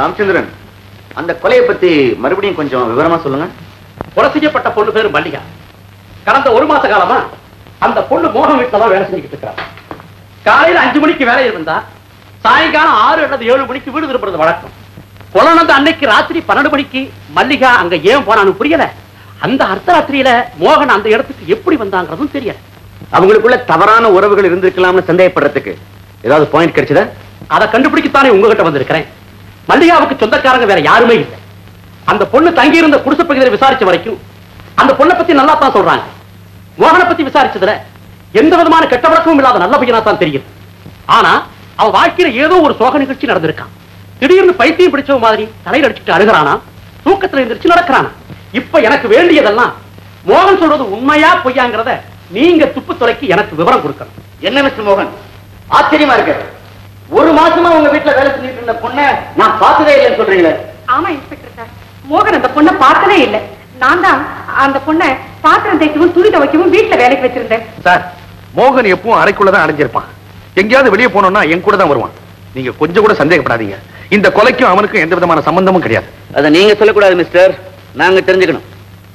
ராமச்சந்திரன் அந்த கொலையை பத்தி மறுபடியும் கொஞ்சம் விவரமா சொல்லுங்க கொலை செய்யப்பட்ட பொண்ணு பேரு மல்லிகா கடந்த ஒரு மாச காலமா அந்த பொண்ணு மோகம் வீட்டுல தான் வேலை செஞ்சுக்கிட்டு இருக்கிறா காலையில அஞ்சு மணிக்கு வேலை இருந்தா சாயங்காலம் ஆறு அல்லது ஏழு மணிக்கு வீடு திரும்புறது வழக்கம் கொலை நடந்த அன்னைக்கு ராத்திரி பன்னெண்டு மணிக்கு மல்லிகா அங்க ஏன் போனான்னு புரியல அந்த அர்த்தராத்திரியில மோகன் அந்த இடத்துக்கு எப்படி வந்தாங்கிறதும் தெரியல அவங்களுக்குள்ள தவறான உறவுகள் இருந்திருக்கலாம்னு சந்தேகப்படுறதுக்கு ஏதாவது பாயிண்ட் கிடைச்சதா அதை கண்டுபிடிக்கத்தானே உங்ககிட்ட வந்திருக்கிறேன் மல்லிகாவுக்கு சொந்தக்காரங்க வேற யாருமே இல்லை அந்த பொண்ணு தங்கி இருந்த குடிசை பகுதியில் விசாரிச்ச வரைக்கும் அந்த பொண்ணை பத்தி நல்லா தான் சொல்றாங்க மோகனை பத்தி விசாரிச்சதுல எந்த விதமான கெட்ட பழக்கமும் இல்லாத நல்ல பையனா தான் தெரியும் ஆனா அவன் வாழ்க்கையில ஏதோ ஒரு சோக நிகழ்ச்சி நடந்திருக்கான் திடீர்னு பைத்தியம் பிடிச்ச மாதிரி தலையில அடிச்சுட்டு அழுகிறானா தூக்கத்துல எந்திரிச்சு நடக்கிறானா இப்ப எனக்கு வேண்டியதெல்லாம் மோகன் சொல்றது உண்மையா பொய்யாங்கிறத நீங்க துப்பு துறைக்கு எனக்கு விவரம் கொடுக்கணும் என்ன மிஸ்டர் மோகன் ஆச்சரியமா இருக்கு ஒரு மாசமா உங்க வீட்டுல வேலை செஞ்சுட்டு இருந்த பொண்ணை நான் பார்த்ததே இல்லைன்னு சொல்றீங்களே ஆமா இன்ஸ்பெக்டர் சார் மோகன் அந்த பொண்ணை பார்த்ததே இல்ல நான் தான் அந்த பொண்ணை பாத்திரம் தேய்க்கவும் துணி துவைக்கவும் வீட்டுல வேலைக்கு வச்சிருந்தேன் சார் மோகன் எப்பவும் அறைக்குள்ளதான் அடைஞ்சிருப்பான் எங்கேயாவது வெளியே போனோம்னா என் கூட தான் வருவான் நீங்க கொஞ்சம் கூட சந்தேகப்படாதீங்க இந்த கொலைக்கும் அவனுக்கும் எந்த விதமான சம்பந்தமும் கிடையாது அதை நீங்க சொல்லக்கூடாது மிஸ்டர் நாங்க தெரிஞ்சுக்கணும்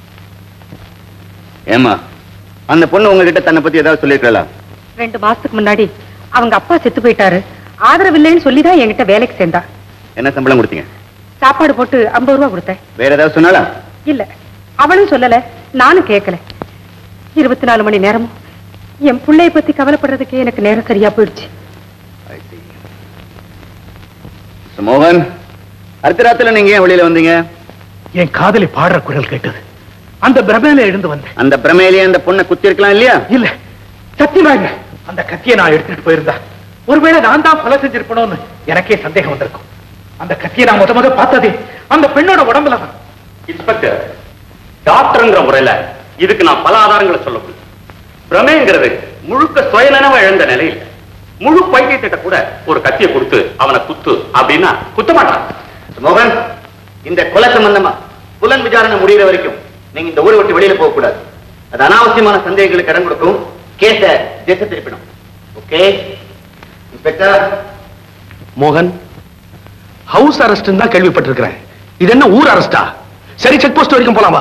ஏமா அந்த பொண்ணு உங்ககிட்ட தன்னை பத்தி ஏதாவது சொல்லிருக்கலாம் ரெண்டு மாசத்துக்கு முன்னாடி அவங்க அப்பா செத்து போயிட்டாரு ஆதரவு இல்லைன்னு சொல்லிதான் என்கிட்ட வேலைக்கு சேர்ந்தா என்ன சம்பளம் கொடுத்தீங்க சாப்பாடு போட்டு ஐம்பது ரூபா கொடுத்தேன் வேற ஏதாவது சொன்னாலா இல்ல அவளும் சொல்லல நானும் கேட்கல இருபத்தி நாலு மணி நேரமும் என் பிள்ளைய பத்தி கவலைப்படுறதுக்கே எனக்கு நேரம் சரியா போயிடுச்சு மிஸ்டர் மோகன் அடுத்த ராத்திரில நீங்க ஏன் வெளியில வந்தீங்க என் காதலி பாடுற குரல் கேட்டது அந்த பிரமையில எழுந்து வந்தேன் அந்த பிரமையிலேயே அந்த பொண்ணை குத்தி இருக்கலாம் இல்லையா இல்ல சத்தியமா இல்ல அந்த கத்தியை நான் எடுத்துட்டு போயிருந்தா ஒருவேளை நான் தான் கொலை செஞ்சிருப்பணும்னு எனக்கே சந்தேகம் வந்திருக்கும் அந்த கத்தியை நான் முத முத பார்த்ததே அந்த பெண்ணோட உடம்புல தான் இன்ஸ்பெக்டர் டாக்டர்ங்கிற முறையில இதுக்கு நான் பல ஆதாரங்களை சொல்ல முடியும் பிரமேங்கிறது முழுக்க சுயநனவா இழந்த நிலையில் முழு பைத்தியத்திட்ட கூட ஒரு கத்தியை கொடுத்து அவனை குத்து அப்படின்னா குத்த மாட்டான் மிஸ்டர் மோகன் இந்த கொலை சம்பந்தமா புலன் விசாரணை முடியிற வரைக்கும் நீங்க இந்த ஊரை விட்டு வெளியில போக கூடாது அது அனாவசியமான சந்தேகங்களுக்கு இடம் கொடுக்கும் கேஸ திசை திருப்பிடும் ஓகே இன்ஸ்பெக்டர் மோகன் ஹவுஸ் அரெஸ்ட் தான் கேள்விப்பட்டிருக்கிறேன் இது என்ன ஊர் அரெஸ்டா சரி செக் போஸ்ட் வரைக்கும் போலாமா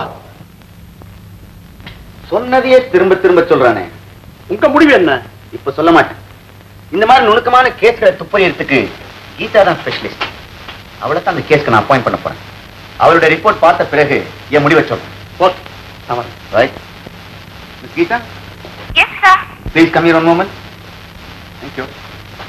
சொன்னதையே திரும்ப திரும்ப சொல்றானே உங்க முடிவு என்ன இப்ப சொல்ல மாட்டேன் இந்த மாதிரி நுணுக்கமான கேஸ்களை துப்பறியறதுக்கு கீதா தான் ஸ்பெஷலிஸ்ட் அவளை தான் அந்த கேஸ்க்கு நான் அப்பாயிண்ட் பண்ண போறேன் அவளுடைய ரிப்போர்ட் பார்த்த பிறகு என் முடிவை சொல்றேன் ஓகே அவன் right miss Geetha yes sir please come here one moment thank you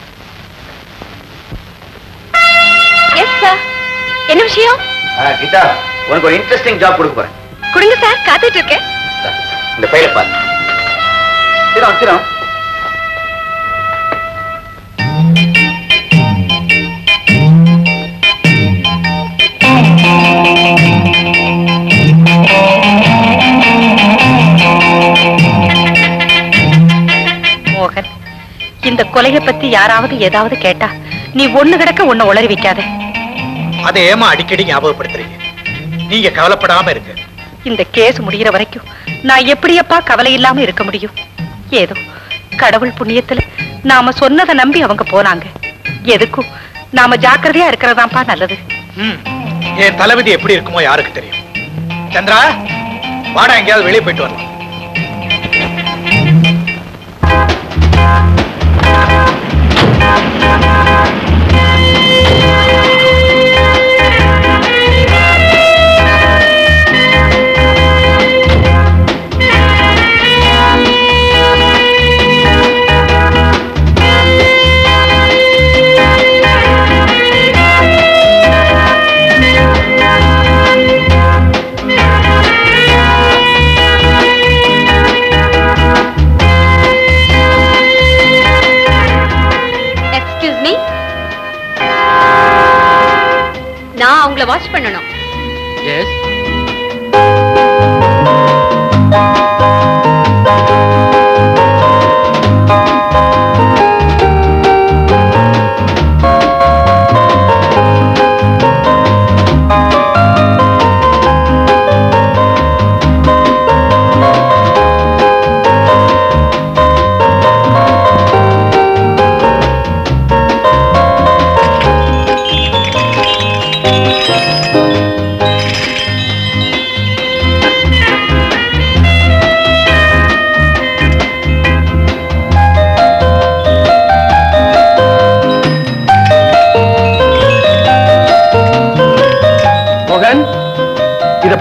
yes sir என்ன விஷயம் ஆ, கீதா உனக்கு ஒரு இன்ட்ரெஸ்டிங் ஜாப் கொடுக்க போறேன் கொடுங்க சார் காத்துட்டு இருக்கேன் இந்தா, இந்த ஃபைலை பாரு சிரம் சிரம் மோகன் இந்த கொலையை பத்தி யாராவது ஏதாவது கேட்டா நீ ஒண்ணு கிடக்க ஒண்ணு உளறி வைக்காத அதை ஏமா அடிக்கடி ஞாபகப்படுத்துறீங்க நீங்க கவலைப்படாம இருங்க இந்த கேஸ் முடியிற வரைக்கும் நான் எப்படியப்பா கவலை இல்லாம இருக்க முடியும் ஏதோ கடவுள் புண்ணியத்துல நாம சொன்னதை நம்பி அவங்க போனாங்க எதுக்கும் நாம ஜாக்கிரதையா இருக்கிறதாப்பா நல்லது ம், என் தலைவிதி எப்படி இருக்குமோ யாருக்கு தெரியும் சந்திரா வாடா எங்கேயாவது வெளியே போயிட்டு வரலாம் எக்ஸ்கியூஸ் மீ நான் அவங்கள வாட்ச் பண்ணணும் எஸ்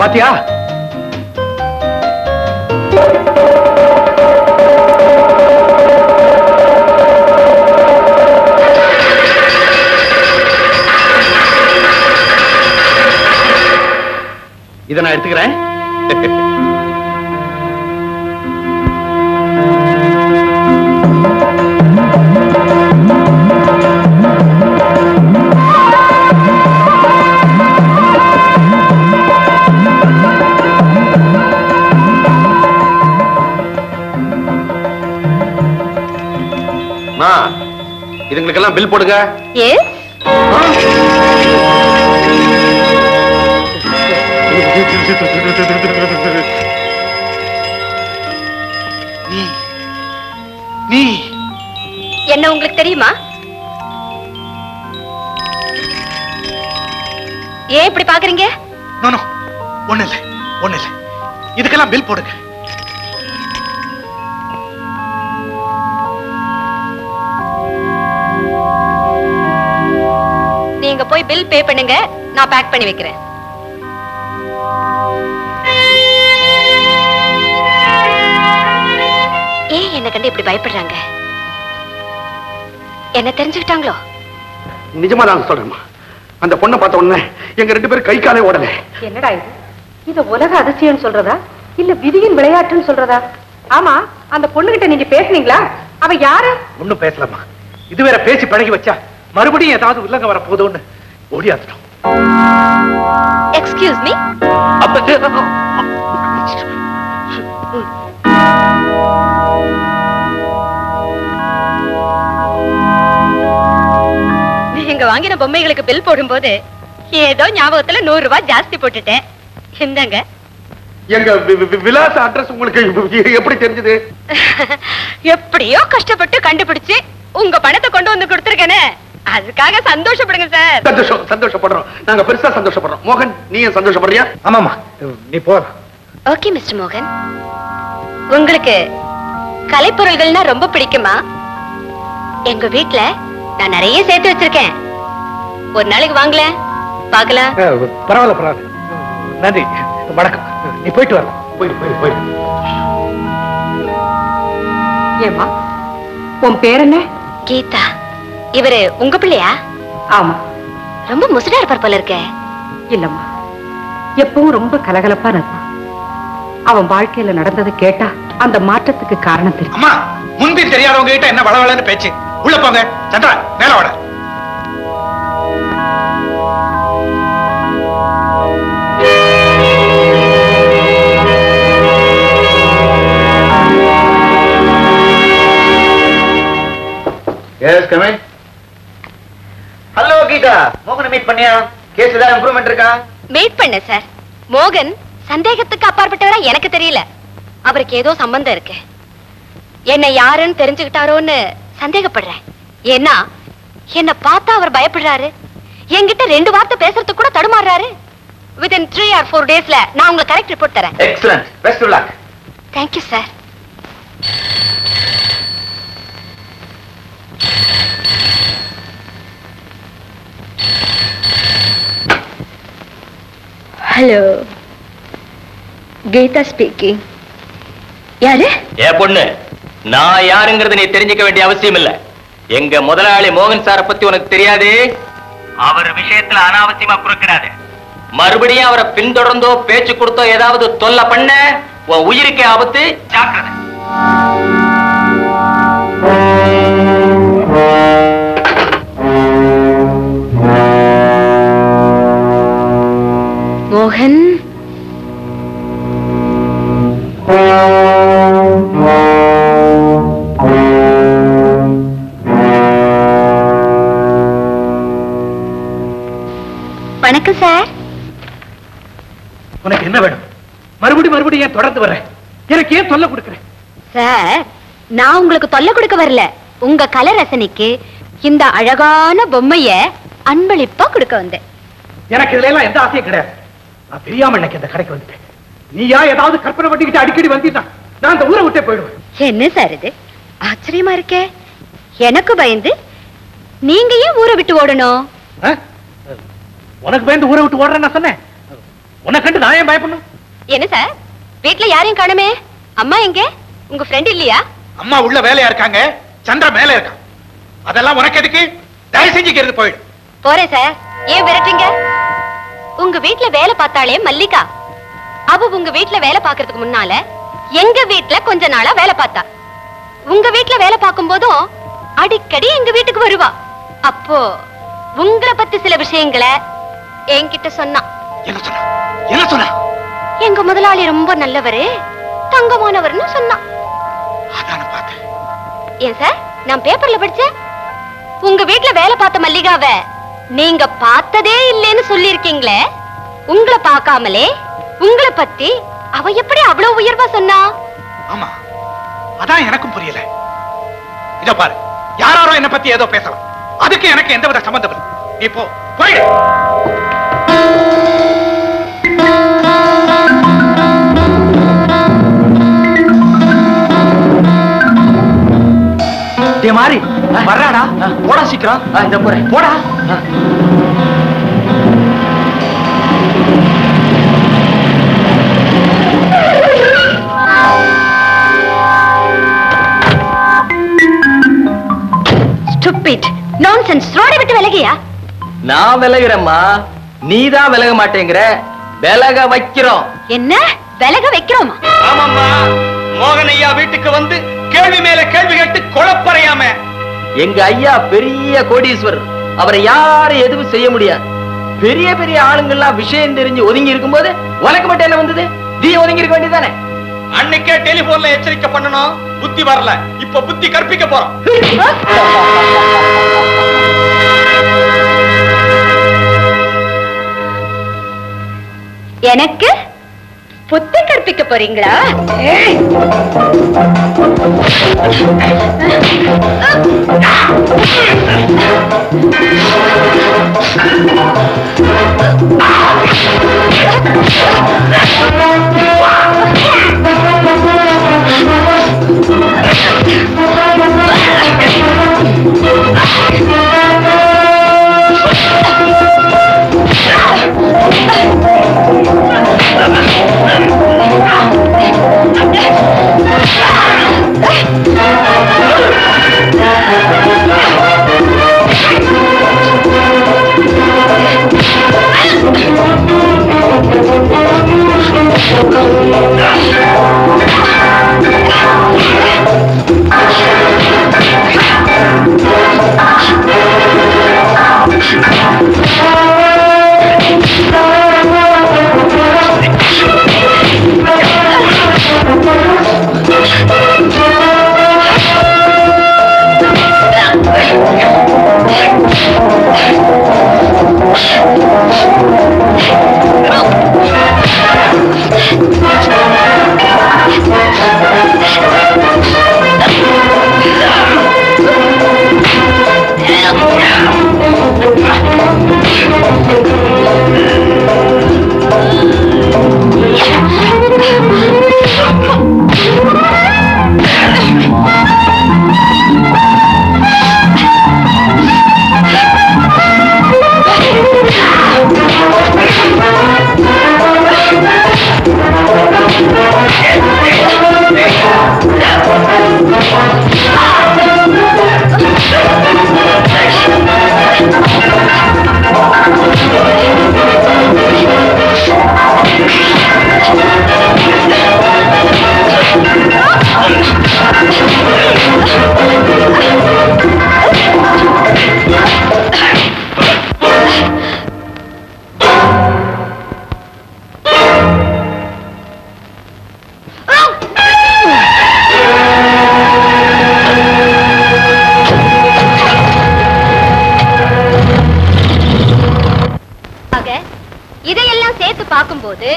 பாத்தியா இதை நான் எடுத்துக்கிறேன் மா இதுங்களுக்கெல்லாம் பில் போடுங்க எஸ் நீ நீ என்ன உங்களுக்கு தெரியுமா ஏன் இப்படி பாக்குறீங்க நோ நோ ஒண்ணு இல்ல ஒண்ணு இல்ல இதுக்கெல்லாம் பில் போடுங்க நீங்க போய் பில் பே பண்ணுங்க நான் பேக் பண்ணி வைக்கிறேன் ஏன் என்ன கண்டு இப்படி பயப்படுறாங்க என்ன தெரிஞ்சுக்கிட்டாங்களோ நிஜமா நான் சொல்றேம்மா அந்த பொண்ணை பார்த்த உடனே எங்க ரெண்டு பேரும் கை காலே ஓடல என்னடா இது இத உலக அதிசயம் சொல்றதா இல்ல விதியின் விளையாட்டுன்னு சொல்றதா ஆமா அந்த பொண்ணுகிட்ட நீங்க பேசுனீங்களா அவ யாரு ஒண்ணும் பேசலாமா இது வேற பேசி பழகி வச்சா மறுபடியும் ஏதாவது உள்ளங்க வர போதோன்னு ஓடியாந்துட்டோம் எக்ஸ்கியூஸ் மீ நீங்க வாங்கின பொம்மைகளுக்கு பில் போடும்போது ஏதோ ஞாபகத்துல நூறு ரூபாய் ஜாஸ்தி போட்டுட்டேன் இந்தாங்க எங்க வி- வி- விலாச அட்ரஸ் உங்களுக்கு எப்படி தெரிஞ்சது எப்படியோ கஷ்டப்பட்டு கண்டுபிடிச்சு உங்க பணத்தை கொண்டு வந்து கொடுத்துருக்கேனே அதுக்காக சந்தோஷப்படுங்க சார் சந்தோஷம் சந்தோஷப்படுறோம் நாங்க பெருசா சந்தோஷப்படுறோம் மோகன் நீ ஏன் சந்தோஷப்படுறியா ஆமாமா நீ போற ஓகே மிஸ்டர் மோகன் உங்களுக்கு கலைப்பொருள்கள்னா ரொம்ப பிடிக்குமா எங்க வீட்ல நான் நிறைய சேர்த்து வச்சிருக்கேன் ஒரு நாளைக்கு வாங்கல பார்க்கலாம் பரவாயில்ல பரவாயில்ல நன்றி வணக்கம் நீ போயிட்டு வரலாம் போயிடு போயிடு போயிடு ஏமா உன் பேர் என்ன கீதா இவரு உங்க பிள்ளையா ஆமா ரொம்ப முசுடா இருப்பார் போல இருக்கே இல்லம்மா எப்பவும் ரொம்ப கலகலப்பா இருந்தான் அவன் வாழ்க்கையில நடந்ததை கேட்டா அந்த மாற்றத்துக்கு காரணம் தெரியும் அம்மா முன்பின் தெரியாதவங்க கிட்ட என்ன வளவளன்னு பேச்சு உள்ள போங்க சந்திரா மேல வாட எஸ் கமிங் ஹலோ கீதா மோகனை மீட் பண்ணியா கேஸ் ஏதாவது இம்ப்ரூவ்மெண்ட் இருக்கா மீட் பண்ண சார் மோகன் சந்தேகத்துக்கு அப்பாற்பட்டவரா எனக்கு தெரியல அவருக்கு ஏதோ சம்பந்தம் இருக்கு என்ன யாருன்னு தெரிஞ்சுக்கிட்டாரோன்னு சந்தேகப்படுறேன் ஏன்னா என்ன பார்த்தா அவர் பயப்படுறாரு என்கிட்ட ரெண்டு வார்த்தை பேசுறதுக்கு கூட தடுமாறுறாரு வித்தின் த்ரீ ஆர் ஃபோர் டேஸ்ல நான் உங்களுக்கு கரெக்ட் ரிப்போர்ட் தரேன் excellent best of luck thank you sir hello Geetha speaking யாரு ஏ பொண்ணு நான் யாருங்கிறது நீ தெரிஞ்சுக்க வேண்டிய அவசியம் இல்ல எங்க முதலாளி மோகன் சார பத்தி உனக்கு தெரியாது அவர் விஷயத்துல அனாவசியமா குறுக்கிடாது மறுபடியும் அவரை பின்தொடர்ந்தோ பேச்சு கொடுத்தோ ஏதாவது தொல்லை பண்ண உன் உயிருக்கே ஆபத்து ஜாக்கிரதை மோகன் வணக்கம் சார் உனக்கு என்ன வேணும் மறுபடியும் மறுபடியும் ஏன் தொடர்ந்து வர்றேன் எனக்கு ஏன் தொல்லை கொடுக்குறேன் சார் நான் உங்களுக்கு தொல்லை கொடுக்க வரல உங்க கலை ரசனைக்கு இந்த அழகான பொம்மைய அன்பளிப்பா கொடுக்க வந்தேன் எனக்கு இதுல எல்லாம் எந்த ஆசையும் கிடையாது நான் தெரியாம இன்னைக்கு இந்த கடைக்கு வந்துட்டேன் நீயா ஏதாவது கற்பனை பண்ணிக்கிட்டு அடிக்கடி வந்தீங்கன்னா நான் இந்த ஊரை விட்டே போயிடுவேன் என்ன சார் இது ஆச்சரியமா இருக்கே எனக்கு பயந்து நீங்க ஏன் ஊரை விட்டு ஓடணும் ஆ? உனக்கு பயந்து ஊரை விட்டு ஓடுறேன்னு நான் சொன்னேன் உன்னை கண்டு நான் ஏன் பயப்படணும் என்ன சார் வீட்ல யாரையும் காணுமே அம்மா எங்க உங்க ஃப்ரெண்ட் இல்லையா அம்மா உள்ள வேலையா இருக்காங்க சந்திர மேல இருக்கான் அதெல்லாம் உனக்கு எதுக்கு தயவு செஞ்சுக்கிறது போயிடு போறேன் சார் ஏன் விரட்டுங்க உங்க வீட்ல வேலை பார்த்தாலே மல்லிகா அவ உங்க வீட்ல வேலை பார்க்கறதுக்கு முன்னால எங்க வீட்ல கொஞ்ச நாளா வேலை பார்த்தா உங்க வீட்ல வேலை பார்க்கும் போதும் அடிக்கடி எங்க வீட்டுக்கு வருவா அப்போ உங்களை பத்தி சில விஷயங்களை என்கிட்ட சொன்னா என்ன சொன்னா என்ன சொன்னா எங்க முதலாளி ரொம்ப நல்லவரு தங்கமானவர்னு சொன்னா அதான பார்த்தேன் ஏன் சார் நான் பேப்பர்ல படிச்சேன் உங்க வீட்ல வேலை பார்த்த மல்லிகாவ நீங்க பார்த்ததே இல்லைன்னு சொல்லிருக்கீங்களே உங்களை பார்க்காமலே உங்களை பத்தி அவ எப்படி அவ்வளவு உயர்வா சொன்னா ஆமா அதான் எனக்கும் புரியல இத பாரு யாராரோ என்ன பத்தி ஏதோ பேசலாம் அதுக்கு எனக்கு எந்தவித சம்பந்தம் இல்லை நீ போ போயிடு டே மாறி வர்றாடா போடா சீக்கிரம் இந்த போறேன் போடா ஸ்டூபிட் நான்சென்ஸ் ரோடை விட்டு விலகியா நான் விலகுறேம்மா நீதான் விலக மாட்டேங்கிற விலக வைக்கிறோம் என்ன விலக வைக்கிறோமா ஆமாம்மா மோகன் ஐயா வீட்டுக்கு வந்து கேள்வி மேல கேள்வி கேட்டு குழப்பறையாம எங்க ஐயா பெரிய கோடீஸ்வரர் அவரை யாரும் எதுவும் செய்ய முடியாது பெரிய பெரிய ஆளுங்கெல்லாம் விஷயம் தெரிஞ்சு ஒதுங்கி இருக்கும்போது உனக்கு மட்டும் என்ன வந்தது நீ ஒதுங்கி இருக்க வேண்டியதானே அன்னைக்கே டெலிபோன்ல எச்சரிக்கை பண்ணணும் புத்தி வரல இப்ப புத்தி கற்பிக்க போறோம் எனக்கு புத்தி கற்பிக்க போறீங்களா ஆக, இதையெல்லாம் சேர்த்து பார்க்கும்போது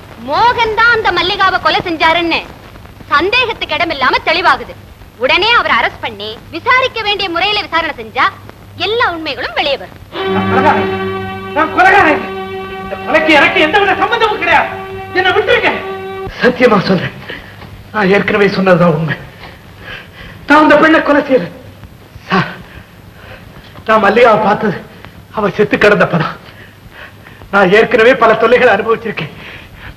மோகன் தான் அந்த மல்லிகாவை கொலை செஞ்சாருன்னு சந்தேகத்துக்கு இடமில்லாம தெளிவாகுது உடனே அவரை அரெஸ்ட் பண்ணி விசாரிக்க வேண்டிய முறையில விசாரணை செஞ்சா எல்லா உண்மைகளும் வெளியே வரும் நான் கொலைகாரன். நான் கொலைகாரன் இல்லை. இந்த கொலைக்கு எனக்கு எந்தவித சம்பந்தமும் கிடையாது என்ன விட்டுருங்க சத்தியமா சொல்றேன் நான் ஏற்கனவே சொன்னதுதான் உண்மை நான் அந்த பெண்ணை கொலை செய்யறேன் சார், நான் மல்லிகாவை பார்த்தது அவ செத்து கிடந்தப்பதான் நான் ஏற்கனவே பல தொல்லைகளை அனுபவிச்சிருக்கேன்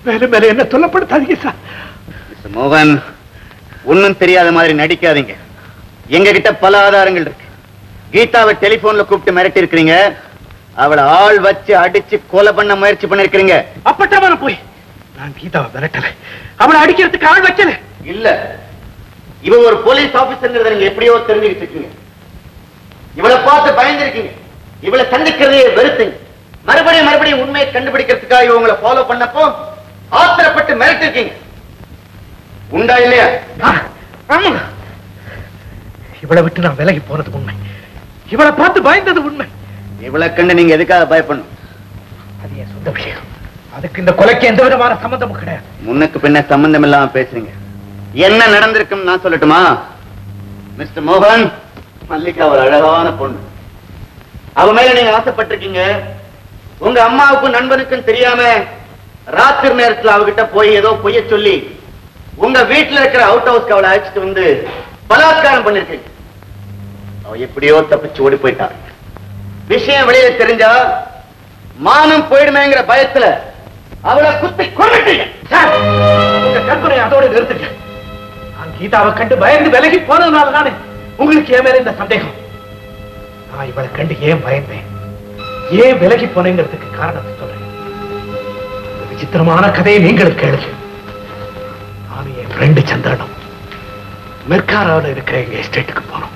மேல மேல என்ன சொல்லப்படுத்தாதீங்க சார் மிஸ்டர் மோகன் ஒண்ணும் தெரியாத மாதிரி நடிக்காதீங்க எங்க கிட்ட பல ஆதாரங்கள் இருக்கு கீதாவை டெலிபோன்ல கூப்பிட்டு மிரட்டி இருக்கிறீங்க அவளை ஆள் வச்சு அடிச்சு கொலை பண்ண முயற்சி பண்ணிருக்கீங்க அப்பட்டமான போய் நான் கீதாவை மிரட்டல அவளை அடிக்கிறதுக்கு ஆள் வைக்கல இல்ல இவ ஒரு போலீஸ் ஆபீசர்ங்கிறத நீங்க எப்படியோ தெரிஞ்சுக்கிட்டு இருக்கீங்க இவளை பார்த்து பயந்துருக்கீங்க இவளை சந்திக்கிறதே வெறுத்தீங்க மறுபடியும் மறுபடியும் உண்மையை கண்டுபிடிக்கிறதுக்காக இவங்களை ஃபாலோ பண்ணப்போ ஆத்திரப்பட்டு மிரட்டிருக்கீங்க உண்டா இல்லையா ஆ, ஆமா இவளை விட்டு நான் விலகி போனது உண்மை இவளை பார்த்து பயந்தது உண்மை இவளை கண்டு நீங்க எதுக்காக பயப்படணும் அது என் சொந்த விஷயம் அதுக்கு இந்த கொலைக்கு எந்த விதமான சம்பந்தமும் கிடையாது முன்னுக்கு பின்ன சம்பந்தம் இல்லாம பேசுறீங்க என்ன நடந்திருக்கும் நான் சொல்லட்டுமா மிஸ்டர் மோகன் மல்லிகா ஒரு அழகான பொண்ணு அவ மேல நீங்க ஆசைப்பட்டிருக்கீங்க உங்க அம்மாவுக்கும் நண்பனுக்கும் தெரியாம ராத்திரி நேரத்துல அவகிட்ட போய் ஏதோ பொய்ய சொல்லி உங்க வீட்டுல இருக்கிற அவுட் ஹவுஸ்க்கு அவளை அழைச்சிட்டு வந்து பலாத்காரம் பண்ணிருக்கீங்க அவ எப்படியோ தப்பிச்சு ஓடி போயிட்டா விஷயம் வெளியில தெரிஞ்சா மானம் போயிடுமேங்கிற பயத்துல அவளை குத்தி கொண்டுட்டீங்க சார் உங்க கற்பனை அதோட நிறுத்துங்க நான் கீதாவை கண்டு பயந்து விலகி போனதுனால தானே உங்களுக்கு என் மேல இந்த சந்தேகம் நான் இவளை கண்டு ஏன் பயந்தேன் ஏன் விலகி போனேங்கிறதுக்கு காரணத்தை சொல்றேன் ஒரு விசித்திரமான கதையை நீங்களும் கேளுங்க நானும் என் ஃப்ரெண்டு சந்திரனும் மெர்காராவில் இருக்கிற எங்க எஸ்டேட்டுக்கு போனோம்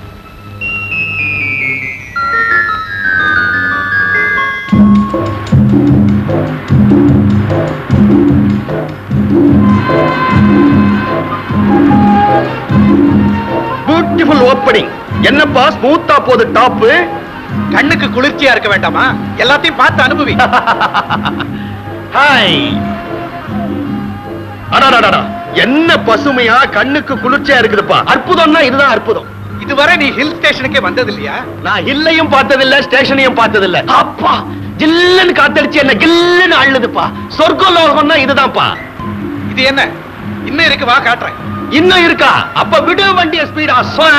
பியூட்டிஃபுல் ஓப்பனிங் என்னப்பா ஸ்மூத்தா போகுது டாப் கண்ணுக்கு குளிர்ச்சியா இருக்க வேண்டாமா எல்லாத்தையும் பார்த்து அனுபவி ஹாய் அடாடாடா என்ன பசுமையா கண்ணுக்கு குளிர்ச்சியா இருக்குதுப்பா அற்புதம்னா இதுதான் அற்புதம் இதுவரை நீ ஹில் ஸ்டேஷனுக்கே வந்தது இல்லையா நான் ஹில்லையும் பார்த்ததில்ல ஸ்டேஷனையும் பார்த்ததில்ல அப்பா ஜில்லுன்னு காத்தடிச்சு என்ன கில்லுன்னு அள்ளுதுப்பா சொர்க்க லோகம்னா இதுதான்ப்பா இது என்ன இன்னும் இருக்கு வா காட்டுறேன் இன்னும் இருக்கா அப்ப விடு வண்டிய ஸ்பீடா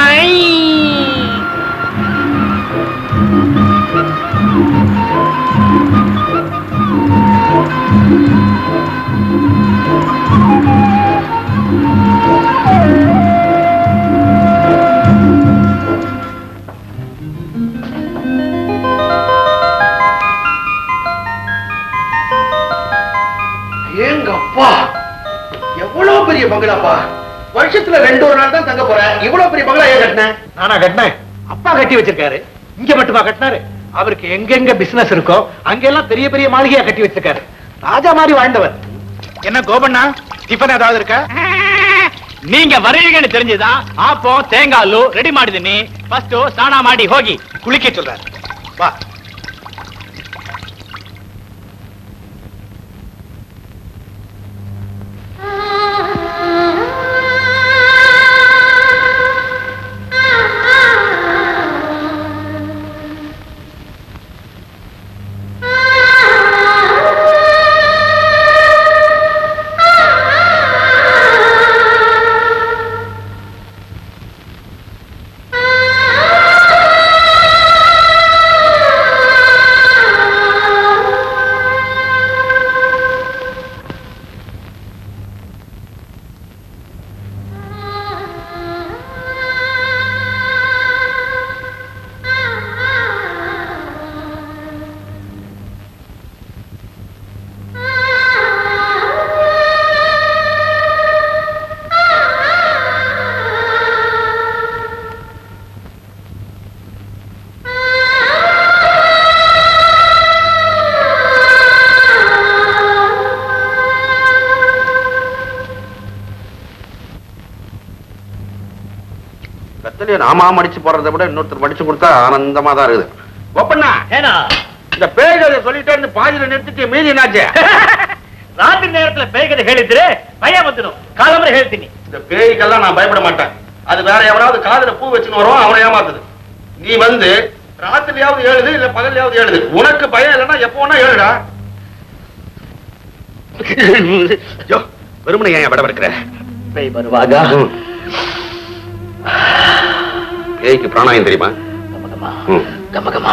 ஏங்க அப்பா எவ்வளவு பெரிய பங்களாப்பா வருஷத்துல ரெண்டு ஒரு நாள் தான் தங்க போறேன் இவ்வளவு பெரிய பங்களா ஏன் கட்டினேன் நானா கட்டினேன் அப்பா கட்டி வச்சிருக்காரு இங்க மட்டுமா கட்டினாரு அவருக்கு எங்கெங்க பிசினஸ் இருக்கோ அங்கெல்லாம் பெரிய பெரிய மாளிகையா கட்டி வச்சிருக்காரு ராஜா மாதிரி வாழ்ந்தவர் என்ன கோபண்ணா டிஃபன் ஏதாவது இருக்கா நீங்க வருவீங்கன்னு தெரிஞ்சுதான் ஆப்பம் தேங்காய் ரெடி ಮಾಡಿದೀನಿ ಫಸ್ಟ್ ಸ್ನಾನ ಮಾಡಿ ಹೋಗಿ குளிக்க சொல்றாரு வா கத்தலைய நாமா மடிச்சு போடுறதை விட இன்னொருத்தர் மடிச்சு கொடுத்தா ஆனந்தமா தான் இருக்குது ஒப்பண்ணா ಏನೋ இந்த பேய்களை சொல்லிட்டே இருந்து பாதியில நிறுத்திட்டு மீதி என்னாச்சு ರಾತ್ರಿ ನೇರத்துல ಬೇಗನೆ ಹೇಳಿದ್ರೆ ಭಯ ಬಂದು ಕಾಲಂದ್ರೆ ಹೇಳ್ತೀನಿ இந்த பேய்க்கெல்லாம் நான் பயப்பட மாட்டேன் அது வேற எவனாவது காதுல பூ வச்சுன்னு வரும் அவனை ஏமாத்துது நீ வந்து ராத்திரியாவது எழுது இல்ல பகல்லையாவது எழுது உனக்கு பயம் இல்லைன்னா எப்போ வேணா எழுடா ஐயோ, வெறுமனே ஏன் விட இருக்கிற பேய் வருவாக பேய்க்கு பிராணாயம் தெரியுமா ಗಮಗಮ ಹ್ಮ್. ಗಮಗಮ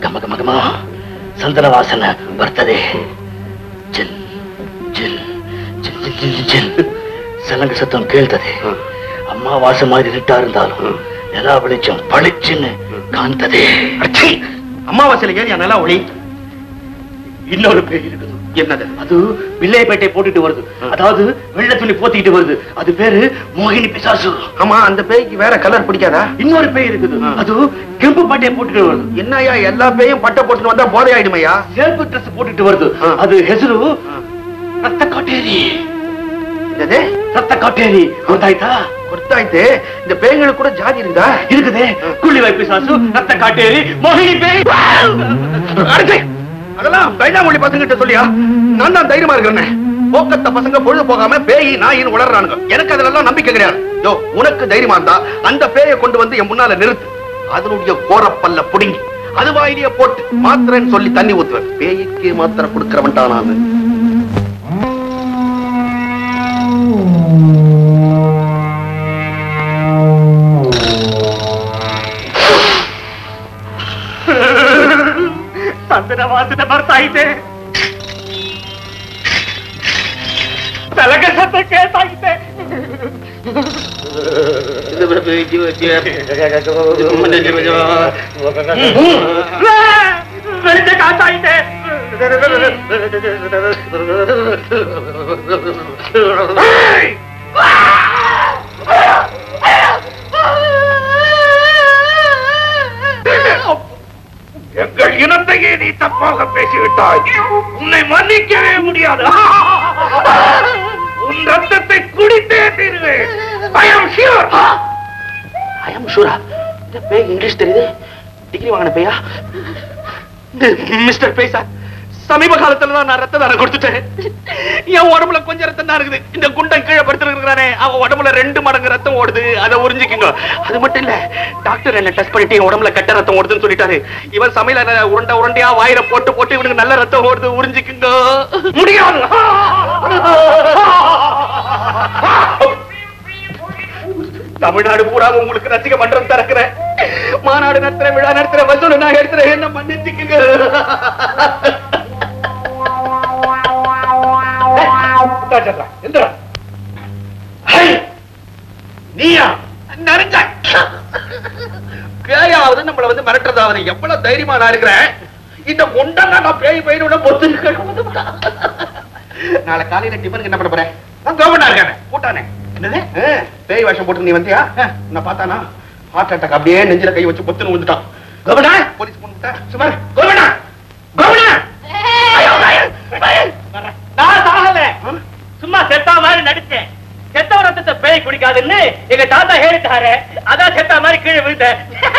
ಗಮಗಮಗಮ ಸಂದನ ವಾಸನ ಬರ್ತದೆ ಜಿಲ್ ಜಿಲ್ ஜில் ஜில் சலங்க சத்தம் கேள்ததே அம்மாவாசை மாதிரி இருட்டா இருந்தாலும் நிலா வெளிச்சம் பளிச்சுன்னு காந்ததே அச்சீ! அமாவாசையில ஏன் நல்லா ஒளி இன்னொரு பேர் இருக்குது என்னது அது வில்லையப்பேட்டை போட்டுட்டு வருது அதாவது வெள்ளை துணி போத்திக்கிட்டு வருது அது பேரு மோகினி பிசாசு ஆமா அந்த பேய்க்கு வேற கலர் பிடிக்காதா இன்னொரு பேய் இருக்குது அது கெம்பு பட்டையை போட்டுட்டு வருது என்னய்யா எல்லா பேயும் பட்டை போட்டுன்னு வந்தா போதை ஆயிடுமையா சேப்பு ட்ரெஸ் போட்டுட்டு வருது ஆ. அது ஹெசரு ரத்த காட்டேரி என்னது ரத்த காட்டேரி ಗೊತ್ತಾಯ್ತಾ கொடுத்தாயிட்டு இந்த பேய்களுக்கு கூட ஜாதி இருந்தா இருக்குதே குள்ளி பிசாசு ரத்த காட்டேரி மோகினி பேய் அடச்சே! அதெல்லாம் தைதாமொழி பசங்க கிட்ட சொல்லியா நான் தான் தைரியமா இருக்கிறேன் போக்கத்த பசங்க பொழுது போகாம பேய் நாயின்னு உளறானுங்க எனக்கு அதுல நம்பிக்கை கிடையாது யோ உனக்கு தைரியமா இருந்தா அந்த பேயை கொண்டு வந்து என் முன்னால நிறுத்து அதனுடைய கோரப்பல்ல புடுங்கி அது வாயிலேயே போட்டு மாத்திரைன்னு சொல்லி தண்ணி ஊத்துவேன் பேய்க்கு மாத்திரை கொடுக்கிறவன்டா நானு ಸಂದನ ವಾಸನೆ ಬರ್ತಾ ಇದೆ ತಲಗ ಸತ್ತ ಕೇಳ್ತಾ ಇದೆ ಬೆಳಿಗ್ಗೆ ಕಾಣ್ತಾ ಇದೆ எங்கள் இனத்தையே நீ தப்பாக பேசிவிட்டாய் உன்னை மன்னிக்கவே முடியாது உன் ரத்தத்தை குடித்தே தீருவேன் ஐ அம் ஷியூர் ஐ அம் ஷூரா இந்த பேய் இங்கிலீஷ் தெரியுது டிகிரி வாங்கின பேயா மிஸ்டர் பேய் சார் சமீப காலத்துல தான் நான் ரத்த தானம் கொடுத்துட்டேன் என் உடம்புல கொஞ்சம் ரத்தம் தான் இருக்குது இந்த குண்டன் கீழே படுத்துருக்கானே அவன் உடம்புல ரெண்டு மடங்கு ரத்தம் ஓடுது அதை உறிஞ்சிக்குங்க அது மட்டும் இல்ல டாக்டர் என்ன டெஸ்ட் பண்ணிட்டு என் உடம்புல கெட்ட ரத்தம் ஓடுதுன்னு சொல்லிட்டாரு இவன் சமையல உருண்டை உருண்டையா வாயில போட்டு போட்டு இவனுக்கு நல்ல ரத்தம் ஓடுது உறிஞ்சிக்குங்க முடியாது தமிழ்நாடு பூரா உங்களுக்கு ரசிக மன்றம் திறக்கிறேன் மாநாடு நடத்துறேன் விழா நடத்துறேன் வசூல் நான் எடுத்துறேன் என்ன மன்னிச்சுக்குங்க உட்கார்ந்துடுறா, எந்திரா. ஹை! நீயா நறுங்க பேயாவது நம்மள வந்து மிரட்டுறதாவது எவ்வளவு தைரியமா நான் இருக்கிறேன் இந்த முண்டங்க நான் பேய் பேய் பொத்து நாளை காலையில டிஃபனுக்கு என்ன பண்ண போறேன் நான் கவர்னா இருக்கேன் கூட்டானே என்னது ஆ, பேய் வேஷம் போட்டு நீ வந்தியா ஆ, நான் பார்த்தானா ஹார்ட் அட்டாக் அப்படியே நெஞ்சில கை வச்சு பொத்துன்னு வந்துட்டான் கவர்னா போலீஸ் போன் சுமார் கவர்னா கவர்னா நான் சாகல சும்மா செத்தா மாதிரி நடிச்சேன் செத்த ரத்தத்தை பேய் குடிக்காதுன்னு எங்க தாத்தா ಹೇಳಿದ್ದಾರೆ அதான் செத்தா மாதிரி கீழே விழுந்தேன்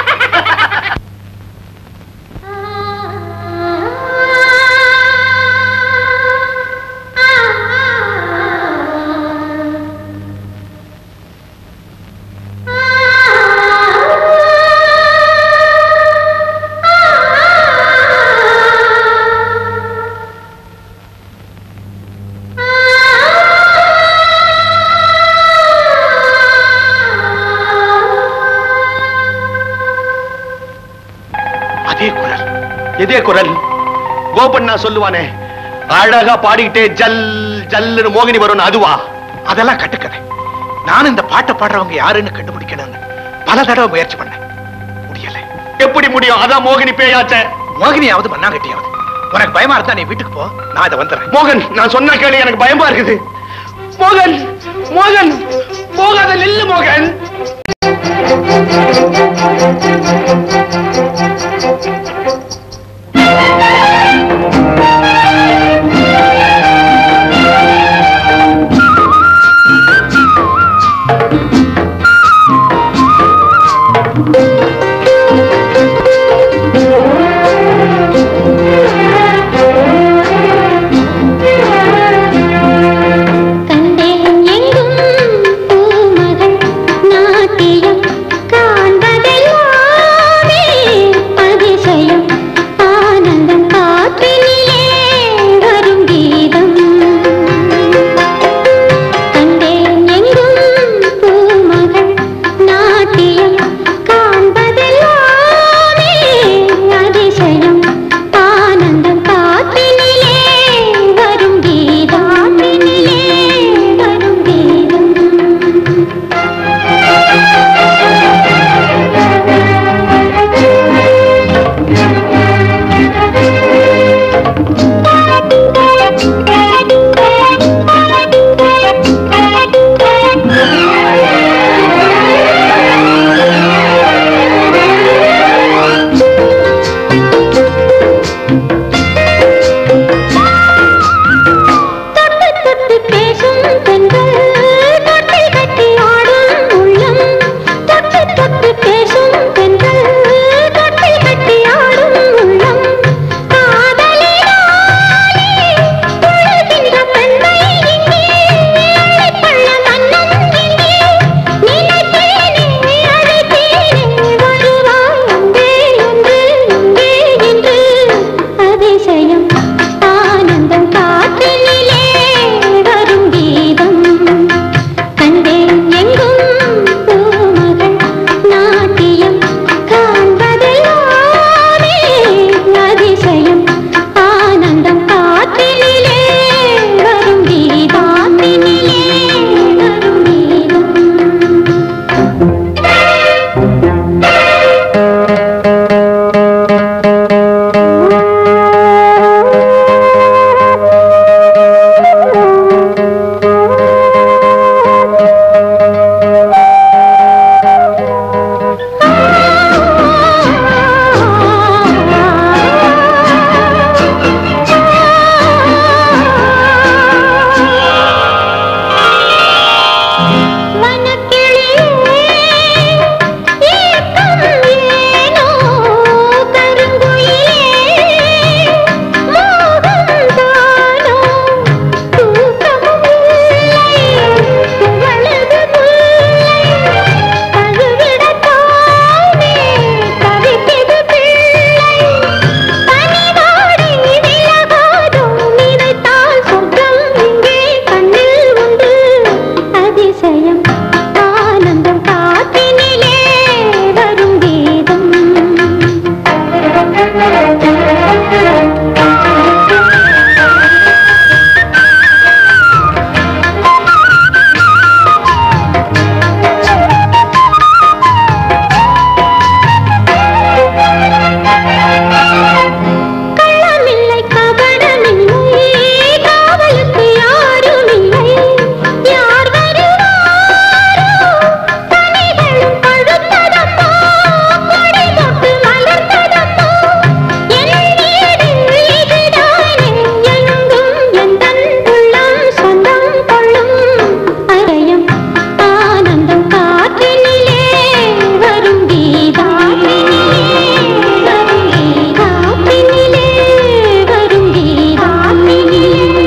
அதே குரல் இதே குரல் கோபண்ணா சொல்லுவானே அழகா பாடிக்கிட்டே ஜல் ஜல்லுன்னு மோகினி வரும்னு அதுவா அதெல்லாம் கட்டுக்கதை நான் இந்த பாட்டை பாடுறவங்க யாருன்னு கண்டுபிடிக்கணும்னு பல தடவை முயற்சி பண்ணேன் முடியல எப்படி முடியும் அதான் மோகினி பேயாச்சே மோகினியாவது மண்ணாங்கட்டியாவது உனக்கு பயமா இருந்தா நீ வீட்டுக்கு போ நான் இதை வந்துடுறேன் மோகன் நான் சொன்ன கேளு எனக்கு பயமா இருக்குது மோகன் மோகன் போகாத நில்லு மோகன் கண்டேன் எங்கும் பூமகள் நாட்டியம் காண்பதெல்லாமே அதிசயம் ஆனந்தம் தொட்டு தொட்டு பேசும் பெண்கள் தொட்டில் கட்டி ஆடும் உள்ளம் தொட்டு தொட்டு பேசும் பெண்கள் தொட்டில் கட்டி ஆடும் உள்ளம் காதலினாலே துள்ளுகின்ற பெண்மை இங்கே அள்ளிப்பள்ள மன்னன் இங்கே நினைத்தேனே அழைத்தேனே வருவாய் அங்கே என்று இங்கே என்று அதிசயம் ஆனந்தம் காற்றினிலே வரும் கீதம் கண்டேன் எங்கும் பூமகள் நாட்டியம் காண்பதெல்லாமே அதிசயம் ஆனந்தம் காற்றினிலே வரும் கீதாத்தினிலே வரும் கீதம் அதிசயம் ஆனந்தம் காற்றினிலே வரும் கீதம் கள்ளமில்லை கபடமில்லை காவலுக்கு யாரும் இல்லை யார் வருவாரோ பனிகளும் பழுத்ததம்மா கொடி தொட்டு மலர்ந்ததம்மா என் வீடு இதுதானே எங்கும் எந்தன் உள்ளம் சொந்தம் கொள்ளும் அரையம் ஆனந்தம் காற்றினிலே வரும் கீதாத்தினிலே வரும் கீதாத்தினிலே வரும் கீதாத்தினிலே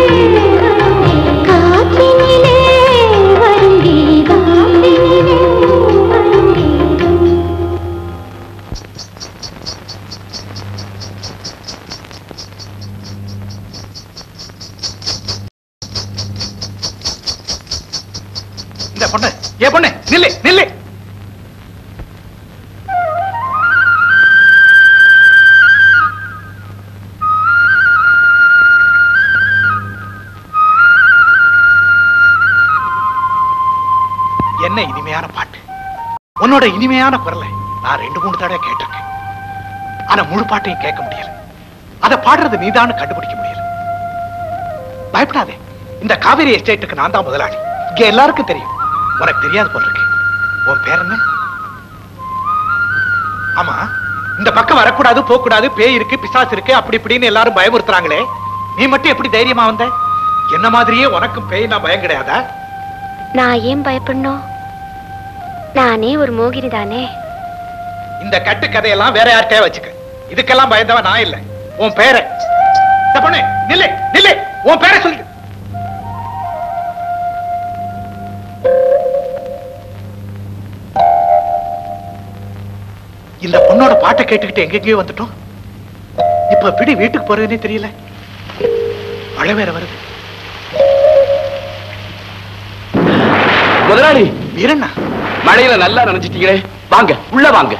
காற்றினிலே வரும் கீதாத்தினிலே வரும் கீதம் இந்த பொண்ணு ஏ பொண்ணு நில்லு நில்லு என்ன இனிமையான பாட்டு உன்னோட இனிமையான குரலை நான் ரெண்டு மூணு தடவை கேட்டிருக்கேன் ஆனா முழு பாட்டையும் கேட்க முடியல அதை பாடுறது நீதான்னு கண்டுபிடிக்க முடியல பயப்படாதே இந்த காவேரி எஸ்டேட்டுக்கு நான் தான் முதலாளி இங்க எல்லாருக்கும் தெரியும் உனக்கு தெரியாது போல இருக்கு உன் பேர் என்ன ஆமா இந்த பக்கம் வரக்கூடாது போக கூடாது பேய் இருக்கு பிசாசு இருக்கு அப்படி இப்படின்னு எல்லாரும் பயமுறுத்துறாங்களே நீ மட்டும் எப்படி தைரியமா வந்த என்ன மாதிரியே உனக்கும் பேய் நான் பயம் கிடையாதா நான் ஏன் பயப்படணும் நானே ஒரு மோகினி தானே இந்த கட்டு கதையெல்லாம் வேற யார்கிட்டயே வச்சுக்க இதுக்கெல்லாம் பயந்தவன் நான் இல்ல உன் பேரை இந்த பொண்ணு நில்லு நில்லு உன் பேரை சொல்லு இந்த பொண்ணோட பாட்டை கேட்டுக்கிட்டு எங்கெங்கயோ வந்துட்டோம் இப்ப பிடி வீட்டுக்கு போறதுனே தெரியல மழை வேற வருது முதலாளி வீரண்ணா மழையில நல்லா நினைச்சிட்டீங்களே வாங்க உள்ள வாங்க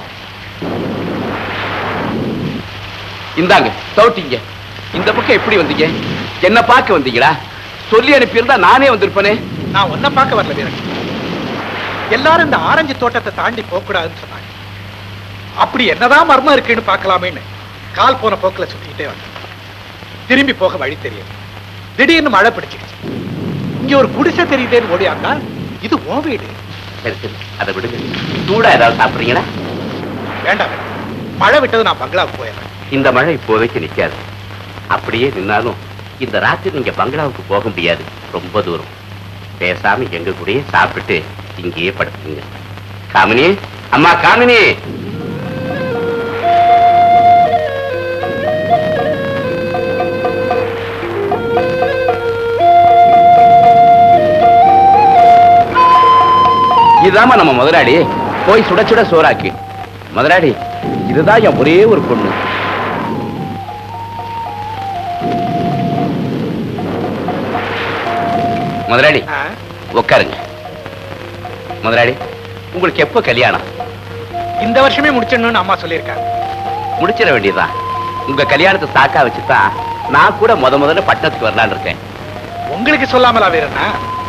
இந்தாங்க தௌட்டிங்க இந்த பக்கம் எப்படி வந்தீங்க என்ன பார்க்க வந்தீங்களா சொல்லி அனுப்பியிருந்தா நானே வந்திருப்பேனே நான் உன்னை பார்க்க வரல வீரன் எல்லாரும் இந்த ஆரஞ்சு தோட்டத்தை தாண்டி போக கூடாதுன்னு சொன்னாங்க அப்படி என்னதான் மர்மம் இருக்குன்னு பார்க்கலாமேன்னு கால் போன போக்குல சுத்திக்கிட்டே வந்தேன் திரும்பி போக வழி தெரியும் திடீர்னு மழை பிடிச்சிருச்சு இங்க ஒரு குடிசை தெரியுதேன்னு ஓடியாந்தா இது உன் வீடு சரி சரி அதை விடுங்க சூடா ஏதாவது சாப்பிடுறீங்களா வேண்டாம் வேண்டாம். மழை விட்டது நான் பங்களாவுக்கு போயிடுறேன் இந்த மழை இப்போதைக்கு நிக்காது அப்படியே நின்னாலும் இந்த ராத்திரி நீங்க பங்களாவுக்கு போக முடியாது ரொம்ப தூரம் பேசாம எங்க கூடயே சாப்பிட்டு இங்கேயே படுத்துங்க காமினி அம்மா காமினி இதுதாம்மா நம்ம முதலாளி போய் சுட சுட சோறாக்கு முதலாளி இதுதான் என் ஒரே ஒரு பொண்ணு முதலாளி உட்காருங்க முதலாளி உங்களுக்கு எப்போ கல்யாணம் இந்த வருஷமே முடிச்சிடணும்னு அம்மா சொல்லியிருக்காங்க முடிச்சிட வேண்டியதுதான் உங்க கல்யாணத்தை சாக்கா வச்சுதான் நான் கூட முத முதல்ல பட்டணத்துக்கு வரலான்னு இருக்கேன் உங்களுக்கு சொல்லாமலா வேறண்ணா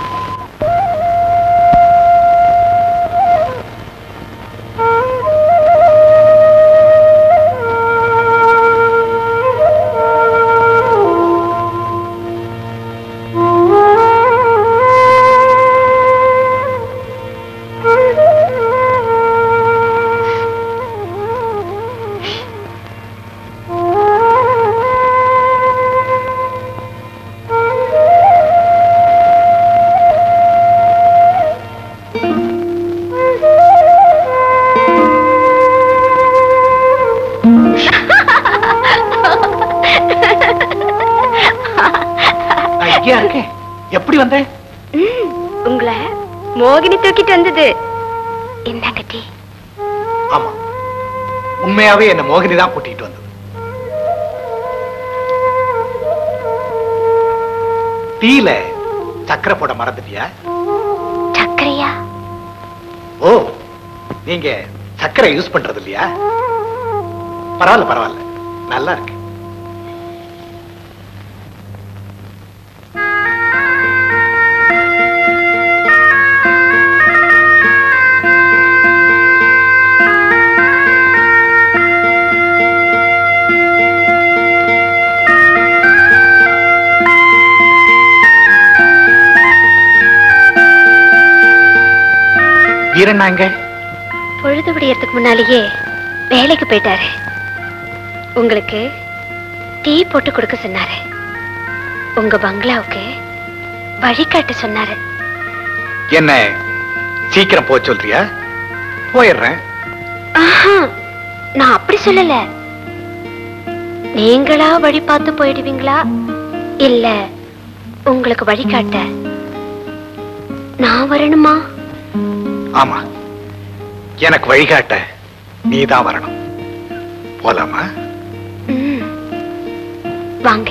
நான் இங்கேயா இருக்கேன் எப்படி வந்தேன் ம், உங்களை மோகினி தூக்கிட்டு வந்தது இந்தாங்க டீ ஆமா உண்மையாவே என்ன மோகினி தான் கூட்டிட்டு வந்தது டீல சக்கரை போட மறந்துட்டியா சக்கரையா ஓ நீங்க சக்கரை யூஸ் பண்றது இல்லையா பரவாயில்ல பரவாயில்ல நல்லா இருக்கு வீரண்ணாங்க பொழுது விடியறதுக்கு முன்னாலேயே வேலைக்கு போயிட்டாரு உங்களுக்கு டீ போட்டு கொடுக்க சொன்னாரு உங்க பங்களாவுக்கு வழிகாட்ட சொன்னாரு என்ன சீக்கிரம் போக சொல்றியா போயிடுறேன் ஆஹா நான் அப்படி சொல்லல நீங்களா வழி பார்த்து போயிடுவீங்களா இல்ல உங்களுக்கு வழிகாட்ட நான் வரணுமா ஆமா எனக்கு வழிகாட்ட நீதான் வரணும் போலாமா ம். வாங்க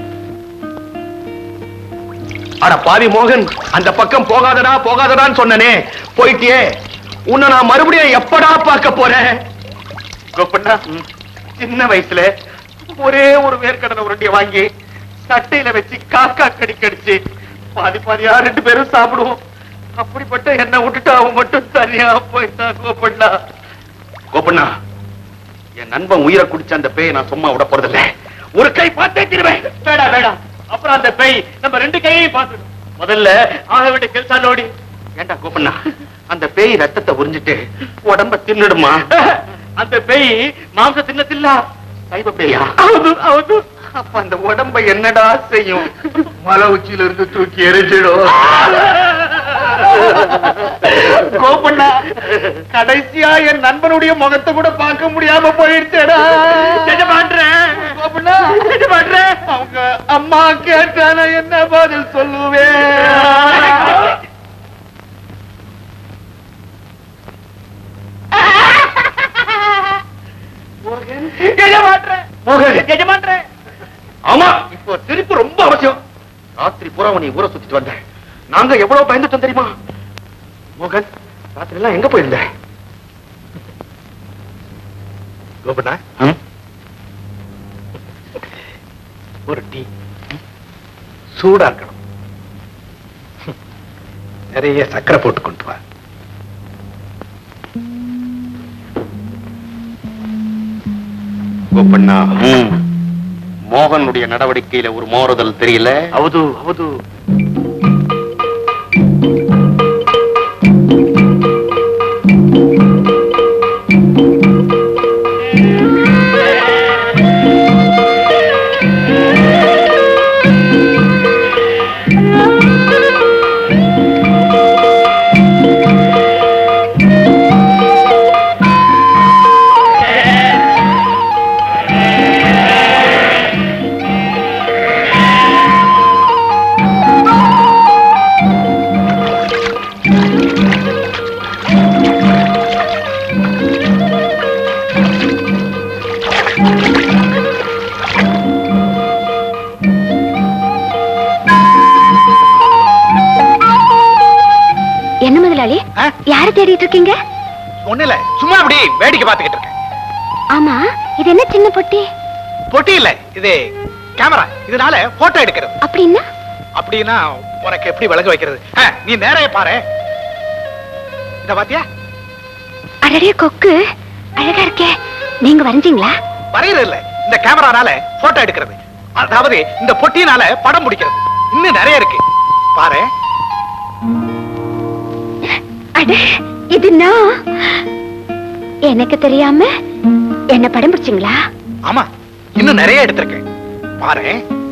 அட பாவி மோகன் அந்த பக்கம் போகாதடா போகாதடான்னு சொன்னனே போயிட்டியே உன்னை நான் மறுபடியும் எப்படா பார்க்க போறேன் கோப்பண்ணா சின்ன வயசுல ஒரே ஒரு வேர்க்கடலை உருண்டிய வாங்கி சட்டையில வச்சு காக்கா கடி கடிச்சு பாதி பாதியா ரெண்டு பேரும் சாப்பிடுவோம் அப்படிப்பட்ட என்ன விட்டுட்டு அவன் மட்டும் தனியா போயிட்டான் கோப்பண்ணா கோப்பண்ணா என் நண்பன் உயிரை குடிச்ச அந்த பேயை நான் சும்மா விட போறதில்ல ஒரு கை பார்த்தே திருவேன் வேடா வேடா அப்புறம் அந்த பேய் நம்ம ரெண்டு கையையும் பார்த்துடும் முதல்ல ஆக விட்டு கெல்சா நோடி ஏண்டா கோப்பண்ணா அந்த பேய் ரத்தத்தை உறிஞ்சிட்டு உடம்ப தின்னுடுமா அந்த பேய் மாம்ச தின்னத்தில்ல சைவ பேயா ಹೌದು ಹೌದು அப்ப அந்த உடம்ப என்னடா செய்யும் மலை உச்சியில இருந்து தூக்கி எரிஞ்சிடும் கோபண்ணா கடைசியா என் நண்பனுடைய முகத்தை கூட பார்க்க முடியாம போயிடுச்சேடா பண்றேன் கோபண்ணா பண்றேன் அவங்க அம்மா கேட்டான என்ன பதில் சொல்லுவேன் மோகன் ஆமா இப்போ திருப்பி ரொம்ப அவசியம் ராத்திரி பூரா நீ ஊரை சுத்திட்டு வந்த நாங்க எவ்வளவு பயந்துட்டோம் தெரியுமா மோகன் ராத்திரி எல்லாம் எங்க போயிருந்த கோபண்ணா ஒரு டீ சூடா இருக்கணும் நிறைய சக்கரை போட்டு கொண்டு வா கோப்பண்ணா மோகனுடைய நடவடிக்கையில ஒரு மாறுதல் தெரியல ಹೌದು ಹೌದು ஆ? யார தேடிட்டு இருக்கீங்க ஒண்ணு இல்ல சும்மா அப்படி வேடிக்கை பார்த்துக்கிட்டு இருக்கேன் ஆமா இது என்ன சின்ன பொட்டி பொட்டி இல்ல இது கேமரா இதனால போட்டோ எடுக்கிறது அப்படின்னா அப்படின்னா உனக்கு எப்படி விளங்க வைக்கிறது ஆ, நீ நேரைய பாரு இந்த பாத்தியா அடடே கொக்கு அழகா இருக்கே நீங்க வரைஞ்சீங்களா வரையறது இல்ல இந்த கேமரானால போட்டோ எடுக்கிறது அதாவது இந்த பொட்டினால படம் பிடிக்கிறது இன்னும் நிறைய இருக்கு பாரு அட இது நான் எனக்கு தெரியாம என்ன படம் பிடிச்சிங்களா ஆமா இன்னும் நிறைய எடுத்திருக்கேன் பாரு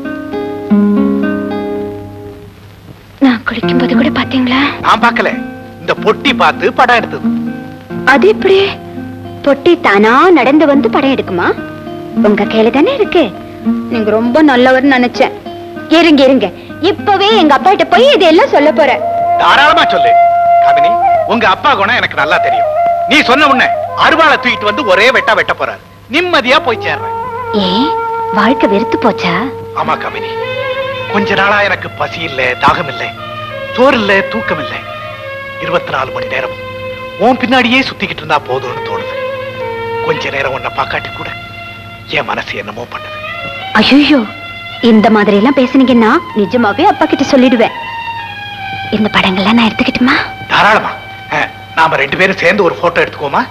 நான் குளிக்கும் போது கூட பாத்தீங்களா நான் பார்க்கல இந்த பொட்டி பார்த்து படம் எடுத்தது அது எப்படி பொட்டி தானா நடந்து வந்து படம் எடுக்குமா உங்க கையில தானே இருக்கு நீங்க ரொம்ப நல்லவர்னு நினைச்சேன் இருங்க இருங்க இப்பவே எங்க அப்பா கிட்ட போய் இதெல்லாம் சொல்ல போறேன் தாராளமா சொல்லு கவினி உங்க அப்பா குணம் எனக்கு நல்லா தெரியும் நீ சொன்ன உடனே அருவாளை தூக்கிட்டு வந்து ஒரே வெட்டா வெட்ட போறாரு நிம்மதியா போய் சேர்றேன் ஏன் வாழ்க்கை வெறுத்து போச்சா ஆமா கவினி கொஞ்ச நாளா எனக்கு பசி இல்ல தாகம் இல்ல சோறு இல்ல தூக்கம் இல்ல இருபத்தி நாலு மணி நேரம் உன் பின்னாடியே சுத்திக்கிட்டு இருந்தா போதும்னு தோணுது கொஞ்ச நேரம் உன்னை பார்க்காட்டி கூட என் மனசு என்னமோ பண்ணுது ஐயோ இந்த மாதிரி எல்லாம் பேசுனீங்கன்னா நிஜமாவே அப்பா கிட்ட சொல்லிடுவேன் இந்த படங்கள்லாம் நான் எடுத்துக்கிட்டுமா தாராளமா அஹ், நாம ரெண்டு பேரும் சேர்ந்து ஒரு போட்டோ எடுத்துக்கோமா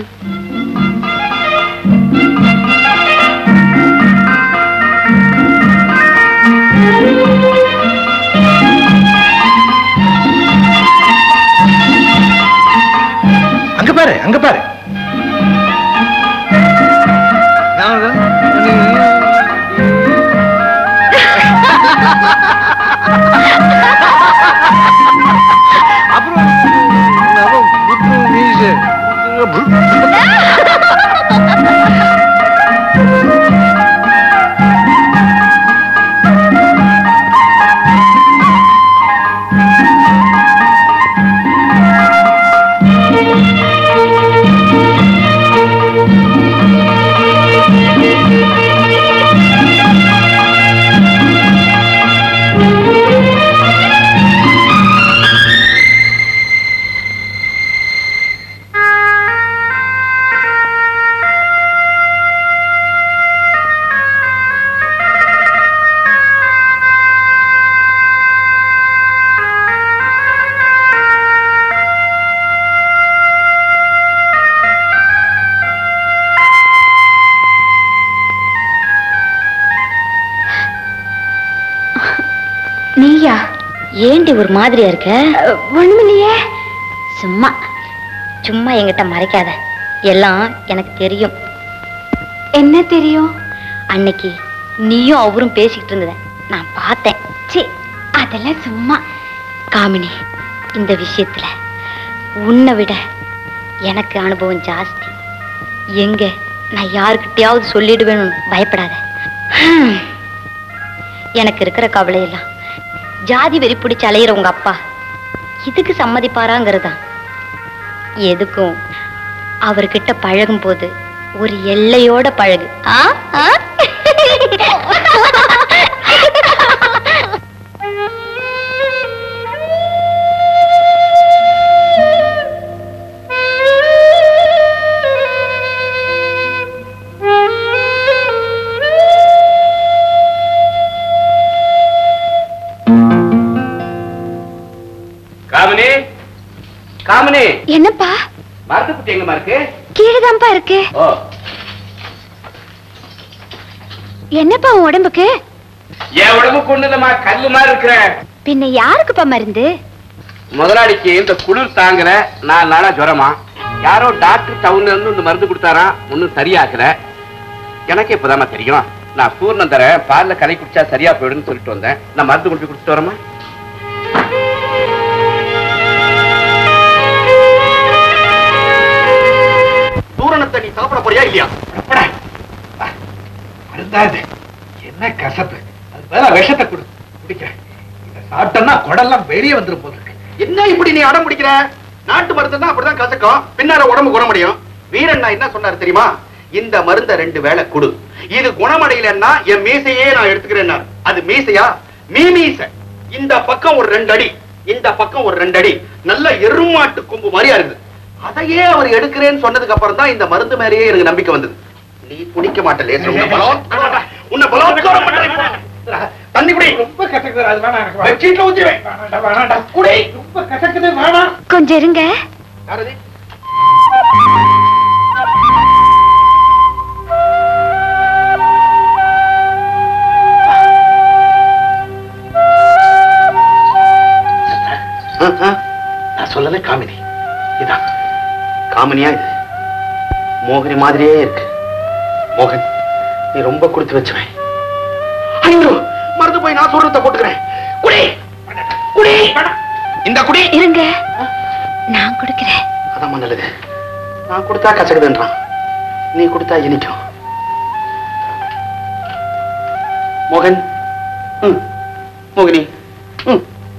அங்க பாரு அங்க பாரு நீயா ஏண்டி ஒரு மாதிரியா இருக்க ஒண்ணுமில்லையே சும்மா சும்மா என்கிட்ட மறைக்காத எல்லாம் எனக்கு தெரியும் என்ன தெரியும் அன்னைக்கு நீயும் அவரும் பேசிக்கிட்டு இருந்தத நான் பார்த்தேன் சி அதெல்லாம் சும்மா காமினி இந்த விஷயத்துல உன்னை விட எனக்கு அனுபவம் ஜாஸ்தி எங்க நான் யாருக்கிட்டையாவது சொல்லிடுவேன்னு பயப்படாத ஹம். எனக்கு இருக்கிற கவலையெல்லாம் ஜாதி வெறி பிடிச்சு அலையிற உங்க அப்பா இதுக்கு சம்மதிப்பாராங்கிறதா எதுக்கும் அவர்கிட்ட பழகும் போது ஒரு எல்லையோட பழகு ஆ? ஆ? காமினி காமினி என்னப்பா மரத்துக்குட்டி எங்கம்மா இருக்கு கீழேதான்ப்பா இருக்கு ஓ என்னப்பா உன் உடம்புக்கு என் உடம்பு கொண்டுதமா கல்லு மாதிரி இருக்கிறேன் பின்ன யாருக்குப்பா மருந்து முதலாளிக்கு இந்த குளிர் தாங்கல நாலு நாளா ஜுரமா யாரோ டாக்டர் டவுன்ல இருந்து இந்த மருந்து கொடுத்தாராம் ஒன்னும் சரியாகல எனக்கு இப்பதாம்மா தெரியும் நான் பூர்ணம் தரேன் பால்ல கலை குடிச்சா சரியா போயிடுன்னு சொல்லிட்டு வந்தேன் நான் மருந்து கொண்டு போய் கொடுத்துட்டு வரமா பூரணத்தை நீ சாப்பிட போறியா இல்லையா அருந்தாது என்ன கசப்பு அது வேற விஷத்தை கொடு குடிக்கிறேன் இத சாப்பிட்டோம்னா குடல்லாம் வெளியே வந்துரும் போல இருக்கு என்ன இப்படி நீ அடம் பிடிக்கிற நாட்டு மருந்து தான் அப்படிதான் கசக்கும் பின்னால உடம்பு குணமடையும் வீரண்ணா என்ன சொன்னாரு தெரியுமா இந்த மருந்த ரெண்டு வேளை கொடு இது குணமடையலன்னா என் மீசையே நான் எடுத்துக்கிறேன் அது மீசையா மீ மீசை இந்த பக்கம் ஒரு ரெண்டு அடி இந்த பக்கம் ஒரு ரெண்டு அடி நல்ல எருமாட்டு கொம்பு மாதிரியா இருக்கு அதையே அவர் எடுக்கிறேன்னு சொன்னதுக்கு அப்புறம் தான் இந்த மருந்து மேலேயே எனக்கு நம்பிக்கை வந்தது நீ குடிக்க மாட்டே உன்னை பலவத்காரம் உன்னை பலவத்காரம் பண்றேன். தண்ணி குடி ரொம்ப கசக்குது அது வேணாம் எனக்கு பெட்ஷீட்ல ஊத்திடுவேன் வேணாண்டா வேணாண்டா குடி ரொம்ப கசக்குது வேணாம் கொஞ்சம் இருங்க யாரது ஆ, ஆ. நான் சொல்லல காமினி இதான் காமினியா இது மோகினி மாதிரியே இருக்கு மோகன் நீ ரொம்ப கொடுத்து வச்சுவேன் ஐயோ மறந்து போய் நான் சொல்றத போட்டுக்கிறேன் குடி குடி இந்த குடி இருங்க நான் கொடுக்கிறேன் அதான் நல்லது நான் கொடுத்தா கசக்குதுன்றான் நீ கொடுத்தா இனிக்கும் மோகன் ம் மோகினி ம்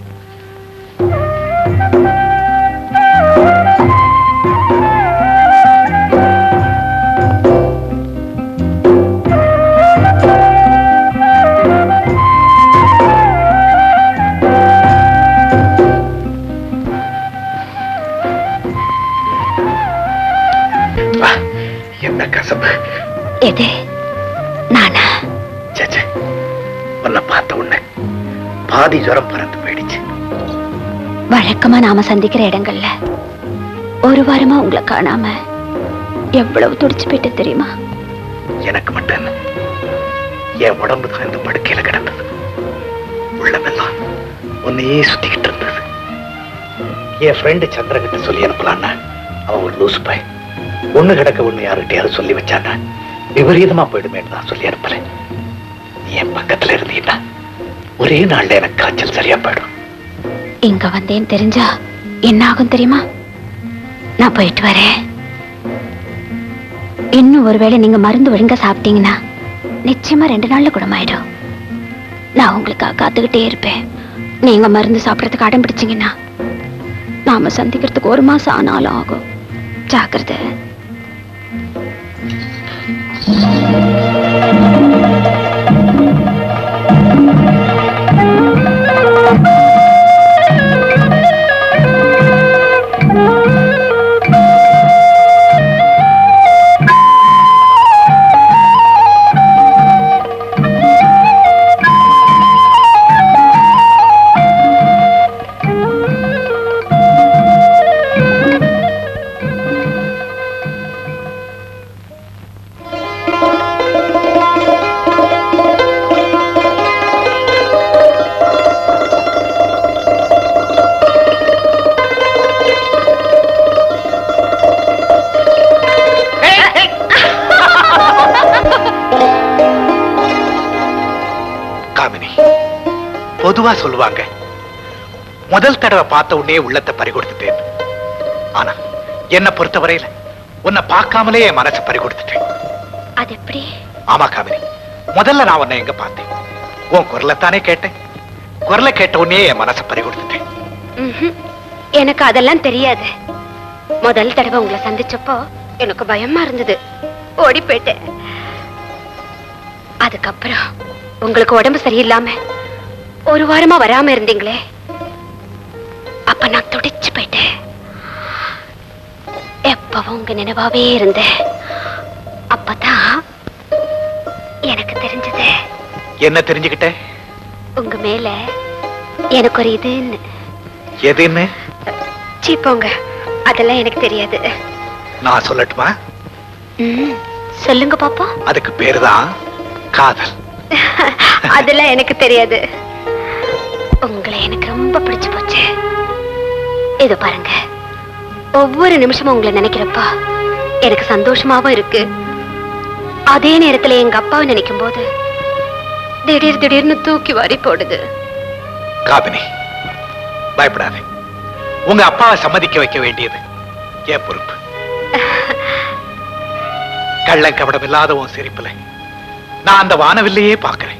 வா, என்ன கசப்பு எது நானா சேச்சே உன்னை பார்த்த உடனே பாதி ஜுரம் பறந்து போயிடுச்சு வழக்கமா நாம சந்திக்கிற இடங்கள்ல ஒரு வாரமா உங்களை காணாம எவ்வளவு துடிச்சு போயிட்டு தெரியுமா எனக்கு மட்டும் என்ன என் உடம்பு தான் இந்த படுக்கையில கிடந்தது உள்ளமெல்லாம் உன்னையே சுத்திக்கிட்டு இருந்தது என் ஃப்ரெண்டு சந்திரகிட்ட சொல்லி அனுப்பலான்னா அவன் ஒரு லூசு பாய் ஒண்ணு கிடக்க ஒண்ணு யாருகிட்டயாவது சொல்லி வச்சான்னா விபரீதமா போயிடுமேன்னு தான் சொல்லி அனுப்புறேன் நீ என் பக்கத்துல இருந்தீங்கன்னா ஒரே நாள்ல எனக்கு காய்ச்சல் சரியா போயிடும் இங்க வந்தேன்னு தெரிஞ்சா என்ன ஆகும் தெரியுமா நான் போயிட்டு வரேன் இன்னும் ஒருவேளை நீங்க மருந்து ஒழுங்கா சாப்பிட்டீங்கன்னா நிச்சயமா ரெண்டு நாள்ல குணமாயிடும் நான் உங்களுக்காக காத்துக்கிட்டே இருப்பேன் நீங்க மருந்து சாப்பிடறதுக்கு அடம் பிடிச்சீங்கன்னா நாம சந்திக்கிறதுக்கு ஒரு மாசம் ஆனாலும் ஆகும் ஜாக்கிரதை காமினி பொதுவா சொல்லுவாங்க முதல் தடவை பார்த்த உடனே உள்ளத்தை பறி கொடுத்துட்டேன் ஆனா என்ன பொறுத்தவரையில உன்னை பார்க்காமலே என் மனசை பறி கொடுத்துட்டேன் அது எப்படி ஆமா காமினி முதல்ல நான் உன்னை எங்க பார்த்தேன் உன் குரலைத்தானே கேட்டேன் குரலை கேட்ட உடனே என் மனசை பறி கொடுத்துட்டேன் ம்ஹும். எனக்கு அதெல்லாம் தெரியாது முதல் தடவை உங்களை சந்திச்சப்போ எனக்கு பயமா இருந்தது ஓடி போயிட்டேன் அதுக்கப்புறம் உங்களுக்கு உடம்பு சரியில்லாம ஒரு வாரமா வராம இருந்தீங்களே அப்ப நான் துடிச்சு போயிட்டேன் எப்பவும் உங்க நினைவாவே இருந்தேன் அப்பதான் எனக்கு தெரிஞ்சது என்ன தெரிஞ்சுக்கிட்ட உங்க மேல எனக்கு ஒரு இதுன்னு எதுன்னு சீ போங்க அதெல்லாம் எனக்கு தெரியாது நான் சொல்லட்டுமா ம், சொல்லுங்க பாப்பா அதுக்கு பேருதான் காதல் அதெல்லாம் எனக்கு தெரியாது உங்களை எனக்கு ரொம்ப பிடிச்சு போச்சு இது பாருங்க ஒவ்வொரு நிமிஷமும் உங்களை நினைக்கிறப்ப எனக்கு சந்தோஷமாவும் இருக்கு அதே நேரத்துல எங்க அப்பாவை நினைக்கும் போது திடீர் திடீர்னு தூக்கி வாரி போடுது காபினி பயப்படாதே உங்க அப்பாவை சம்மதிக்க வைக்க வேண்டியது என் பொறுப்பு கள்ளக்கபடம் இல்லாத உன் சிரிப்புல நான் அந்த வானவில்லையே பார்க்கிறேன்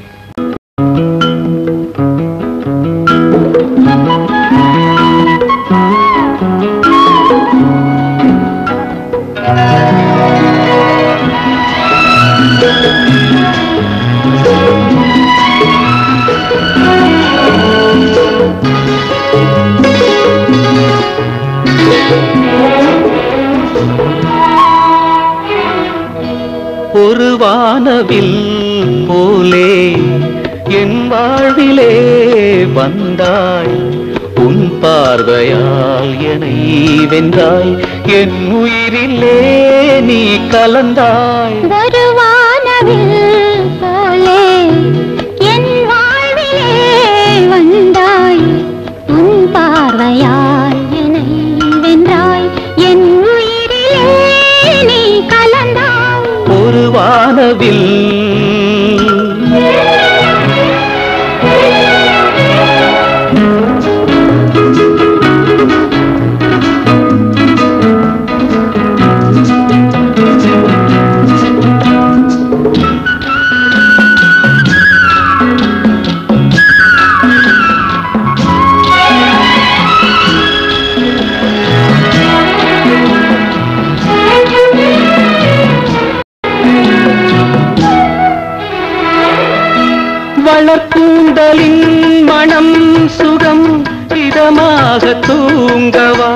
வானவில் போலே என் வாழ்விலே வந்தாய் உன் பார்வையால் என்னை வென்றாய் என் உயிரிலே நீ கலந்தாய் ஒரு வானவில் போலே என் வாழ்விலே வந்தாய் உன் பார்வையால் என்னை வென்றாய் என் உயிரிலே நீ கலந்தாய் ஒரு வானவில் வளர்க்கூந்தலின் மனம் சுகம் இதமாக தூங்கவா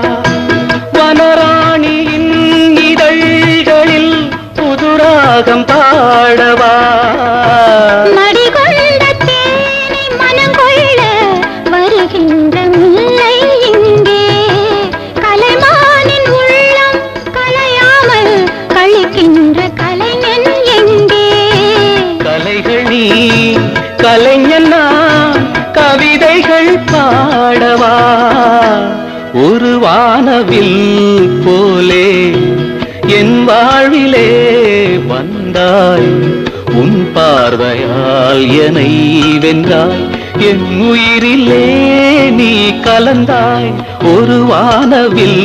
வனராணியின் இதழ்களில் புதுராகம் பாடவா மடிகொண்ட தேனை மனங்கொள்ள வருகின்ற முல்லை இங்கே கலைமானின் உள்ளம் கலையாமல் கழிக்கின்ற கலைஞன் எங்கே கலைகள் நீ கலைஞன் நான் கவிதைகள் பாடவா ஒரு வானவில் போலே என் வாழ்விலே வந்தாய் உன் பார்வையால் என்னை வென்றாய் என் உயிரிலே நீ கலந்தாய் ஒரு வானவில்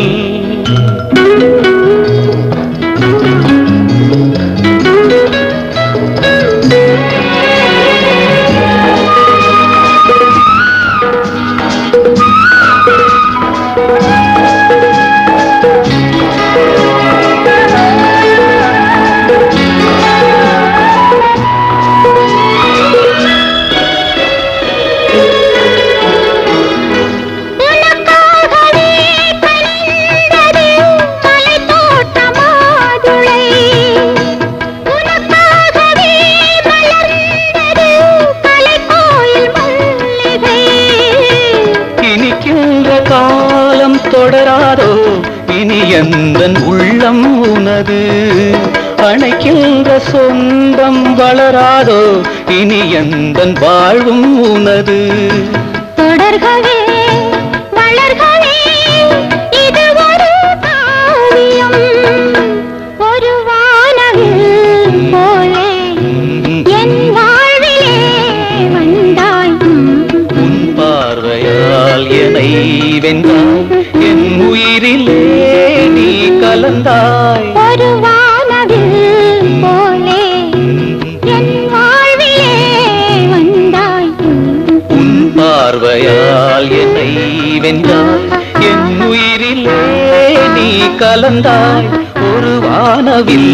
உனக்காகவே கனிந்தது மலைத்தோட்ட மாதுளை. உனக்காகவே மலர்ந்தது கலைக்கோயில் மல்லிகை. இனிக்கின்ற காலம் தொடராதோ இனி எந்தன் உள்ளம் உனது அணைக்கின்ற சொந்தம் வளராதோ இனி எந்தன் வாழ்வும் உனது தொடர்கவே வளர்கவே இது ஒரு காவியம் ஒரு வானவில் போலே என் வாழ்விலே வந்தாய் உன் பார்வையால் என்னை வென்றாய் என் உயிரிலே நீ கலந்தாய் ஒரு வானவில் போலே என் வாழ்விலே வந்தாய் உன் பார்வையால் என்னை வென்றாய் என் உயிரிலே நீ கலந்தாய் ஒரு வானவில்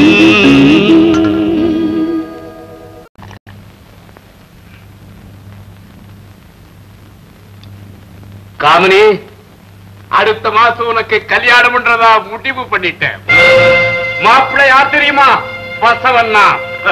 காமினி அடுத்த மாசம் உனக்கு கல்யாணம் பண்றதா முடிவு பண்ணிட்டேன் மாப்பிள்ளை யார் தெரியுமா பசவண்ணா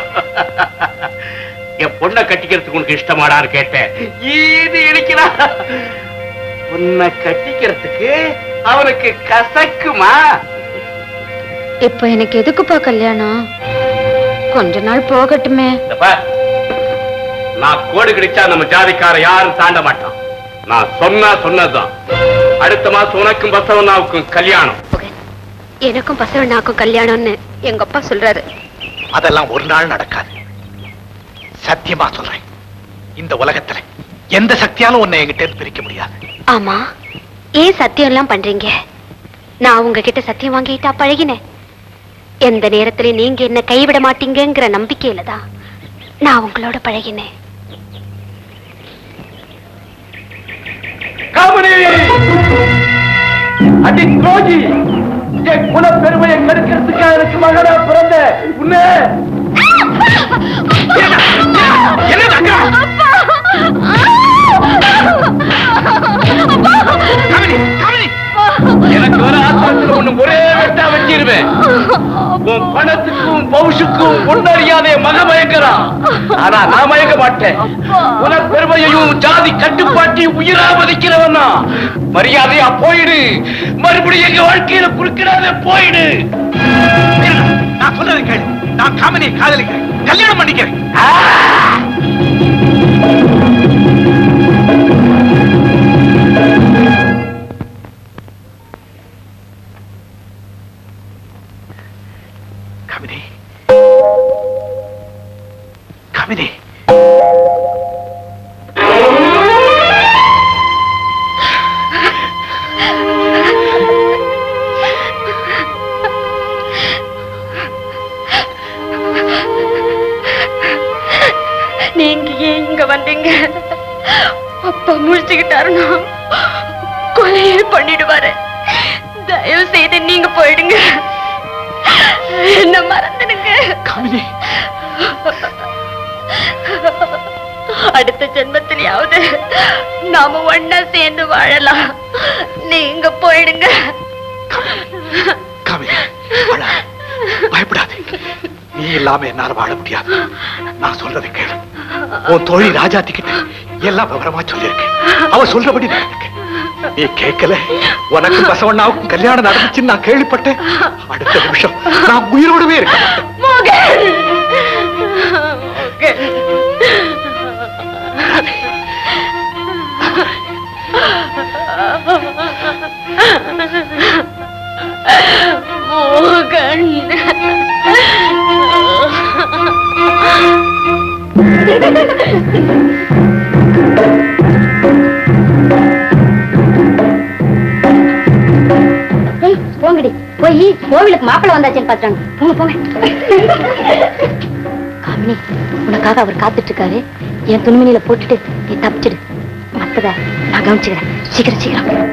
என் பொண்ணை கட்டிக்கிறதுக்கு உனக்கு இஷ்டமாடான்னு கேட்டேன் இது இடிக்கிறா உன்னை கட்டிக்கிறதுக்கு அவனுக்கு கசக்குமா இப்போ எனக்கு எதுக்குப்பா கல்யாணம் கொஞ்ச நாள் போகட்டுமே இந்த பார், நான் கோடு கிடைச்சா நம்ம ஜாதிக்கார யாரும் தாண்ட மாட்டான் நான் சொன்னா சொன்னதுதான் அடுத்த மாசம் உனக்கும் பசவண்ணாவுக்கும் கல்யாணம் எனக்கும் பசவண்ணாக்கும் கல்யாணம்னு எங்க அப்பா சொல்றாரு அதெல்லாம் ஒரு நாள் நடக்காது சத்தியமா சொல்றேன் இந்த உலகத்துல எந்த சக்தியாலும் உன்னை என்கிட்ட இருந்து பிரிக்க முடியாது ஆமா ஏன் சத்தியம் எல்லாம் பண்றீங்க நான் உங்ககிட்ட சத்தியம் வாங்கிட்டா பழகினேன் எந்த நேரத்திலயும் நீங்க என்ன கைவிட மாட்டீங்கங்கிற நம்பிக்கையில தான் நான் உங்களோட பழகினேன் காமனி அடி துரோகி என் குல பெருமையை கெடுக்கிறதுக்கு எனக்கு மகனா பிறந்த உன்னை எனக்கு ஒரு ஆத்திரத்தில் ஒண்ணு ஒரே வெட்டா வச்சிருவேன் உன் பணத்துக்கும் பவுஷுக்கும் பொண்ணறியாதே மக மயக்கிறான் ஆனா நான் மயக்க மாட்டேன் உன பெருமையையும் ஜாதி கட்டுப்பாட்டையும் உயிரா மதிக்கிறவனா மரியாதையா போயிடு மறுபடியும் எங்க வாழ்க்கையில குறுக்கிடாத போயிடு நான் சொல்றது கேளு நான் காமனியை காதலிக்கிறேன் கல்யாணம் பண்ணிக்கிறேன் கவிதை கவிதை நீங்க ஏன் இங்க வந்தீங்க அப்பா முடிச்சுக்கிட்டாருன்னா கொலையே பண்ணிடுவாரு தயவு செய்து நீங்க போயிடுங்க என்ன மறந்துடுங்க கவிதை அடுத்த ஜென்மத்திலேயாவது நாம ஒன்னா சேர்ந்து வாழலாம் நீங்க போயிடுங்க கவிதை அழாத. பயப்படாதே நீ இல்லாம என்னால வாழ முடியாது நான் சொல்றதை கேளு உன் தோழி ராஜாத்தி கிட்ட எல்லாம் விவரமா சொல்லியிருக்கேன் அவ சொல்றபடி நடந்துக்க நீ கேட்கல உனக்கு பசவண்ணாவுக்கும் கல்யாணம் நடந்துச்சுன்னு நான் கேள்விப்பட்டேன் அடுத்த நிமிஷம் நான் உயிரோடவே இருக்க மாட்டேன் மோகன் மோகன் மோகன் ஏய் போங்கடி போய் கோவிலுக்கு மாப்பிள்ளை வந்தாச்சுன்னு பாத்துறாங்க போங்க போங்க காமினி உனக்காக அவர் காத்துட்டு இருக்காரு என் துணிமணியில போட்டுட்டு நீ தப்பிச்சிடு மத்தத நான் கவனிச்சுக்கிறேன் சீக்கிரம் சீக்கிரம்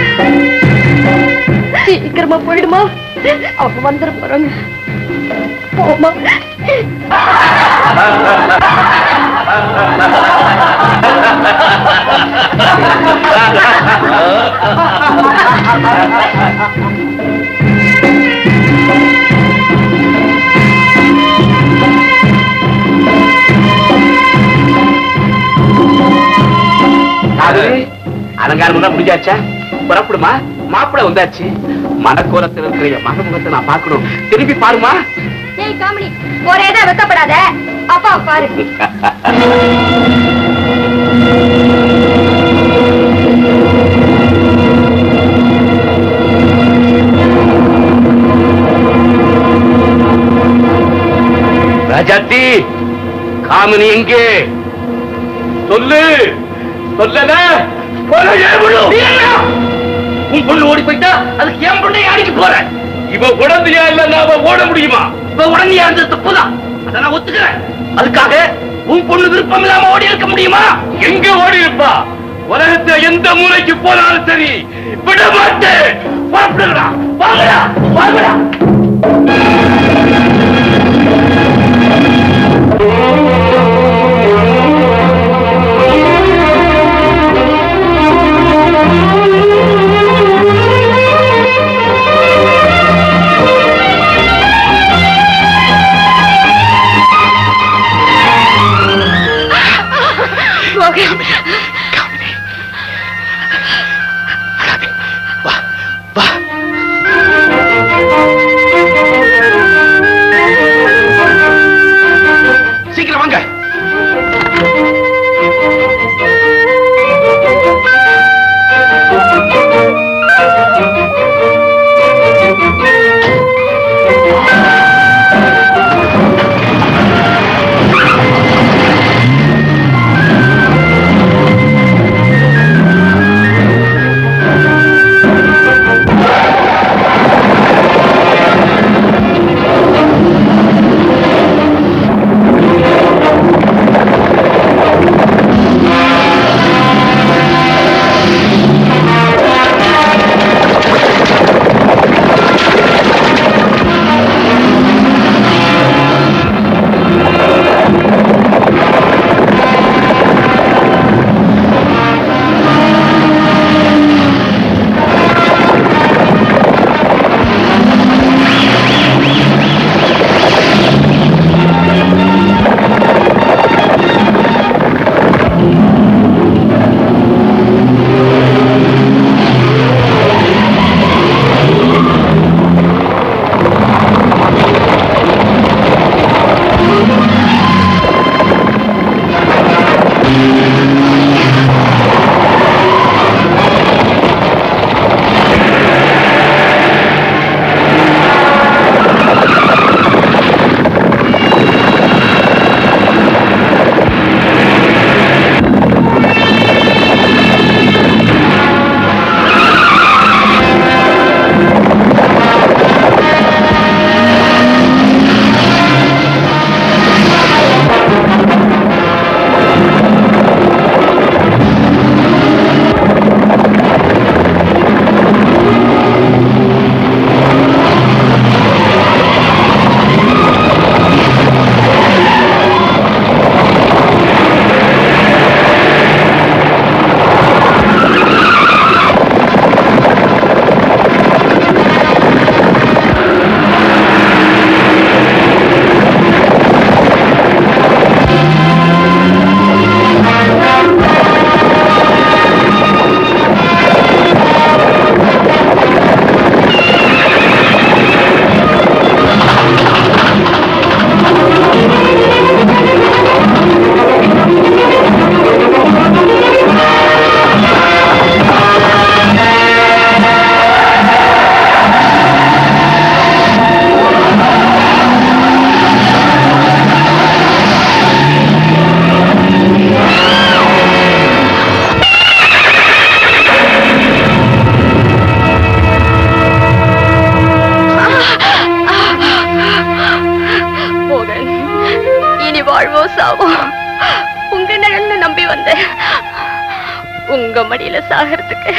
சீக்கிரமா போயிடுமா அவங்க வந்துட போறாங்க போமா அது அலங்காரம் தான் முடிஞ்சாச்சா புறப்படுமா மாப்பிளை வந்தாச்சு மனக்கோலத்தில் இருக்கிற என் மகமுகத்தை நான் பார்க்கணும் திரும்பி பாருமா ஏய் காமெடி ஒரே தான் வெக்கப்படாத அப்பா பாரு ராஜாத்தி காமினி எங்கே சொல்லு சொல்லல உன் பொண்ணு ஓடி போயிட்டா அதுக்கு என் பொண்ணை அடிக்க போறேன் இவ உடந்தையா இல்ல அவ ஓட முடியுமா இவ உடந்தையா இருந்தது தப்புதான் அதை நான் ஒத்துக்கிறேன் அதுக்காக உன் பொண்ணு விருப்பம் இல்லாம ஓடி இருக்க முடியுமா எங்க ஓடி இருப்பா உலகத்துல எந்த மூலைக்கு போனாலும் சரி விட மாட்டேன் புறப்படுங்கடா வாங்கடா வாங்கடா மோகன் காமினி அழாதே வா வா சீக்கிரம் வாங்க உங்க மடியில சாகிறதுக்கு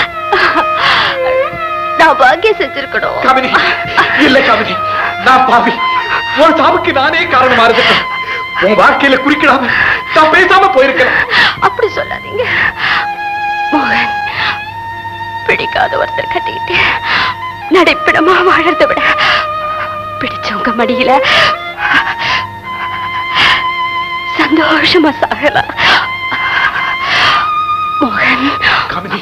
நான் பாக்கியம் செஞ்சிருக்கணும் காமினி இல்ல காமினி நான் பாவி உன் சாவுக்கு நானே காரணமா இருக்கேன் உன் வாழ்க்கையில குறிக்கிடாம நான் பேசாம போயிருக்கிறேன் அப்படி சொல்லாதீங்க மோகன் பிடிக்காத ஒருத்தர் கட்டிக்கிட்டு நடைப்பிடமா வாழறத விட பிடிச்சவங்க மடியில சந்தோஷமா சாகலாம் மோகன் காமினி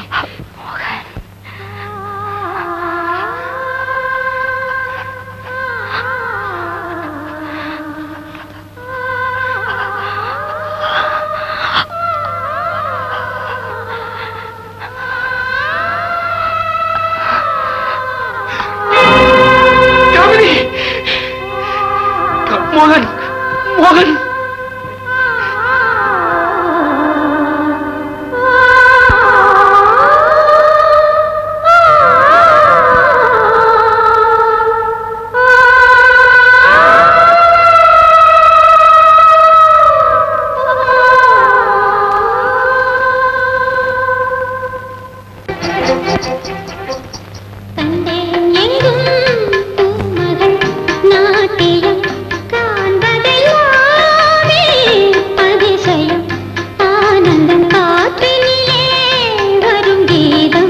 காமினி க- மோகன் மோகன் கண்டேன் எங்கும் பூமகள் நாட்டியம் காண்பதெல்லாமே அதிசயம் ஆனந்தம் காற்றினிலே வரும் கீதம்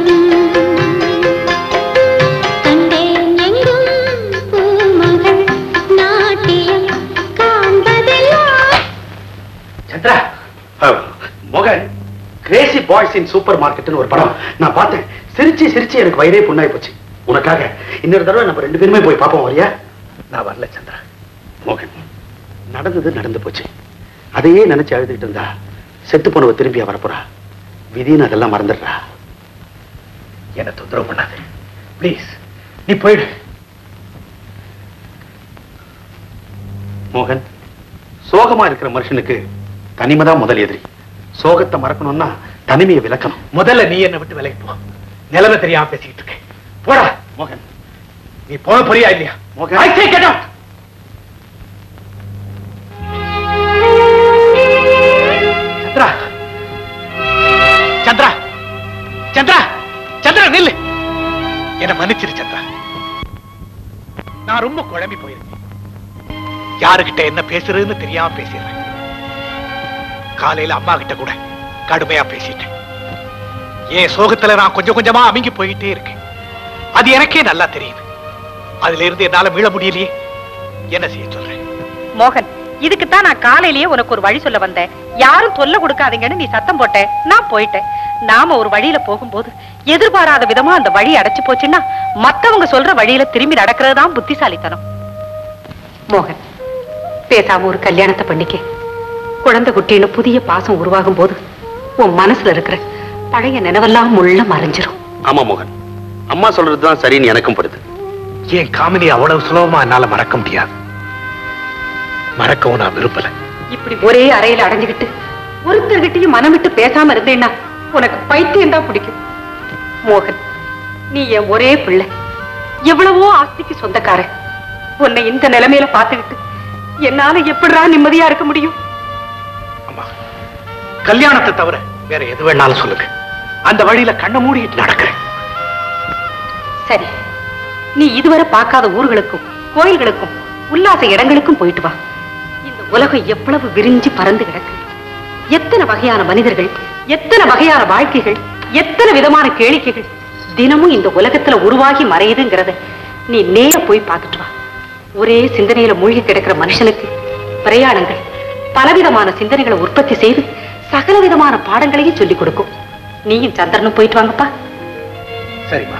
கண்டேன் எங்கும் பூமகள் நாட்டியம் காண்பதெல்லாம் சந்திரா அஹ், மோகன் கிரேசி பாய்ஸ் இன் சூப்பர் மார்க்கெட்னு ஒரு படம் நான் பார்த்தேன் சிரிச்சு சிரிச்சு எனக்கு வயிறே புண்ணாய் போச்சு உனக்காக இன்னொரு தடவை நம்ம ரெண்டு பேருமே போய் பார்ப்போம் வரியா நான் வரல சந்திரா மோகன் நடந்தது நடந்து போச்சு அதையே நினைச்சு அழுதுகிட்டு இருந்தா செத்து போனவ திரும்பியா வரப்போறா விதின்னு அதெல்லாம் மறந்துடுறா என்ன தொந்தரவு பண்ணாது ப்ளீஸ் நீ போயிடு மோகன் சோகமா இருக்கிற மனுஷனுக்கு தனிமை தான் முதல் எதிரி சோகத்தை மறக்கணும்னா தனிமையை விளக்கணும் முதல்ல நீ என்ன விட்டு விலகி போ நிலைமை தெரியாம பேசிக்கிட்டு இருக்கேன் போடா மோகன் நீ போன போறியா இல்லையா மோகன் I say get out. Chandra Chandra Chandra Chandra நில்லு என்ன மன்னிச்சிரு சந்திரா நான் ரொம்ப குழம்பி போயிருக்கேன் யாருகிட்ட என்ன பேசுறதுன்னு தெரியாம பேசிடுறேன் காலையில அம்மா கிட்ட கூட கடுமையா பேசிட்டேன் என் சோகத்துல நான் கொஞ்சம் கொஞ்சமா அமுங்கி போயிட்டே இருக்கேன் அது எனக்கே நல்லா தெரியுது அதுல இருந்து என்னால மீள முடியலையே என்ன செய்ய சொல்றேன் மோகன் இதுக்குத்தான் நான் காலையிலேயே உனக்கு ஒரு வழி சொல்ல வந்தேன் யாரும் தொல்லை கொடுக்காதீங்கன்னு நீ சத்தம் போட்ட நான் போயிட்டேன் நாம ஒரு வழியில போகும்போது எதிர்பாராத விதமா அந்த வழி அடைச்சு போச்சுன்னா மத்தவங்க சொல்ற வழியில திரும்பி நடக்கிறது தான் புத்திசாலித்தனம் மோகன் பேசாம ஒரு கல்யாணத்தை பண்ணிக்க குழந்தை குட்டின்னு புதிய பாசம் உருவாகும் போது உன் மனசுல இருக்கிற பழைய நினைவெல்லாம் முள்ள மறைஞ்சிரும் ஆமா மோகன் அம்மா சொல்றதுதான் சரின்னு எனக்கும் படுது என் காமெடி அவ்வளவு சுலபமா என்னால மறக்க முடியாது மறக்கவும் நான் விரும்பல இப்படி ஒரே அறையில அடைஞ்சுக்கிட்டு ஒருத்தர்கிட்டயும் மனம் விட்டு பேசாம இருந்தேன்னா உனக்கு பைத்தியம் தான் பிடிக்கும் மோகன் நீ என் ஒரே பிள்ளை எவ்வளவோ ஆஸ்திக்கு சொந்தக்காரன் உன்னை இந்த நிலைமையில பார்த்துக்கிட்டு என்னால எப்படிடா நிம்மதியா இருக்க முடியும் அம்மா கல்யாணத்தை தவிர வேற எது வேணாலும் சொல்லுங்க அந்த வழியில கண்ணை மூடிட்டு நடக்கிறேன் சரி நீ இதுவரை பார்க்காத ஊர்களுக்கும் கோயில்களுக்கும் உல்லாச இடங்களுக்கும் போயிட்டு வா இந்த உலகம் எவ்வளவு விரிஞ்சு பறந்து கிடக்கு எத்தனை வகையான மனிதர்கள் எத்தனை வகையான வாழ்க்கைகள் எத்தனை விதமான கேளிக்கைகள் தினமும் இந்த உலகத்துல உருவாகி மறையுதுங்கிறத நீ நேர போய் பார்த்துட்டு வா ஒரே சிந்தனையில மூழ்கி கிடக்கிற மனுஷனுக்கு பிரயாணங்கள் பலவிதமான சிந்தனைகளை உற்பத்தி செய்து சகல விதமான பாடங்களையும் சொல்லிக் கொடுக்கும் நீயும் சந்திரனும் போயிட்டு வாங்கப்பா சரிம்மா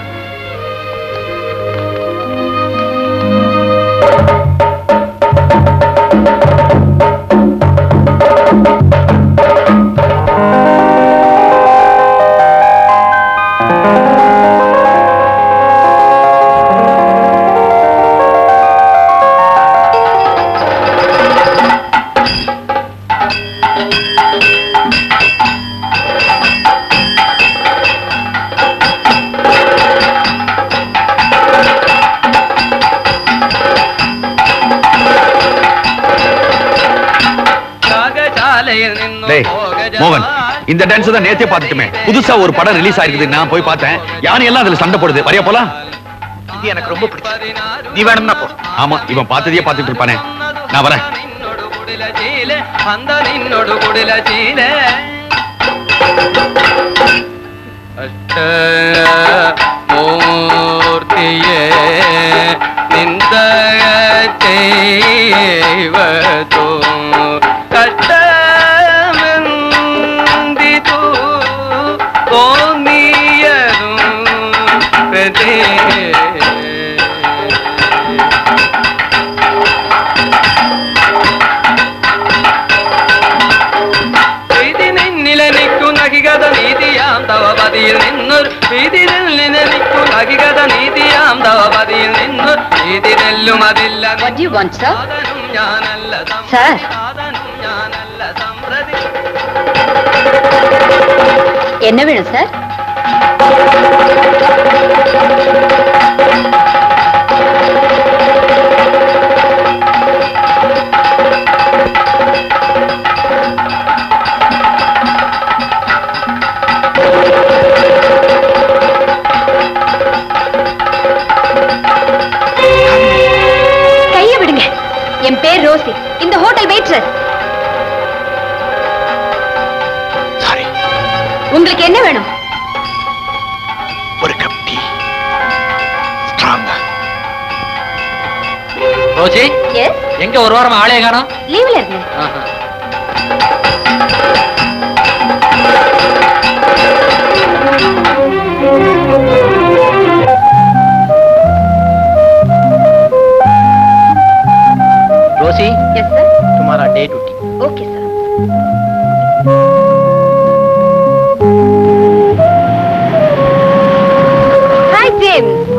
യാഗശാലയിൽ നിന്നും டேய், ഭോഗജ மோகன் இந்த டான்ஸ் தான் நேத்தே பார்த்துட்டுமே புதுசா ஒரு படம் ரிலீஸ் ஆயிருக்குது நான் போய் பார்த்தேன் யானை எல்லாம் அதுல சண்டை போடுது வரையா போலாம் இது எனக்கு ரொம்ப பிடிச்சது நீ வேணும்னா போ ஆமா இவன் பார்த்ததையே பார்த்துட்டு இருப்பானே நான் வரேன் ಅಂದ ನಿನ್ನೊಡು ಕುಡಿಲ ಚೀಲ ಅಷ್ಟ ಮೂರ್ತಿಯೇ ನಿಂದ ಚೈವತು ಕಷ್ಟಮೆಂದಿತು ಕೋನಿಯರು ಪ್ರತಿ ಪ್ರೀತಿ ನಿನ್ನಿಲ ನಿಕ್ಕು ನಗಿಗದ ನೀತಿಯಾಂ ತವ ಬದಿയിൽ നിന്നൊരു വീതിയിൽ നിനനിക്കു നകികത നീതിയാം തവ ബദിയിൽ നിന്നൊരു നീതി നെല്ലും അതില്ല What do you want, sir? സാധനം ഞാനല്ല Sir. സാധനം ഞാനല്ല സമ്പ്രതി என்ன வேணும் சார் கைய விடுங்க என் பேர் ரோசி இந்த ஹோட்டல் வெயிட்ரஸ் சாரி உங்களுக்கு என்ன வேணும் ஒரு கப் டீ ஸ்ட்ராங்கா ரோஜி எஸ் எங்க ஒரு வாரம் ஆளே காணோம் லீவ்ல இருந்தேன் ரோசி எஸ் சார் तुम्हारा day duty okay sir hi James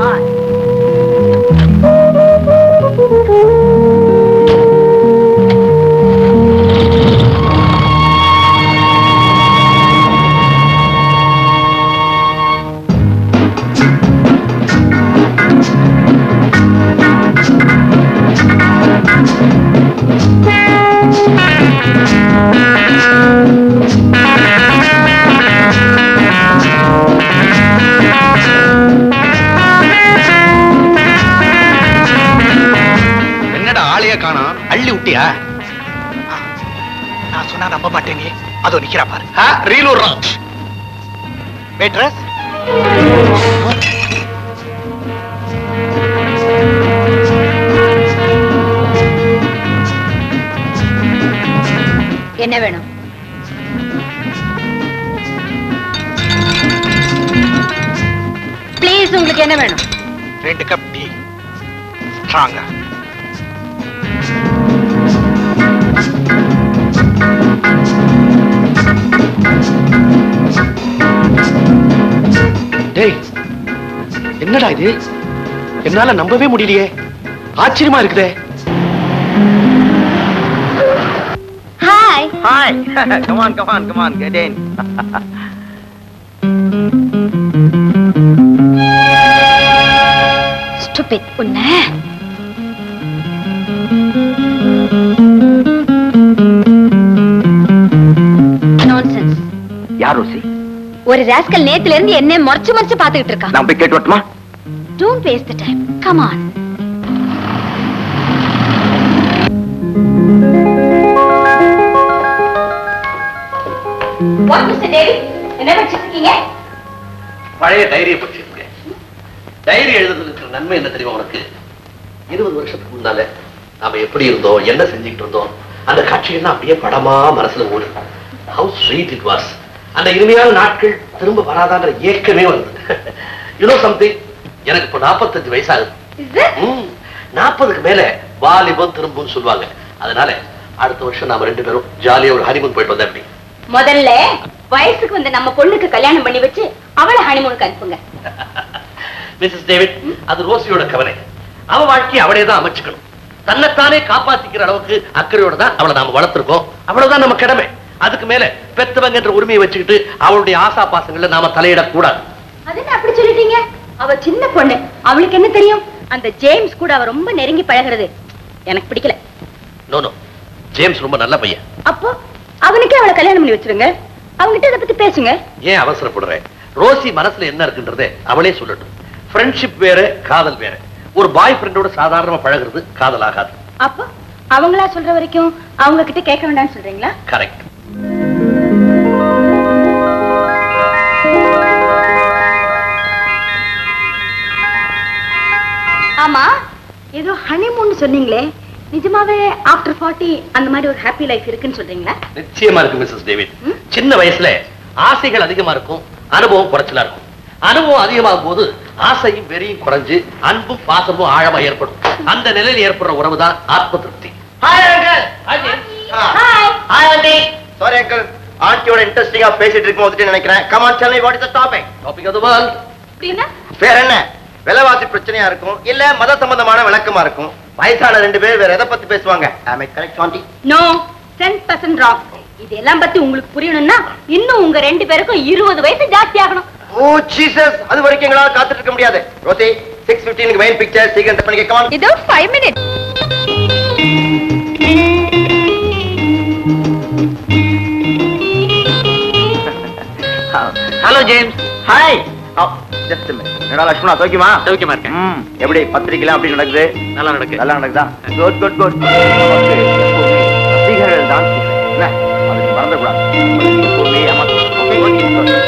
என்னடா ஆளைய காணோம் அள்ளி விட்டியா நான் சொன்னா நம்ப மாட்டேங்க அதோ நிக்கிறா பாரு ரீலூர் ராஜ் வெயிட்ரஸ் என்ன வேணும் ப்ளீஸ் உங்களுக்கு என்ன வேணும் ரெண்டு கப் டீ ஸ்ட்ராங்கா டேய் என்னடா இது என்னால நம்பவே முடியலையே ஆச்சரியமா இருக்குதே hi Hi. come on, come on, come on. Get in. Stupid உன்ன நான்சென்ஸ் யார் ரோசி ஒரு ராஸ்கல் நேத்துல இருந்து என்ன மறைச்சு மறைச்சு பாத்துக்கிட்டு இருக்கான் நான் போய் கேட்டு வரட்டுமா don't waste the time come on what mister David என்ன படிச்சிட்டு இருக்கீங்க பழைய டைரியை படிச்சிருக்கேன் டைரி எழுதுறதுல இருக்கிற நன்மை என்ன தெரியுமா உனக்கு இருபது வருஷத்துக்கு முன்னால நாம எப்படி இருந்தோம் என்ன செஞ்சுக்கிட்டு இருந்தோம் அந்த காட்சிகள்லாம் அப்படியே படமா மனசுல ஓடும் ஹவு ஸ்வீட் இட் வாஸ் அந்த இனிமையான நாட்கள் திரும்ப வராதான்ற ஏக்கமே வந்தது யூனோ சம்திங் எனக்கு இப்போ நாற்பத்தஞ்சு வயசாகுது ம், நாற்பதுக்கு மேல வாலிபம் திரும்பும்னு சொல்லுவாங்க அதனால அடுத்த வருஷம் நாம ரெண்டு பேரும் ஜாலியா ஒரு ஹனிமூன் போயிட்டு வந்தா எப்படி முதல்ல வயசுக்கு வந்த நம்ம பொண்ணுக்கு கல்யாணம் பண்ணி வச்சு அவளை ஹனிமூனுக்கு அனுப்புங்க மிஸ்ஸஸ் டேவிட் அது ரோசியோட கவலை அவ வாழ்க்கையை அவளே தான் அமைச்சுக்கணும் தன்னைத்தானே காப்பாத்திக்கிற அளவுக்கு அக்கறையோட தான் அவளை நாம வளர்த்திருக்கோம் அவ்வளவுதான் நம்ம கடமை அதுக்கு மேல பெத்தவங்க என்ற உரிமையை வச்சுக்கிட்டு அவளுடைய ஆசா பாசங்கள்ல நாம தலையிடக்கூடாது அது என்ன அப்படி சொல்லிட்டீங்க அவ சின்ன பொண்ணு அவளுக்கு என்ன தெரியும் அந்த ஜேம்ஸ் கூட அவ ரொம்ப நெருங்கி பழகுறது எனக்கு பிடிக்கல நோ நோ ஜேம்ஸ் ரொம்ப நல்ல பையன் அப்போ அவனுக்கே அவளை கல்யாணம் பண்ணி வச்சிருங்க அவங்ககிட்ட இதை பத்தி பேசுங்க ஏன் அவசரப்படுறேன் ரோசி மனசுல என்ன இருக்குன்றதே அவளே சொல்லட்டும் ஃப்ரெண்ட்ஷிப் வேற காதல் வேற ஒரு பாய் ஃப்ரெண்டோட சாதாரணமா பழகுறது காதல் ஆகாது அப்போ அவங்களா சொல்ற வரைக்கும் அவங்க கிட்ட கேட்க வேண்டாம்னு சொல்றீங்களா கரெக்ட் ஆமா ஏதோ ஹனிமூன் சொன்னீங்களே நிஜமாவே ஆஃப்டர் ஃபார்ட்டி அந்த மாதிரி ஒரு ஹாப்பி லைஃப் இருக்குன்னு சொல்றீங்களா நிச்சயமா இருக்கு மிஸ்ஸஸ் டேவிட் சின்ன வயசுல ஆசைகள் அதிகமா இருக்கும் அனுபவம் குறைச்சலா இருக்கும் அனுபவம் அதிகமாகும் போது ஆசையும் வெறியும் குறைஞ்சு அன்பும் பாசமும் ஆழமா ஏற்படும் அந்த நிலையில் ஏற்படுற உறவு தான் ஆத்ம திருப்தி hi uncle hi aunty sorry uncle ஆண்டியோட இன்ட்ரெஸ்டிங்கா பேசிட்டு இருக்கும் வந்துட்டு நினைக்கிறேன் come on tell me what is the topic topic அது வேர்ல்ட் அப்படின்னா வேற என்ன விலைவாசி பிரச்சனையா இருக்கும் இல்ல மத சம்பந்தமான விளக்கமா இருக்கும் வயசான ரெண்டு பேர் வேற எதை பத்தி பேசுவாங்க am I correct aunty no ten percent wrong இதெல்லாம் பத்தி உங்களுக்கு புரியணும்னா இன்னும் உங்க ரெண்டு பேருக்கும் இருபது வயசு ஜாஸ்தி ஆகணும் ஓ ஜீசஸ் அது வரைக்கும் எங்களால காத்துட்டு இருக்க முடியாது ரோசி 6:15 மெயின் பிக்சர் சீக்கிரம் பண்ணிக்க கமான் இதோ five minute hello James hi just என்னடா லட்சுமணா சௌக்கியமா சௌக்கியமா இருக்கேன் ம் எப்படி பத்திரிக்கைலாம் அப்படி நடக்குது நல்லா நடக்கு நல்லா நடக்குதா குட் குட் குட் ரசிகர்கள் தான் என்ன அது நீ மறந்துடக்கூடாது எப்பவுமே ஏமாத்த okay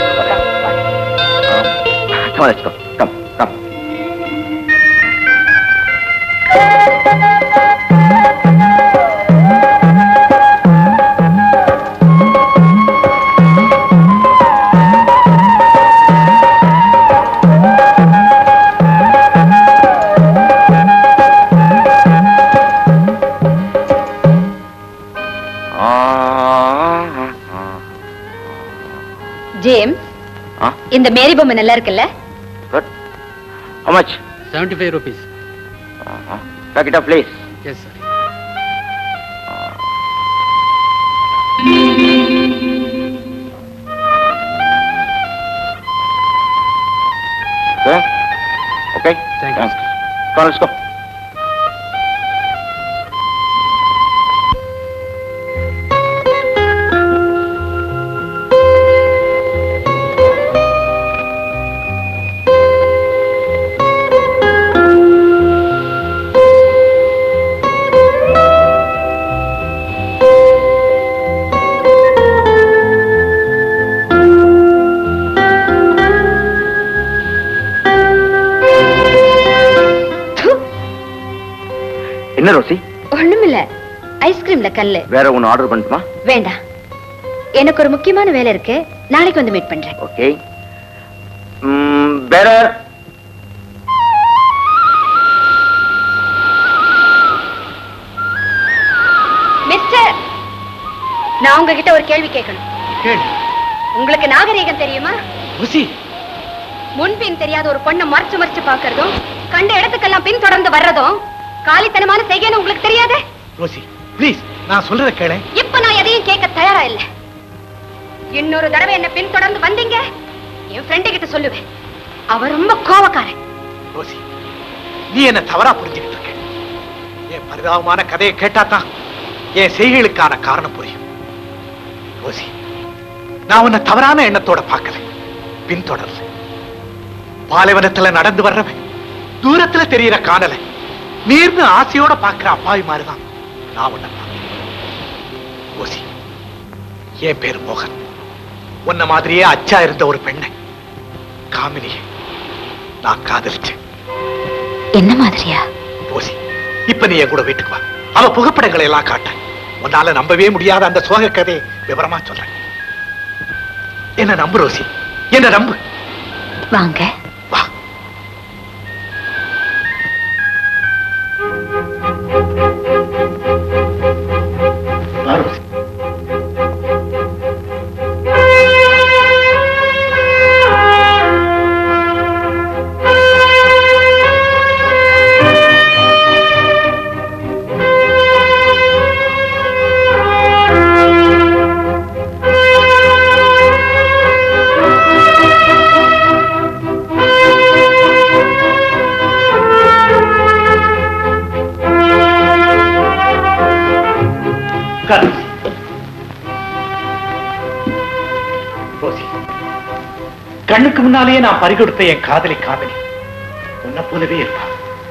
Come on, let's go. Come, come. James ஆ? இந்த மேரி பொம்மை நல்லா இருக்குல்ல Good. How much? Seventy five rupees Uh-huh. Pack it up, please. Yes sir Okay? Okay? Thank you, Thanks. Come on, let's go. என்ன Rosie ஒண்ணுமில்ல ஐஸ்கிரீம்ல கல்லு வேற ஒன்னு ஆர்டர் பண்ணட்டுமா வேண்டாம் எனக்கு ஒரு முக்கியமான வேலை இருக்கு நாளைக்கு வந்து மீட் பண்றேன் ஓகே வேற மிஸ்டர் நான் உங்ககிட்ட ஒரு கேள்வி கேட்கணும் கேளு உங்களுக்கு நாகரீகம் தெரியுமா ருசி முன்பின் தெரியாத ஒரு பொண்ணை மறைச்சு மறைச்சு பாக்குறதும் கண்ட இடத்துக்கெல்லாம் பின் தொடர்ந்து வர்றதும் காலித்தனமான செய்கைன்னு உங்களுக்கு தெரியாதே ரோசி ப்ளீஸ் நான் சொல்றத கேளு இப்ப நான் எதையும் கேட்க தயாரா இல்ல இன்னொரு தடவை என்ன பின் தொடர்ந்து வந்தீங்க என் ஃப்ரெண்டு கிட்ட சொல்லுவேன் அவ ரொம்ப கோவக்காரன் ரோசி நீ என்ன தவறா புரிஞ்சுக்கிட்டு இருக்க என் பரிதாபமான கதையை கேட்டாதான் என் செய்கைகளுக்கான காரணம் புரியும் ரோசி நான் உன்னை தவறான எண்ணத்தோட பார்க்கல பின்தொடரல பாலைவனத்துல நடந்து வர்றவன் தூரத்துல தெரியற காணல நீர்னு ஆசையோட பார்க்கிற அப்பாவி மாதிரிதான் நான் உன்னை பார்க்கிறேன். ரோசி என் பேர் மோகன் உன்ன மாதிரியே அச்சா இருந்த ஒரு பெண்ணை காமினியை நான் காதலிச்சேன் என்ன மாதிரியா ரோசி இப்ப நீ என் கூட வீட்டுக்கு வா அவ புகைப்படங்களை எல்லாம் காட்ட உன்னால நம்பவே முடியாத அந்த சோக கதையை விவரமா சொல்றேன் என்ன நம்பு ரோசி என்ன நம்பு வாங்க வா வா, ரோசி. ஆ ரோசி கண்ணுக்கு முன்னாலேயே நான் பறிகொடுத்த என் காதலி காதலி உன்னை போலவே இருப்பா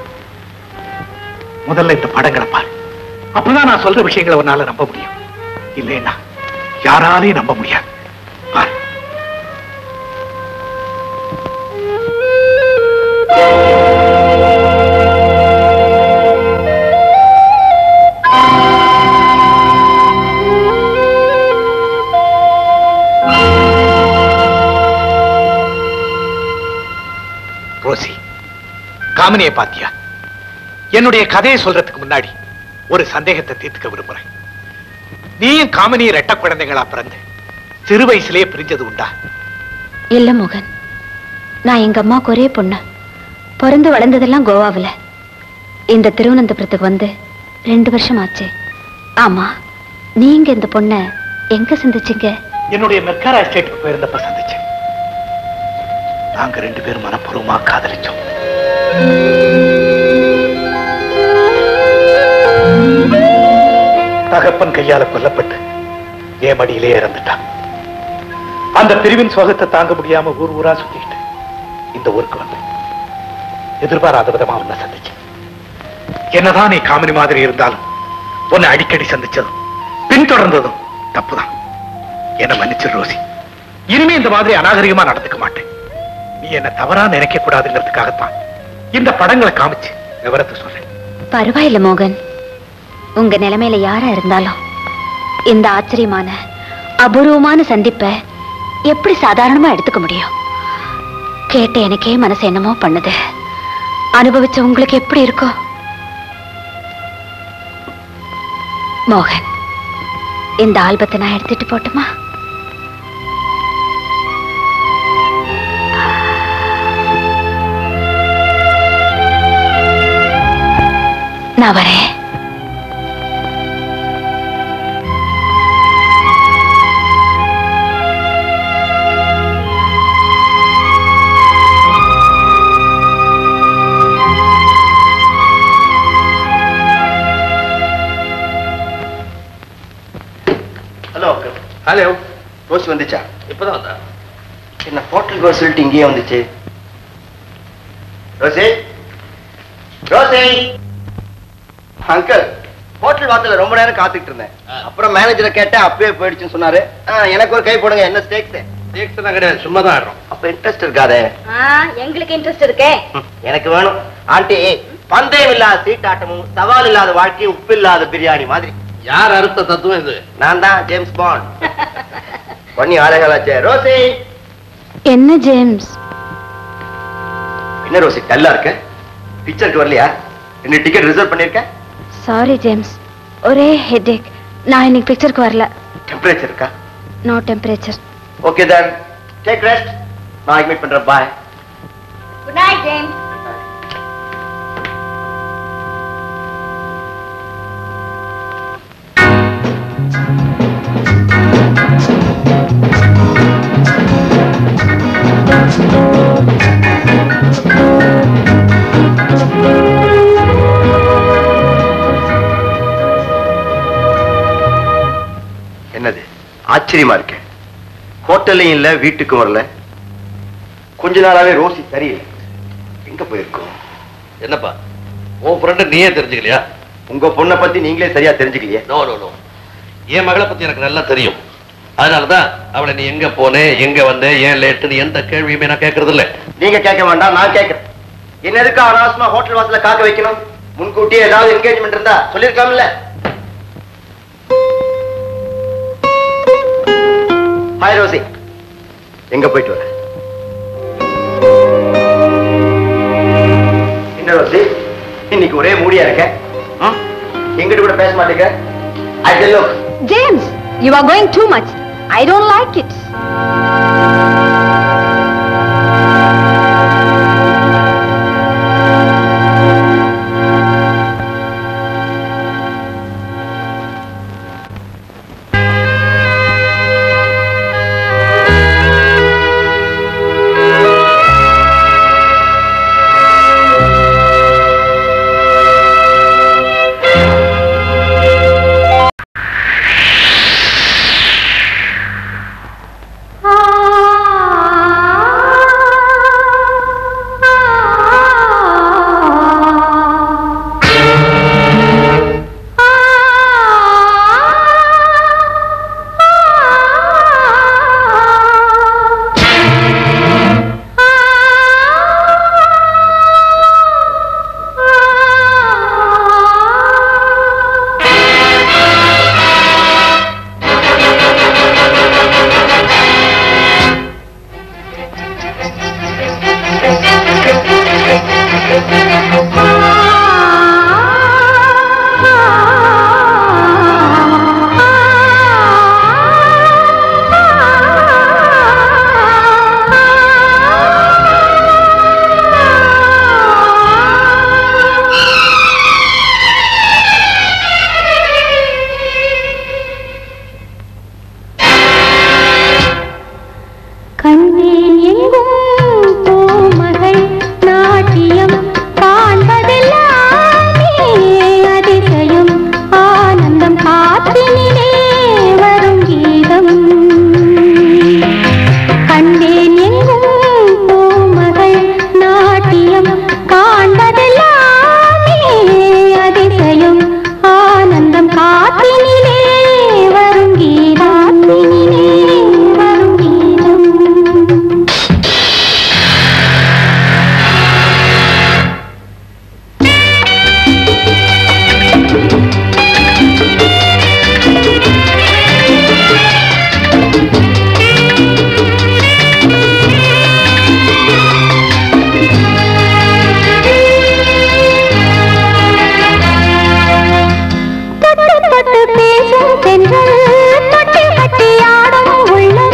முதல்ல இந்த படங்களை பாரு அப்பதான் நான் சொல்ற விஷயங்களை உன்னால நம்ப முடியும் இல்லைன்னா யாராலையும் நம்ப முடியாது பாரு ரோசி காமினியை பாத்தியா என்னுடைய கதையை சொல்றதுக்கு முன்னாடி ஒரு சந்தேகத்தை தீர்த்துக்க விரும்புறேன் நீயும் காமினியும் ரெட்ட குழந்தைகளா பிறந்து சிறு வயசுலயே பிரிஞ்சது உண்டா இல்ல மோகன் நான் எங்க அம்மாவுக்கு ஒரே பொண்ணு பிறந்து வளர்ந்ததெல்லாம் கோவாவுல இந்த திருவனந்தபுரத்துக்கு வந்து ரெண்டு வருஷம் ஆச்சு ஆமா நீங்க இந்த பொண்ண எங்க சந்திச்சீங்க என்னுடைய மெக்காரா எஸ்டேட்டுக்கு போயிருந்தப்ப சந்திச்சேன் நாங்க ரெண்டு பேரும் மனப்பூர்வமா காதலிச்சோம் தகப்பன் கையால கொல்லப்பட்டு என் மடியிலே இறந்துட்டான் அந்த பிரிவின் சோகத்தை தாங்க முடியாம ஊர் ஊரா சுத்திட்டு இந்த ஊருக்கு வந்தேன் எதிர்பாராத விதமா உன்னை சந்திச்சேன் என்னதான் நீ காமெடி மாதிரி இருந்தாலும் உன்னை அடிக்கடி சந்திச்சதும் பின்தொடர்ந்ததும் தப்புதான் என்ன மன்னிச்சிரு ரோசி இனிமே இந்த மாதிரி அநாகரிகமா நடந்துக்க மாட்டேன் நீ என்ன தவறா நினைக்க கூடாதுங்கிறதுக்காகத்தான் இந்த படங்களை காமிச்சு விவரத்தை சொல்றேன் பரவாயில்ல மோகன் உங்க நிலைமையில யாரா இருந்தாலும் இந்த ஆச்சரியமான அபூர்வமான சந்திப்பை எப்படி சாதாரணமா எடுத்துக்க முடியும் கேட்ட எனக்கே மனசு என்னமோ பண்ணுது அனுபவிச்ச உங்களுக்கு எப்படி இருக்கும் மோகன் இந்த ஆல்பத்தை நான் எடுத்துட்டு போட்டுமா நான் வரேன் ஹலோ ஹலோ ரோசி வந்துச்சா இப்பதான் வந்தா என்ன ஹோட்டலுக்கு வர சொல்லிட்டு இங்கேயே வந்துச்சு ரோசி ரோசி அங்கிள் ஹோட்டல் வாசல்ல ரொம்ப நேரம் காத்துக்கிட்டு இருந்தேன் அப்புறம் மேனேஜரை கேட்டேன் அப்பவே போயிடுச்சுன்னு சொன்னாரு ஆ, எனக்கு ஒரு கை போடுங்க என்ன ஸ்டேக்ஸ் டேக்ஸ் எல்லாம் கிடையாது சும்மா தான் ஆடுறோம் அப்ப இன்ட்ரெஸ்ட் இருக்காதே எங்களுக்கு இன்ட்ரெஸ்ட் இருக்கே எனக்கு வேணும் ஆண்டி பந்தயம் இல்லாத சீட்டாட்டமும் சவால் இல்லாத வாழ்க்கையும் உப்பு இல்லாத பிரியாணி மாதிரி யார் அறுத்த தத்துவம் இது நான் தான் ஜேம்ஸ் பாண்ட் பண்ணி ஆலைகளாச்சே ரோசி என்ன ஜேம்ஸ் என்ன ரோசி டல்லா இருக்க பிக்சருக்கு வரலையா ரெண்டு டிக்கெட் ரிசர்வ் பண்ணிருக்கேன் சாரி ஜேம்ஸ் ஒரே ஹெட்டேக் நான் இன்னைக்கு பிக்சருக்கு வரல டெம்பரேச்சர் இருக்கா no temperature okay then take rest நான் அட்மிட் பண்றேன் பாய் குட் நைட் ஜேம்ஸ் என்னது ஆச்சரியமா இருக்கு ஹோட்டல்லையும் இல்ல வீட்டுக்கும் வரல கொஞ்ச நாளாவே ரோசி சரியில்லை எங்க போயிருக்கோம் என்னப்பா உன் ஃப்ரெண்டு நீயே தெரிஞ்சுக்கலையா உங்க பொண்ணை பத்தி நீங்களே சரியா தெரிஞ்சுக்கலையே நோ நோ நோ என் மகளை பத்தி எனக்கு நல்லா தெரியும் அதனாலதான் அவளை நீ எங்க போனே எங்க வந்த ஏன் லேட்டுன்னு எந்த கேள்வியுமே நான் கேட்கறது இல்ல நீங்க கேட்க வேண்டாம் நான் கேட்கிறேன் என்ன எதுக்கு அனாவசியமா ஹோட்டல் வாசல்ல காக்க வைக்கணும் முன்கூட்டியே ஏதாவது என்கேஜ்மெண்ட் இருந்தா சொல்லிருக்கலாம்ல ஹாய் ரோசி எங்க போயிட்டு வர என்ன ரோசி இன்னைக்கு ஒரே மூடியா இருக்க ம்? எங்கிட்ட கூட பேச மாட்டேங்க I tell look James you are going too much I don't like it ஆ கண்டேன் எங்கும் பூமகள் நாட்டியம் காண்பதெல்லாமே அதிசயம் ஆனந்தம் காத்தினிலே வரும் கீதம் கண்டேன் எங்கும் பூமகள் நாட்டியம் காண்பதெல்லாமே அதிசயம் ஆனந்தம் காத்தினிலே வரும் கீதாத்தினிலே வரும் கீதம் தொட்டு தொட்டு பேசும் தென்றல் தொட்டி கட்டி ஆடும் உள்ளம்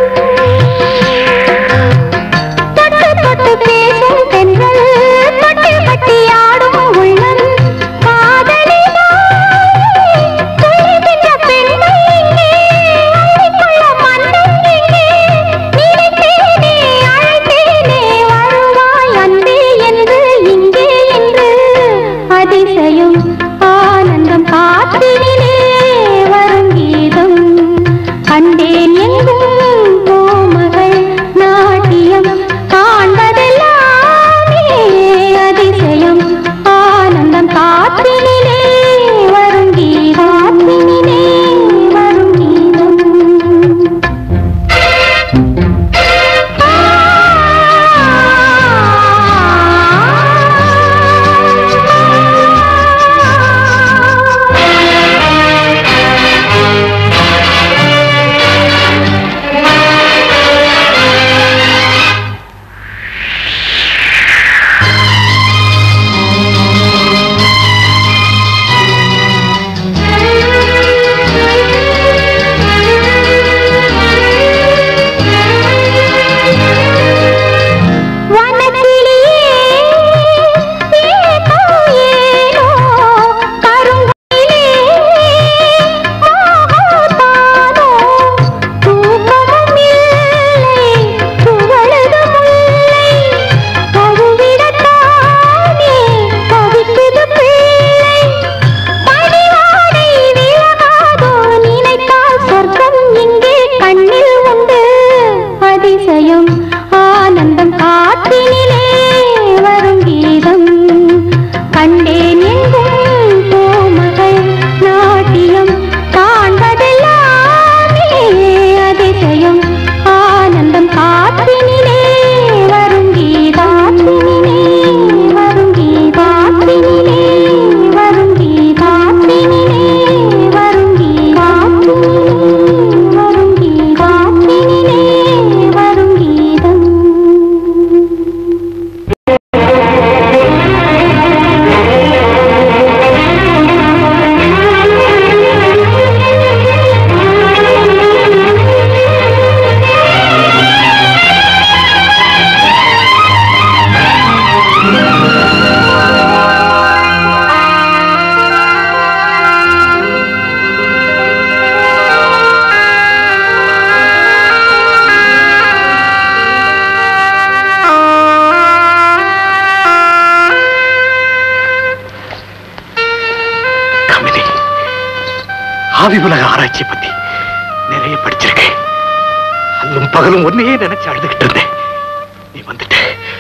தொட்டு தொட்டு பேசும் தென்றல் தொட்டி கட்டி ஆடும் உள்ளம் காதலினாய் துள்ளுகின்ற பெண்மை எங்கே அள்ளிக்கொள்ள மன்னன் எங்கே நினைத்தேனே அழைத்தேனே வருவாய் அன்பே என்று இங்கே என்று அதிசயம் ஆனந்தம் காத்தினிலே வரும் கீதம் கண்டேன் எங்கும் கோமகள் நாட்டியம் காண்பதெல்லாமே அதிசயம் ஆனந்தம் காத்தினிலே வரும் கீதாத்தினிலே வரும் கீதம் வனக்கிளியே ஏதோ ஏனோ கருங்குயிலே மோகத்தானோ தூக்கமும் இல்லை துவளது முல்லை கழுவிடத்தானே தவிக்குது பிள்ளை பணிவாடை விலகாதோ நினைத்தால் சொர்க்கம் இங்கே கண்ணில் உண்டு அதிசயம் ஆனந்தம் காற்றினிலே வரும் கீதம் கண்டேன் எங்கும் பூமகள் நாட்டியம் காண்பதெல்லாமே அதிசயம் ஆனந்தம் காற்றினிலே வரும் கீதாத்தினிலே வரும் கீதாத்தினிலே வரும் கீதாத்தினிலே வரும் கீதாத்தினிலே வரும் கீதாத்தினிலே வரும் கீதம் கமிதி ஆவி உலக ஆராய்ச்சி பத்தி நிறைய படிச்சிருக்கேன் அல்லும் பகலும் ஒன்னையே நினைச்சு அழுதுகிட்டு இருந்தேன் நீ வந்துட்ட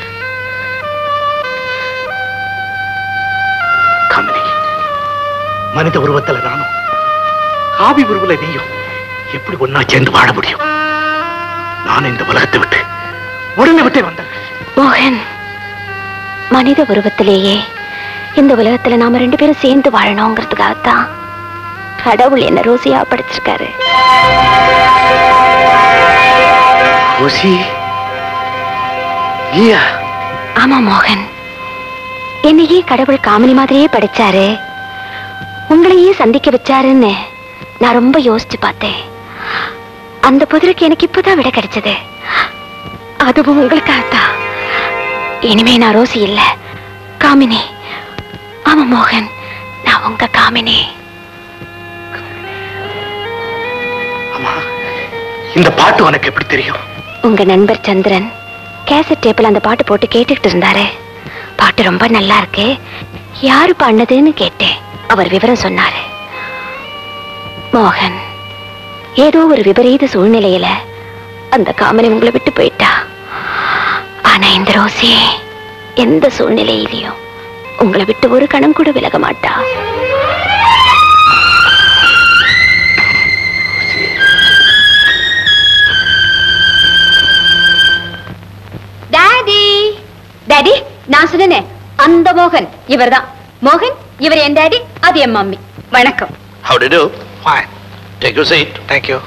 கமினி மனித உருவத்துல நானும் ஆவி உருவல நீயும் எப்படி ஒன்னா சேர்ந்து வாழ முடியும் நான் இந்த உலகத்தை விட்டு உடனே விட்டே வந்தேன் மோகன் மனித உருவத்திலேயே இந்த உலகத்துல நாம ரெண்டு பேரும் சேர்ந்து வாழணுங்கிறதுக்காகத்தான் கடவுள் என்ன ரோசியா படைச்சிருக்காரு ரோசி நீயா ஆமா மோகன் என்னையே கடவுள் காமெடி மாதிரியே படைச்சாரு உங்களையே சந்திக்க வச்சாருன்னு நான் ரொம்ப யோசிச்சு பார்த்தேன் அந்த புதிருக்கு எனக்கு இப்பதான் விட கிடைச்சது அதுவும் உங்களுக்காகத்தான் இனிமே நான் ரோசி இல்ல காமினி ஆமா மோகன் நான் உங்க காமினி அம்மா இந்த பாட்டு உனக்கு எப்படி தெரியும் உங்க நண்பர் சந்திரன் கேசட் டேப்பில் அந்த பாட்டு போட்டு கேட்டுக்கிட்டு இருந்தாரு பாட்டு ரொம்ப நல்லா இருக்கு யாரு பண்ணதுன்னு கேட்டேன் அவர் விவரம் சொன்னாரு மோகன் ஏதோ ஒரு விபரீத சூழ்நிலையில அந்த காமனை உங்களை விட்டு போயிட்டா ஆனா இந்த ரோசி எந்த சூழ்நிலையிலையும் உங்களை விட்டு ஒரு கணம் கூட விலக மாட்டா டாடி டாடி நான் சொன்னேனே அந்த மோகன் இவர்தான் மோகன் இவர் என் டாடி அது என் மம்மி வணக்கம் How do you do? Fine. Take your seat. Thank you.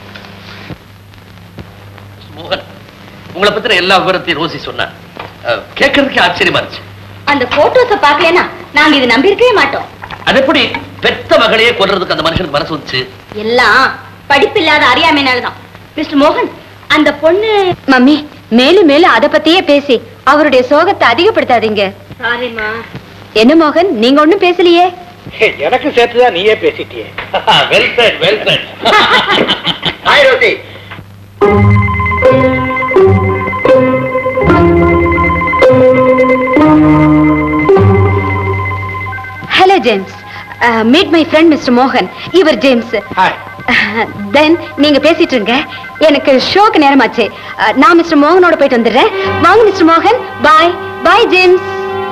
மோகன் உங்களை பத்தின எல்லா விவரத்தையும் ரோசி சொன்னா அஹ், கேட்கறதுக்கே ஆச்சரியமா இருந்துச்சு அந்த போட்டோஸ பாக்கலனா நாங்க இது நம்பி இருக்கவே மாட்டோம் அது எப்படி பெத்த மகளையே கொல்றதுக்கு அந்த மனுஷனுக்கு மனசு வந்துச்சு எல்லாம் படிப்பில்லாத அறியாமைனாலதான் மிஸ்டர் மோகன் அந்த பொண்ணு மம்மி மேலும் மேலும் அத பத்தியே பேசி அவருடைய சோகத்தை அதிகப்படுத்தாதீங்க சாரிமா என்ன மோகன் நீங்க ஒண்ணும் பேசலையே எனக்கு சேர்த்துதான் நீயே பேசிட்டியே well said well said hi Rosie hello James meet my friend mister மோகன் இவர் ஜேம்ஸ் ஹாய் தென் நீங்க பேசிட்டு இருங்க எனக்கு ஷோக்கு நேரமாச்சு அஹ், நான் மிஸ்டர் மோகனோட போயிட்டு வந்துடுறேன் வாங்க மிஸ்டர் மோகன் பாய் பாய் ஜேம்ஸ்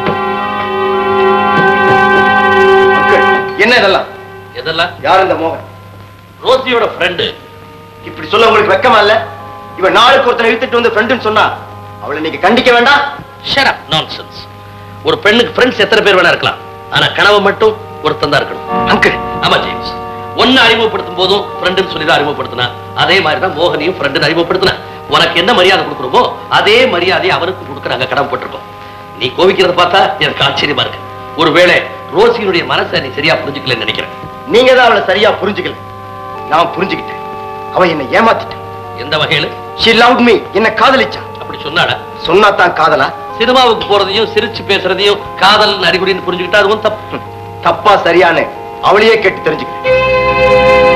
என்ன இதெல்லாம் எதெல்லாம் யார் இந்த மோகன் ரோசியோட ஃப்ரெண்டு இப்படி சொல்ல உங்களுக்கு வெக்கமா இல்ல இவன் நாளுக்கு ஒருத்தனை இழுத்துட்டு வந்து ஃப்ரெண்டுன்னு சொன்னா அவளை நீங்க கண்டிக்க வேண்டாம் ஷட் அப் நான்சென்ஸ் ஒரு பெண்ணுக்கு ஃப்ரெண்ட்ஸ் எத்தனை பேர் வேணா இருக்கலாம் ஆனா கனவு மட்டும் ஒருத்தன் தான் இருக்கணும் அங்கிள் ஆமா ஜேம்ஸ் ஒன்னு அறிமுகப்படுத்தும் போதும் ஃப்ரெண்டுன்னு சொல்லி தான் அறிமுகப்படுத்தினா அதே மாதிரி தான் மோகனையும் ஃப்ரெண்டுன்னு அறிமுகப்படுத்தினா உனக்கு என்ன மரியாதை கொடுக்குறோமோ அதே மரியாதையை அவருக்கு கொடுக்க நாங்க கடமைப்பட்டிருக்கோம் நீ கோவிக்கிறத பார்த்தா எனக்கு ஆச்சரியமா இருக்கு ஒருவேளை ரோசியினுடைய மனசை நீ சரியா புரிஞ்சுக்கலன்னு நினைக்கிறேன் நீங்க தான் அவளை சரியா புரிஞ்சுக்கல நான் புரிஞ்சுக்கிட்டேன் அவ என்னை ஏமாத்திட்டான் எந்த வகையில she loved me என்ன காதலிச்சான் அப்படி சொன்னாடா சொன்னா தான் காதலா சினிமாவுக்கு போறதையும் சிரிச்சு பேசுறதையும் காதல் அறிகுறின்னு புரிஞ்சுக்கிட்டா அதுவும் தப்பு தப்பா சரியான்னு அவளையே கேட்டு தெரிஞ்சுக்கிட்டேன்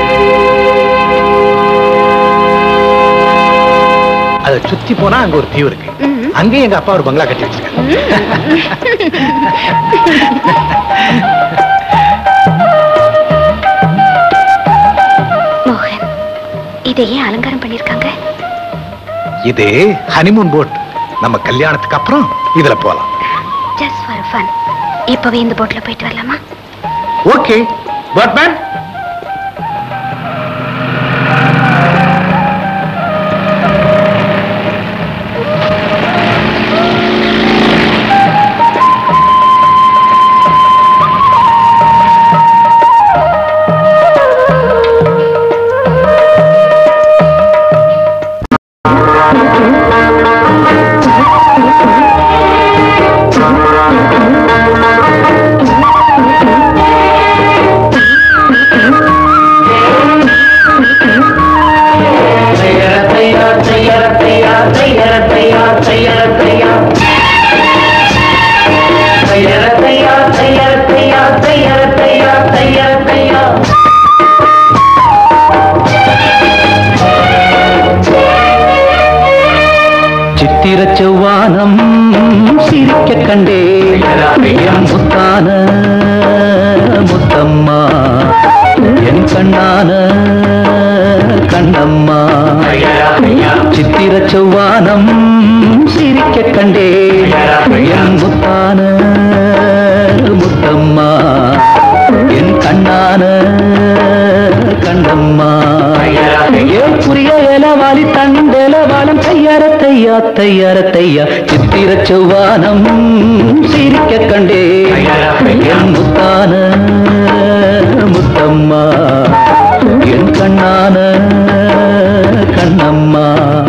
அதை சுத்தி போனா அங்க ஒரு தீவு இருக்கு அங்கேயும் எங்க அப்பா ஒரு பங்களா கட்டி வச்சிருக்காரு மோகன் இதை ஏன் அலங்காரம் பண்ணிருக்காங்க இது ஹனிமூன் போட் நம்ம கல்யாணத்துக்கு அப்புறம் இதுல போலாம் ஜஸ்ட் ஃபார் ஃபன் இப்பவே இந்த போட்ல போயிட்டு வரலாமா ஓகே பட்மேன் சித்திர செவ்வானம் சிரிக்க கண்டே என் முத்தான முத்தம்மா என் கண்ணான கண்ணம்மா சித்திர செவ்வானம் சிரிக்க கண்டே என் முத்தான முத்தம்மா என் கண்ணான கண்ணம்மா ஏன் புரிய இலவாலி தண்டெலவாலம் தையார தையா தையார தையா சித்திர செவ்வானம் சிரிக்க கண்டே என் முத்தான முத்தம்மா என் கண்ணான கண்ணம்மா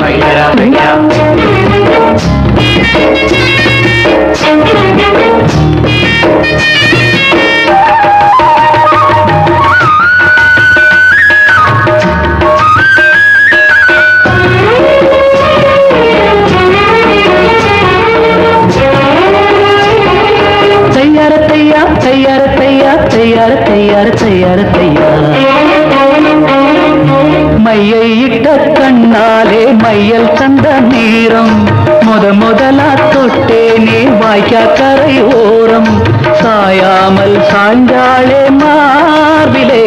தையார தையா தையார தையா தையார தையார தையார தையா மையை இட்ட கண்ண முன்னாலே மையல் தந்த நேரம் முத முதலா தொட்டேனே வாய்க்கா கரை ஓரம் சாயாமல் சாய்ந்தாளே மார்பிலே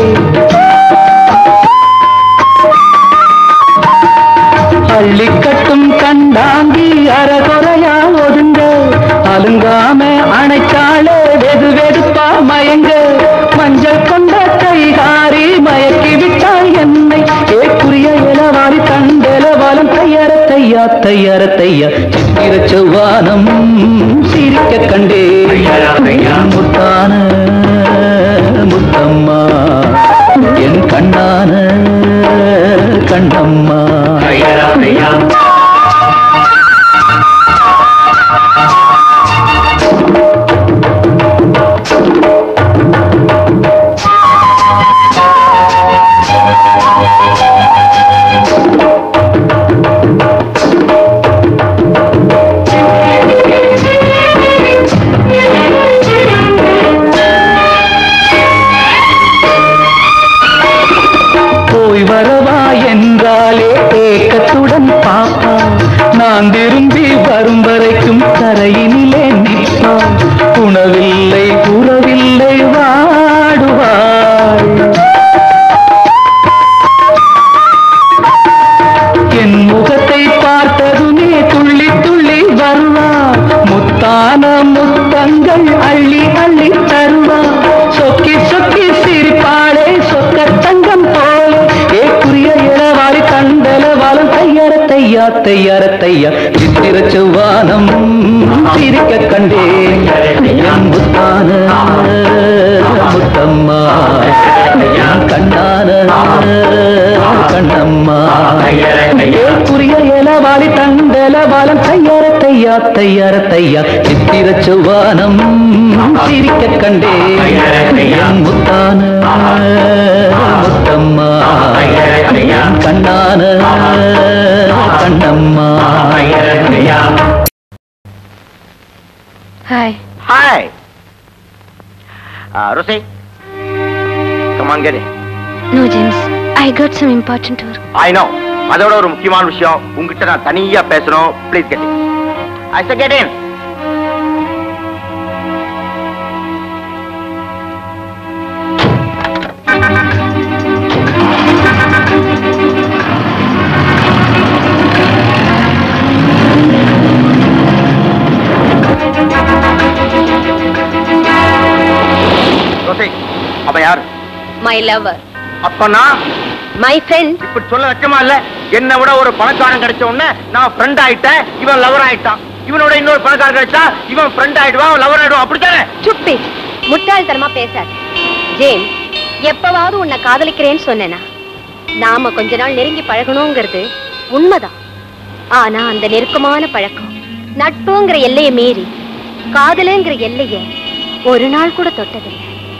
அள்ளி கட்டும் கண்டாங்கி அறகுறையா ஒதுங்க அலுங்காம அணைச்சாளே வெது வெதுப்பா மயங்க மஞ்சள் கொண்ட கைகாரி மயக்கி விட்டாள் என்னை ஏக்குரிய இளவாரி தண்டலவாலம் தையர தையா தையர தையா சித்திர செவ்வானம் சிரிக்க கண்டே முத்தான முத்தம்மா என் கண்ணான கண்ணம்மா போய் வரவா என்றாலே ஏக்கத்துடன் பாப்பா நான் திரும்பி வரும் வரைக்கும் கரையினிலே நிற்பா உணவில்லை உறவில்லை வாடுவாள் என் முகத்தை பார்த்ததுமே துள்ளி துள்ளி வருவா முத்தான முத்தங்கள் அள்ளி அள்ளி தருவா சொக்கி சொக்கி சிரிப்பாளே சொக்க தங்கம் போல ஏக்குரிய இளவாரி கண்டல வாழும் தையர தையா தையர தையா சித்திர செவ்வானம் சிரிக்க கண்டே என் முத்தான முத்தம்மா என் கண்ணான கண்ணம்மா ஏக்குரிய இளவாரி தண்டல வாழும் தையர தையா தையர தையா சித்திர செவ்வானம் சிரிக்க கண்டே என் முத்தான முத்தம்மா என் கண்ணான கண்ணம்மா hi hi Rosie come on get no James I got some important work I know அதோட ஒரு முக்கியமான விஷயம் உங்ககிட்ட நான் தனியா பேசணும் please get I say get in Rosie அவன் யாரு மை லவர் அப்பனா மை ஃப்ரெண்ட் இப்படி சொல்ல வெக்கமா இல்ல என்னை விட ஒரு பணக்காரன் கிடைச்ச உடனே நான் ஃப்ரெண்ட் ஆயிட்டேன் இவன் லவர் ஆயிட்டான் இவனோட இன்னொரு பணக்காரன் கிடைச்சா இவன் ஃப்ரெண்ட் ஆயிடுவான் லவர் ஆயிடுவான் அப்படித்தானே சுப்பி முட்டாள்தனமா பேசாத ஜேம்ஸ் எப்பவாவது உன்னை காதலிக்கிறேன்னு சொன்னேனா நாம கொஞ்ச நாள் நெருங்கி பழகணுங்கிறது உண்மைதான் ஆனா அந்த நெருக்கமான பழக்கம் நட்புங்கிற எல்லையை மீறி காதலுங்கிற எல்லைய ஒரு நாள் கூட தொட்டதில்லை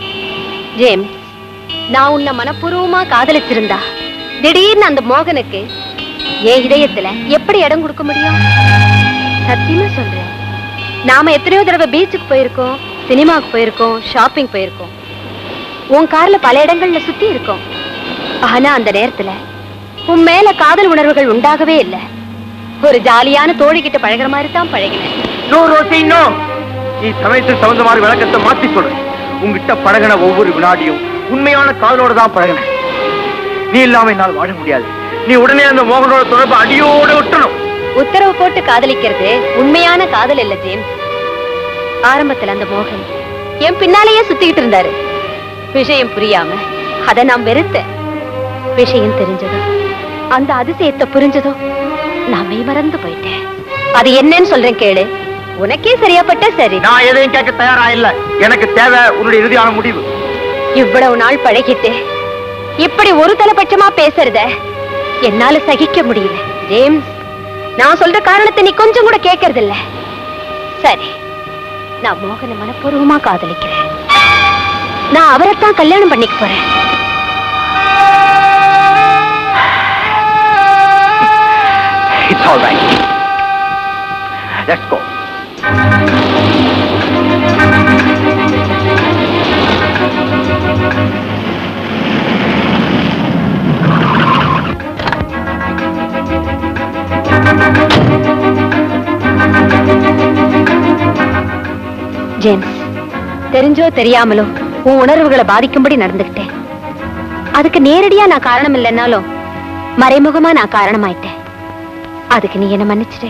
ஜேம்ஸ் நான் உன்னை மனப்பூர்வமா காதலிச்சிருந்தா திடீர்னு அந்த மோகனுக்கு என் இதயத்துல எப்படி இடம் கொடுக்க முடியும் சத்தியமா சொல்றேன் நாம எத்தனையோ தடவை பீச்சுக்கு போயிருக்கோம் சினிமாவுக்கு போயிருக்கோம் ஷாப்பிங் போயிருக்கோம் உன் கார்ல பல இடங்கள்ல சுத்தி இருக்கோம் ஆனா அந்த நேரத்துல உன் மேல காதல் உணர்வுகள் உண்டாகவே இல்லை ஒரு ஜாலியான தோழி கிட்ட பழகுற மாதிரி தான் பழகினேன் நோ ரோசி நோ நீ சமயத்துக்கு தகுந்த மாதிரி விளக்கத்தை மாத்தி சொல்லு உங்ககிட்ட பழகின ஒவ்வொரு வினாடியும் உண்மையான காதலோட தான் பழகினேன் நீ இல்லாம என்னால் வாழ முடியாது நீ உடனே அந்த மோகனோட தொடர்பு அடியோட விட்டணும் உத்தரவு போட்டு காதலிக்கிறது உண்மையான காதல் இல்ல ஜேம்ஸ் ஆரம்பத்துல அந்த மோகன் என் பின்னாலேயே சுத்திக்கிட்டு இருந்தாரு விஷயம் புரியாம அத நான் வெறுத்தேன் விஷயம் தெரிஞ்சதும் அந்த அதிசயத்தை புரிஞ்சதும் நான் மெய் மறந்து போயிட்டேன் அது என்னன்னு சொல்றேன் கேளு உனக்கே சரியாப்பட்ட சரி நான் எதையும் கேட்க தயாரா இல்ல எனக்கு தேவை உன்னுடைய இறுதியான முடிவு இவ்வளவு நாள் பழகிட்டு இப்படி ஒரு தலைபட்சமா பேசுறத என்னால சகிக்க முடியல ஜேம்ஸ் நான் சொல்ற காரணத்தை நீ கொஞ்சம் கூட கேட்கறது இல்ல சரி நான் மோகனை மனப்பூர்வமா காதலிக்கிறேன் நான் அவரைத்தான் கல்யாணம் பண்ணிக்க போறேன் it's all right let's go James தெரிஞ்சோ தெரியாமலோ உன் உணர்வுகளை பாதிக்கும்படி நடந்துக்கிட்டேன் அதுக்கு நேரடியா நான் காரணம் இல்லைன்னாலும் மறைமுகமா நான் காரணமாயிட்டேன் அதுக்கு நீ என்ன மன்னிச்சிடு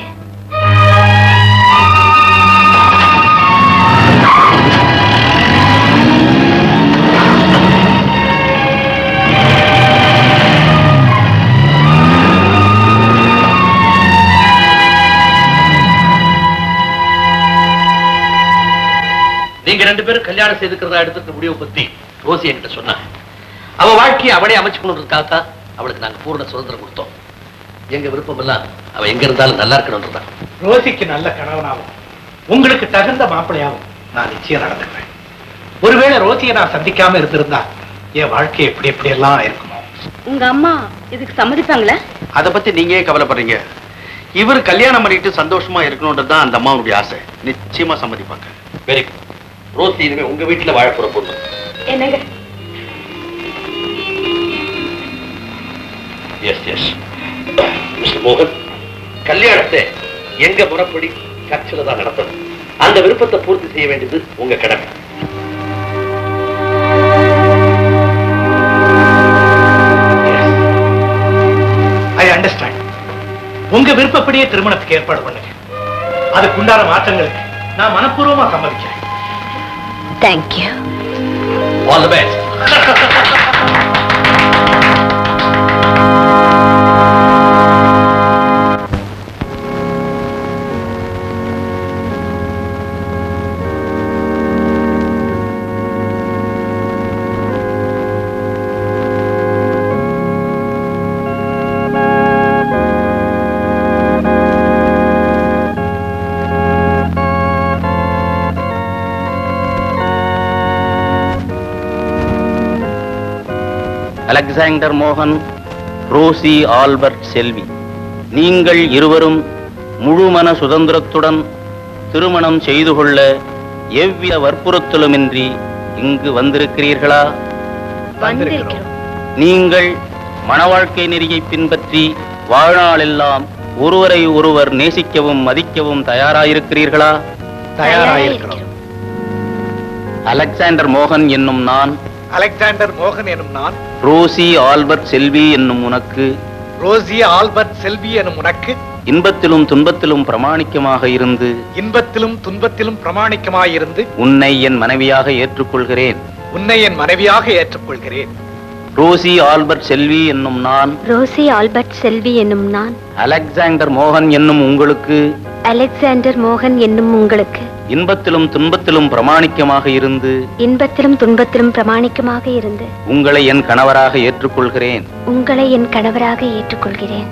நீங்க ரெண்டு பேரும் கல்யாணம் செய்துக்கிறதா எடுத்துக்க முடிவு பத்தி ரோசி என்கிட்ட சொன்னா அவ வாழ்க்கையை அவளே அமைச்சுக்கணுன்றதுக்காகத்தான் அவளுக்கு நாங்க பூர்ண சுதந்திரம் கொடுத்தோம் எங்க விருப்பம் எல்லாம் அவ எங்க இருந்தாலும் நல்லா இருக்கணும்ன்றதான் ரோசிக்கு நல்ல கணவனாகும் உங்களுக்கு தகுந்த மாப்பிள்ளையாகும் நான் நிச்சயம் நடந்துக்கிறேன் ஒருவேளை ரோசியை நான் சந்திக்காம இருந்திருந்தா என் வாழ்க்கை எப்படி எப்படி எல்லாம் இருக்குமோ உங்க அம்மா இதுக்கு சம்மதிப்பாங்களா அத பத்தி நீங்க ஏன் கவலைப்படுறீங்க இவர் கல்யாணம் பண்ணிட்டு சந்தோஷமா இருக்கணும்ன்றது தான் அந்த அம்மாவுடைய ஆசை நிச்சயமா சம்மதிப்பாங்க வெரி குட் ரோசி இனிமே உங்க வீட்டுல வாழ போற பொண்ணு என்னங்க எஸ் எஸ் மிஸ்டர் மோகன் கல்யாணத்தை எங்க முறைப்படி சர்ச்சில் தான் நடத்தணும் அந்த விருப்பத்தை பூர்த்தி செய்ய வேண்டியது உங்க கடமை ஐ அண்டர்ஸ்டாண்ட் உங்க விருப்பப்படியே திருமணத்துக்கு ஏற்பாடு பண்ணுங்க அதுக்குண்டான மாற்றங்களுக்கு நான் மனப்பூர்வமா சம்மதிக்கிறேன் thank you all the best Alexander மோகன் ரோசி ஆல்பர்ட் செல்வி நீங்கள் இருவரும் முழுமன சுதந்திரத்துடன் திருமணம் செய்து கொள்ள எவ்வித வற்புறுத்தலுமின்றி இங்கு வந்திருக்கிறீர்களா வந்திருக்கிறோம் நீங்கள் மணவாழ்க்கை நெறியை பின்பற்றி வாழ்நாளெல்லாம் ஒருவரை ஒருவர் நேசிக்கவும் மதிக்கவும் தயாராயிருக்கிறீர்களா தயாராயிருக்கிறோம் அலெக்சாண்டர் மோகன் என்னும் நான் அலெக்சாண்டர் மோகன் எனும் நான் ரோசி ஆல்பர்ட் செல்வி என்னும் உனக்கு ரோசி ஆல்பர்ட் செல்வி எனும் உனக்கு இன்பத்திலும் துன்பத்திலும் பிரமாணிக்கமாக இருந்து இன்பத்திலும் துன்பத்திலும் பிரமாணிக்கமாயிருந்து உன்னை என் மனைவியாக ஏற்றுக்கொள்கிறேன் உன்னை என் மனைவியாக ஏற்றுக்கொள்கிறேன் ரோசி ஆல்பர்ட் செல்வி என்னும் நான் ரோசி ஆல்பர்ட் செல்வி என்னும் நான் அலெக்சாண்டர் மோகன் என்னும் உங்களுக்கு அலெக்சாண்டர் மோகன் என்னும் உங்களுக்கு இன்பத்திலும் துன்பத்திலும் பிரமாணிக்கமாக இருந்து இன்பத்திலும் துன்பத்திலும் பிரமாணிக்கமாக இருந்து உங்களை என் கணவராக ஏற்றுக்கொள்கிறேன் உங்களை என் கணவராக ஏற்றுக்கொள்கிறேன்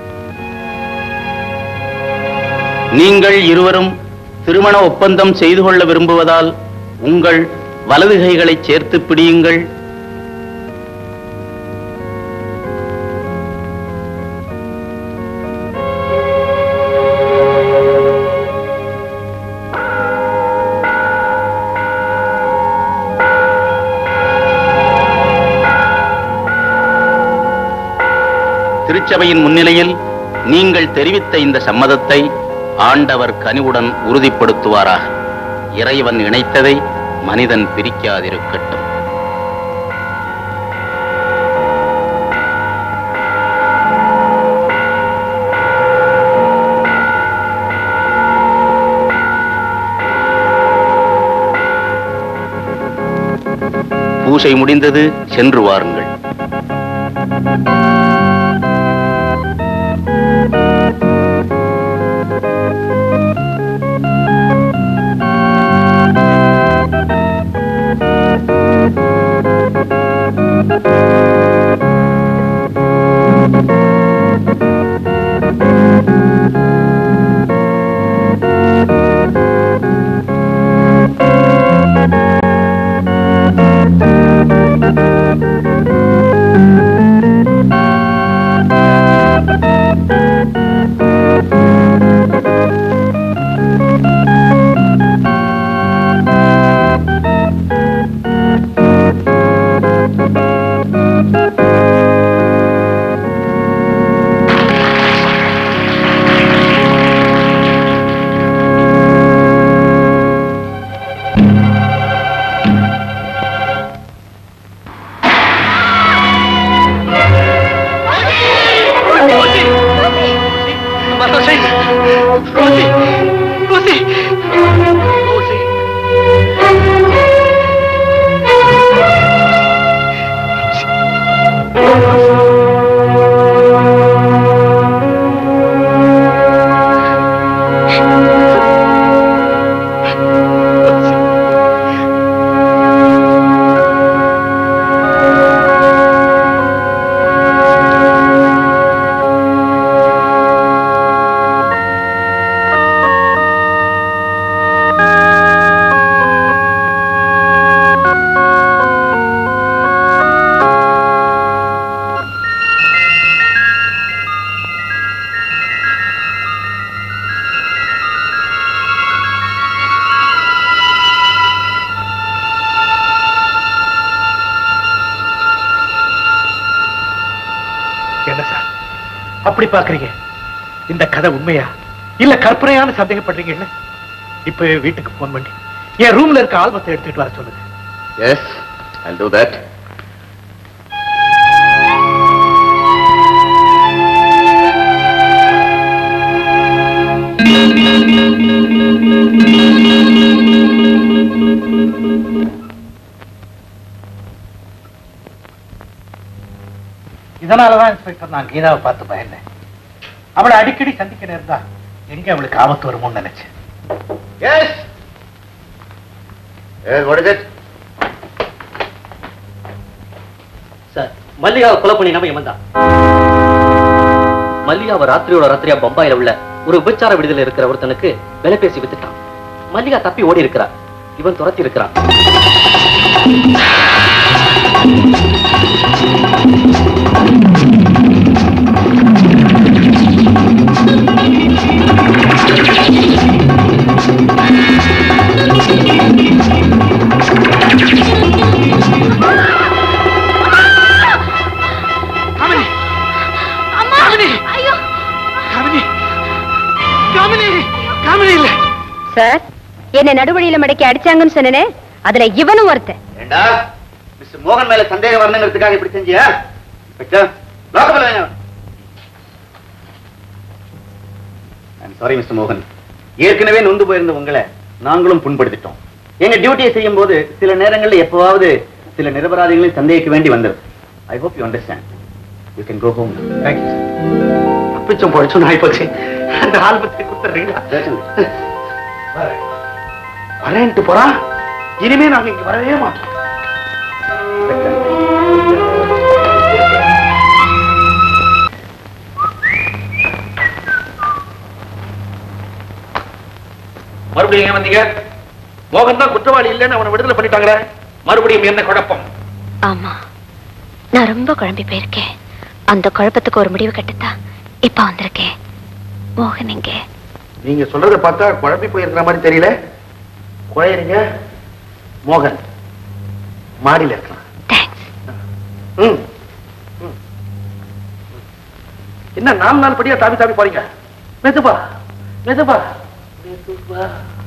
நீங்கள் இருவரும் திருமண ஒப்பந்தம் செய்து கொள்ள விரும்புவதால் உங்கள் வலது கைகளை சேர்த்து பிடியுங்கள் திருச்சபையின் முன்னிலையில் நீங்கள் தெரிவித்த இந்த சம்மதத்தை ஆண்டவர் கனிவுடன் உறுதிப்படுத்துவாராக இறைவன் இணைத்ததை மனிதன் பிரிக்காதிருக்கட்டும் பூசை முடிந்தது சென்று வாருங்கள் Thank you. Rosie Rosie Rosie என்ன சார் அப்படி பாக்குறீங்க இந்த கதை உண்மையா இல்ல கற்பனையான சந்தேகப்படுறீங்கல்ல இப்ப வீட்டுக்கு போன் பண்ணி என் ரூம்ல இருக்க ஆல்பத்தை எடுத்துட்டு வர சொல்லுங்க எஸ் ஐ டூ தட் இதனாலதான் இன்ஸ்பெக்டர் நான் கீதாவை பார்த்து பயந்தேன் அவளை அடிக்கடி சந்திக்க நேர்ந்தா எங்க அவளுக்கு ஆபத்து வருமோன்னு நினைச்சேன் yes yes what is it sir மல்லிகாவை கொலை பண்ணி நம்ம இவன் தான் மல்லிகாவை ராத்திரியோட ராத்திரியா பம்பாயில உள்ள ஒரு விபச்சார விடுதலை இருக்கிற ஒருத்தனுக்கு விலை பேசி வித்துட்டான் மல்லிகா தப்பி ஓடி இருக்கிறா இவன் துரத்தி இருக்கிறான் காமினி காமினி காமினி காமினி காமினி இல்ல சார் என்ன நடுவழியில மடக்கி அடிச்சாங்கன்னு சொன்னனே அதுல இவனும் ஒருத்தன் ஏண்டா மிஸ்டர் மோகன் மேல சந்தேகம் வரணுங்கிறதுக்காக இப்படி செஞ்சியா லாக்கபில் வேணும் சாரி மிஸ்டர் மோகன் ஏற்கனவே நொந்து போயிருந்த உங்களை நாங்களும் புண்படுத்திட்டோம் எங்க டியூட்டியை செய்யும் போது சில நேரங்கள்ல எப்பவாவது சில நிரபராதிகளையும் சந்தேகிக்க வேண்டி வந்தது I hope you understand you can go home thank you தப்பிச்சும் போயிடுச்சு நான் போச்சு அந்த ஆல்பத்தை கொடுத்துறீங்களா வரேன். வரேன்ட்டு போறான் இனிமே நாங்க இங்க வரவே மாட்டோம் மறுபடியும் எங்க வந்தீங்க மோகன் தான் குற்றவாளி இல்லைன்னு அவனை விடுதலை பண்ணிட்டாங்களே மறுபடியும் என்ன குழப்பம் ஆமா நான் ரொம்ப குழம்பி போயிருக்கேன் அந்த குழப்பத்துக்கு ஒரு முடிவு கட்டுத்தான் இப்ப வந்திருக்கேன் மோகன் எங்கே நீங்க சொல்றத பார்த்தா குழம்பி போயிருக்கிற மாதிரி தெரியல குழையறீங்க மோகன் மாடியில இருக்கலாம் ம். ம். என்ன நாலு நாள் படியா தாவி தாவி போறீங்க மெதுவா மெதுவா மெதுவா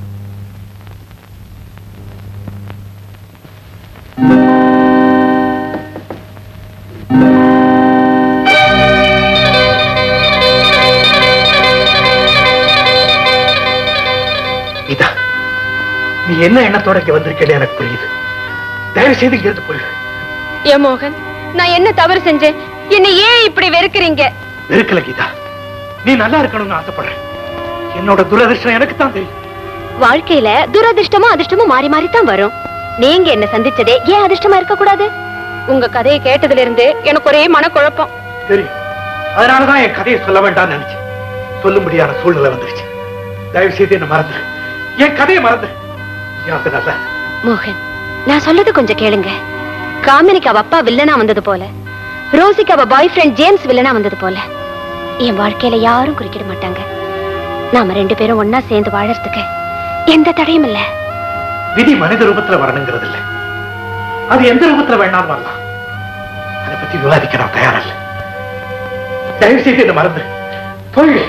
இதா நீ என்ன எண்ணத்தோட இங்க வந்திருக்கேன்னு எனக்கு புரியுது தயவு செய்து இங்க இருந்து போயிடு ஏ மோகன் நான் என்ன தவறு செஞ்சேன் என்ன ஏன் இப்படி வெறுக்கிறீங்க வெறுக்கல கீதா நீ நல்லா இருக்கணும்னு ஆசைப்படுறேன் என்னோட துரதிர்ஷ்டம் எனக்கு தான் தெரியும் வாழ்க்கையில துரதிர்ஷ்டமும் அதிர்ஷ்டமும் மாறி மாறி தான் வரும் நீங்க என்ன சந்திச்சதே ஏன் அதிர்ஷ்டமா இருக்க கூடாது உங்க கதையை கேட்டதுல இருந்து எனக்கு ஒரே மனக்குழப்பம் தெரியும் அதனாலதான் என் கதையை சொல்ல வேண்டாம்னு நினைச்சேன் சொல்லும்படியான சூழ்நிலை வந்துருச்சு தயவு செய்து என்ன மறந்து என் கதையை மறந்து யாருக்கு நல்லா மோகன் நான் சொல்லது கொஞ்சம் கேளுங்க காமினிக்கு அவ அப்பா வில்லனா வந்தது போல ரோசிக்கு அவ பாய் ஃப்ரெண்ட் ஜேம்ஸ் வில்லனா வந்தது போல என் வாழ்க்கையில யாரும் குறுக்கிட மாட்டாங்க நாம ரெண்டு பேரும் ஒன்னா சேர்ந்து வாழறதுக்கு எந்த தடையும் இல்ல விதி மனித ரூபத்துல வரணுங்கிறது இல்ல அது எந்த ரூபத்துல வேணாலும் வரலாம் அதை பத்தி விவாதிக்க நான் தயாரில்லை தயவு செய்து என்ன மறந்து போயிடு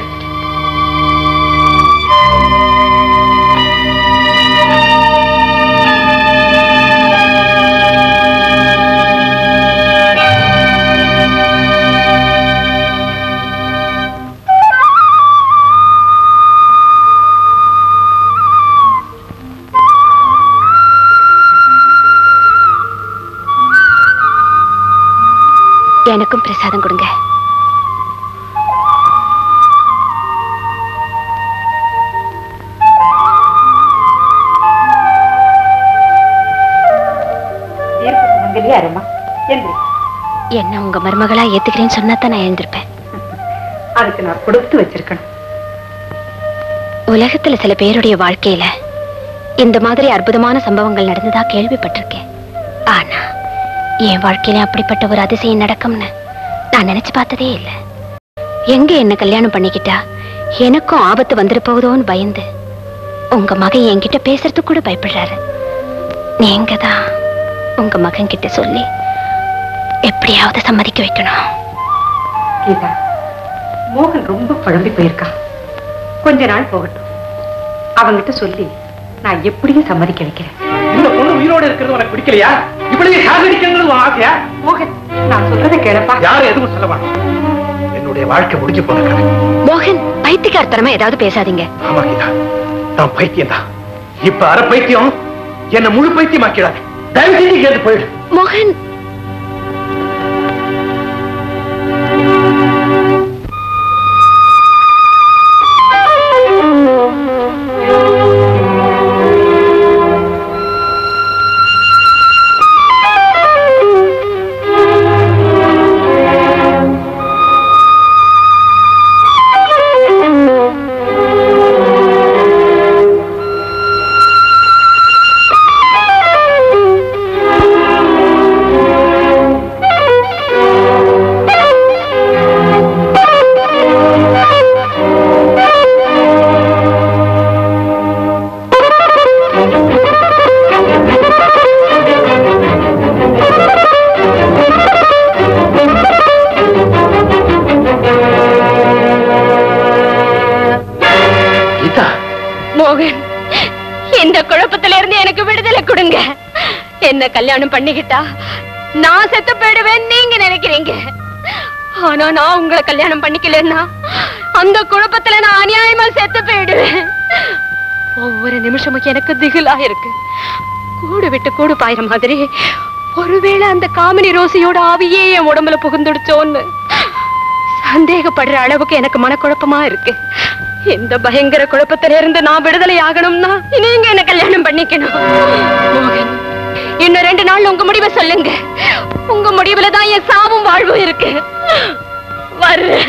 எனக்கும் பிரசாதம் கொடுங்க அருமா எந்திரி என்ன உங்க மருமகளா ஏத்துக்கிறேன்னு சொன்னா தான் நான் எழுந்திருப்பேன் அதுக்கு நான் கொடுத்து வச்சிருக்கணும் உலகத்துல சில பேருடைய வாழ்க்கையில இந்த மாதிரி அற்புதமான சம்பவங்கள் நடந்ததா கேள்விப்பட்டிருக்கேன் ஆனா என் வாழ்க்கையில அப்படிப்பட்ட ஒரு அதிசயம் நடக்கும்னு நான் நினைச்சு பார்த்ததே இல்ல எங்க என்ன கல்யாணம் பண்ணிக்கிட்டா எனக்கும் ஆபத்து வந்துட போகுதோன்னு பயந்து உங்க மகன் என்கிட்ட பேசுறதுக்கு கூட பயப்படுறாரு நீங்க தான் உங்க மகன் கிட்ட சொல்லி எப்படியாவது சம்மதிக்க வைக்கணும் கீதா மோகன் ரொம்ப குழம்பி போயிருக்கான் கொஞ்ச நாள் போகட்டும் அவங்கிட்ட சொல்லி நான் எப்படியும் சம்மதிக்க வைக்கிறேன் இந்த பொண்ணு உயிரோட இருக்கிறது உனக்கு பிடிக்கலையா இவ்வளவு சாகடிக்கிறது உன் ஆசையா மோகன் நான் சொல்றதை கேளப்பா யாரும் எதுவும் சொல்ல வேண்டாம் என்னுடைய வாழ்க்கை முடிஞ்சு போன கதை மோகன் பைத்தியக்காரத்தனமா ஏதாவது பேசாதீங்க ஆமா கீதா நான் பைத்தியம் தான் இப்ப அரை பைத்தியம் என்ன முழு பைத்தியமாக்கிறாங்க தயவு செஞ்சு கேட்டு போயிடு மோகன் கீதா மோகன் இந்த குழப்பத்துல இருந்து எனக்கு விடுதலை கொடுங்க என்ன கல்யாணம் பண்ணிக்கிட்டா நான் செத்து போயிடுவேன் நீங்க நினைக்கிறீங்க ஆனா நான் உங்களை கல்யாணம் பண்ணிக்கலன்னா அந்த குழப்பத்துல நான் அநியாயமா செத்து போயிடுவேன் ஒவ்வொரு நிமிஷமும் எனக்கு திகிலா இருக்கு கூடு விட்டு கூடு பாயிற மாதிரி ஒருவேளை அந்த காமினி ரோசியோட ஆவியே என் உடம்புல புகுந்துடுச்சோன்னு சந்தேகப்படுற அளவுக்கு எனக்கு மனக்குழப்பமா இருக்கு இந்த பயங்கர குழப்பத்தில இருந்து நான் விடுதலை ஆகணும்னா நீங்க என்ன கல்யாணம் பண்ணிக்கணும் மோகன் இன்னும் ரெண்டு நாள் உங்க முடிவை சொல்லுங்க உங்க முடிவுல தான் என் சாவும் வாழ்வும் இருக்கு வர்றேன்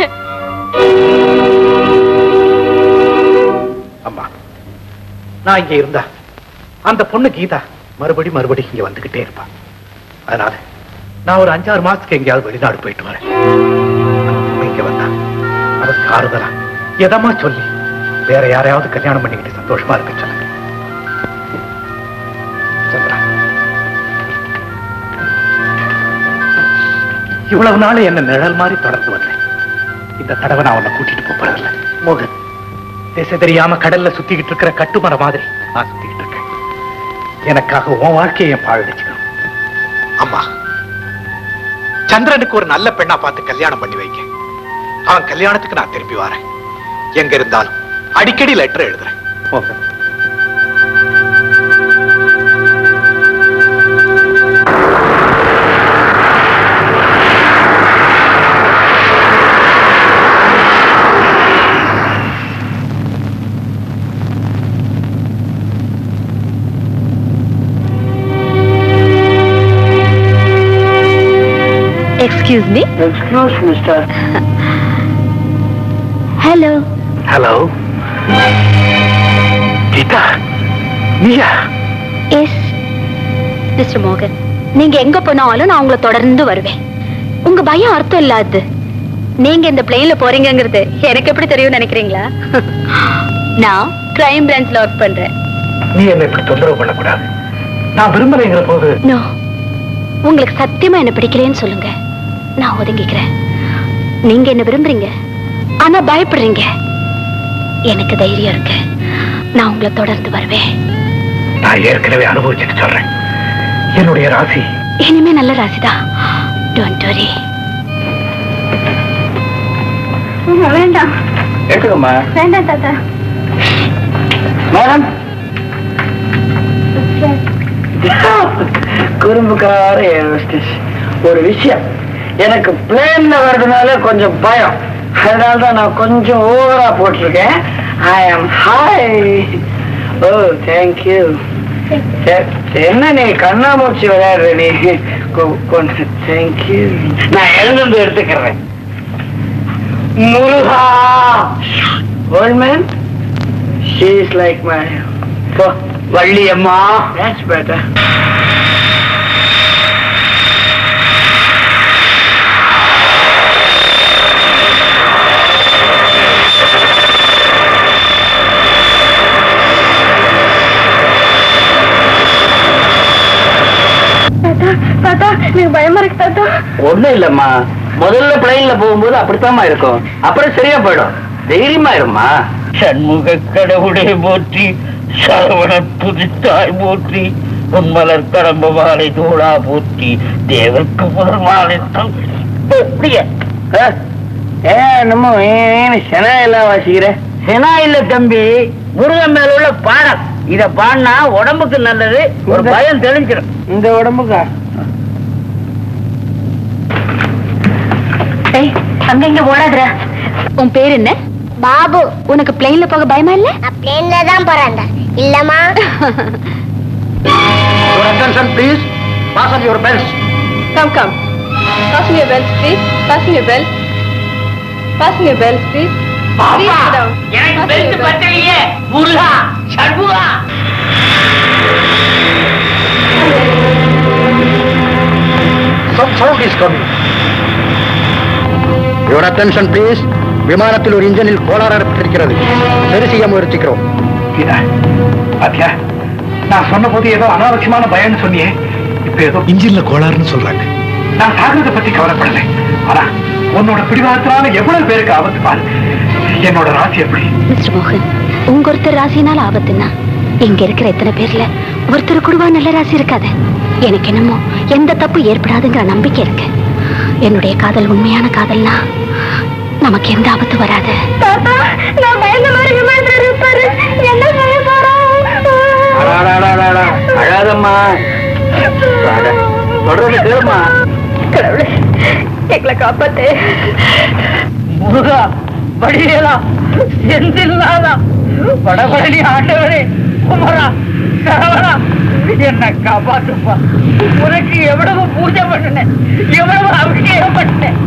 அம்மா நான் இங்க இருந்தா அந்த பொண்ணு கீதா மறுபடி மறுபடி இங்க வந்துகிட்டே இருப்பா அதனால நான் ஒரு அஞ்சாறு மாசத்துக்கு எங்கேயாவது வெளிநாடு போயிட்டு வரேன் அந்த பொண்ணு இங்க வந்தா அவருக்கு ஆறுதலா எதமா சொல்லி வேற யாரையாவது கல்யாணம் பண்ணிக்கிட்டு சந்தோஷமா இருக்க சொல்லுங்க சந்திரா இவ்வளவு நாள் என்ன நிழல் மாதிரி தொடர்ந்து வந்தேன் இந்த தடவை நான் உன்னை கூட்டிட்டு போப் போறதில்ல மோகன் திசை தெரியாம கடல்ல சுத்திக்கிட்டு இருக்கிற கட்டுமரம் மாதிரி நான் சுத்திக்கிட்டு இருக்கேன் எனக்காக உன் வாழ்க்கையை என் பாழடிச்சுக்கணும் அம்மா சந்திரனுக்கு ஒரு நல்ல பெண்ணா பார்த்து கல்யாணம் பண்ணி வைக்க அவன் கல்யாணத்துக்கு நான் திருப்பி வரேன் எங்க இருந்தாலும் அடிக்கடி லெட்டர் எழுதுறேன் மோகன் excuse me excuse mister hello hello Geetha நீயா எஸ் மிஸ்டர் மோகன் நீங்க எங்க போனாலும் நான் உங்களை தொடர்ந்து வருவேன் உங்க பயம் அர்த்தம் இல்லாது நீங்க இந்த பிளேன்ல போறீங்கங்கிறது எனக்கு எப்படி தெரியும் நினைக்கிறீங்களா நான் கிரைம் பிரான்ச்ல ஒர்க் பண்றேன் நீ என்ன இப்படி தொந்தரவு பண்ணக்கூடாது நான் விரும்பலைங்கிற போது நோ உங்களுக்கு சத்தியமா என்ன பிடிக்கலைன்னு சொல்லுங்க நான் ஒதுங்கிக்கிறேன் நீங்க என்ன விரும்புறீங்க ஆனா பயப்படுறீங்க எனக்கு தைரியம் இருக்கு நான் உங்களை தொடர்ந்து வருவேன் நான் ஏற்கனவே அனுபவிச்சுட்டு சொல்றேன் என்னுடைய ராசி இனிமே நல்ல ராசிதா டோன்ட் வரி வேண்டாம் எடுத்துக்கோமா வேண்டாம் தாத்தா மேடம் குறும்புக்கார ஏரோஸ்டஸ் ஒரு விஷயம் எனக்கு பிளேன்ல வர்றதுனால கொஞ்சம் பயம் அதனால தான் நான் கொஞ்சம் ஓவரா போட்டிருக்கேன் ஐ ஆம் ஹாய் ஓ தேங்க்யூ என்ன நீ கண்ணாமூச்சி விளையாடுற நீ கொஞ்சம் தேங்க்யூ நான் எழுந்து எடுத்துக்கிறேன் முருகா old man she is like my Valli அம்மா தட்ஸ் பெட்டர் தாத்தா எனக்கு பயமா இருக்கு தாத்தா ஒண்ணும் இல்லம்மா முதல்ல பிளைன்ல போகும்போது அப்படித்தாம்மா இருக்கும் அப்புறம் சரியா போயிடும் தைரியமா இருமா சண்முக கடவுளே போற்றி சரவண புதித்தாய் போற்றி உன்மலர் கடம்ப மாலை தோழா போற்றி தேவர்க்கு முதல் மாலை ஏ நம்ம செனா எல்லாம் வாசிக்கிற செனா இல்ல தம்பி முருகன் மேல உள்ள பாடம் இத பாடினா உடம்புக்கு நல்லது ஒரு பயம் தெளிஞ்சிடும் இந்த உடம்புக்கா ஏய் அங்க இங்க ஓடாதுடா உன் பேர் என்ன பாபு உனக்கு பிளேன்ல போக பயமா இல்ல நான் பிளேன்ல தான் போறேன் இல்லம்மா Your attention, please. Fasten your belts. Come, come. Fasten your belts, please. Fasten your belts. Fasten your belts, please. Please sit down. Fasten your belts. Muruga Shanmuga Some sound is coming. Your attention, please. விமானத்தில் ஒரு இன்ஜினில் கோளாறு ஏற்பட்டிருக்கிறது சரி செய்ய முயற்சிக்கிறோம் கீதா பாத்தியா நான் சொன்ன போது ஏதோ அனாவசியமான பயம்னு சொன்னியே இப்ப ஏதோ இன்ஜின்ல கோளாறுன்னு சொல்றாங்க நான் சாகிறத பத்தி கவலைப்படல ஆனா உன்னோட பிடிவாதத்தினால எவ்வளவு பேருக்கு ஆபத்து பாரு என்னோட ராசி எப்படி மிஸ்டர் மோகன் உங்க ஒருத்தர் ராசினால ஆபத்துன்னா இங்க இருக்கிற எத்தனை பேர்ல ஒருத்தர் கூடவா நல்ல ராசி இருக்காது எனக்கு என்னமோ எந்த தப்பு ஏற்படாதுங்கிற நம்பிக்கை இருக்கு என்னுடைய காதல் உண்மையான காதல்னா நமக்கு எந்த ஆபத்து வராது நான் பயந்த மாதிரி விமானத்துல இருப்பாரு என்ன செய்ய அடாடாடாடாடா, அழாதம்மா அட, சொல்றது கேளுமா கடவுளே எங்களை காப்பாத்தே முருகா வடிவேலா செந்தில்லாதா வடபழனி ஆண்டவரே குமரா சரவணா என்ன காப்பாத்துப்பா உனக்கு எவ்வளவு பூஜை பண்ணினேன் எவ்வளவு அபிஷேகம் பண்ணினேன்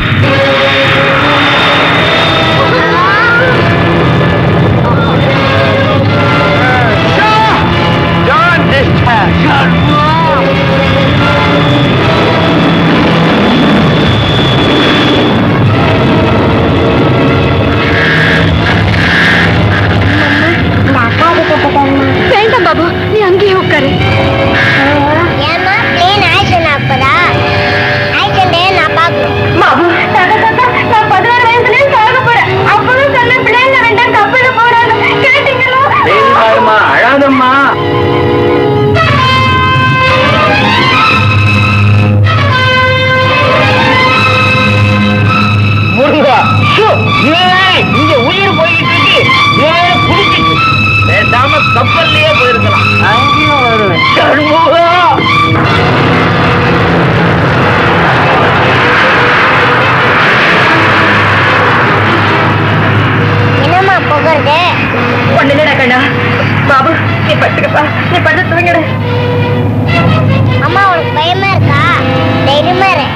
John, this time. John, வேண்டாம் பாபு நீ அங்கேயே உட்காரு ஏமா பிளேன் ஆக்ஷன் அப்பதா ஆக்ஷன் நான் பாக்கணும் பாபு நான் பதினாறு வயசுலயே சாக போறேன் அப்பதான் சொன்ன பிள்ளைங்க வேண்டாம் கப்பல போறாங்க கேட்டீங்களா தைரியமாருமா அழாதம்மா முருகா ஷோ, ஏய், இங்க உயிர் போயிட்டு இருக்கு ஏன் குடிச்சிட்டு பேசாம கப்பல்லையே போயிருக்கலாம் அங்கேயும் வருவேன் சண்முகா என்னம்மா புகழ்து ஒண்ணு இல்லடா கண்ணா பாபு நீ படுத்துக்கப்பா நீ படுத்து தூங்கிடு அம்மா உனக்கு பயமா இருக்கா தைரியமா இரு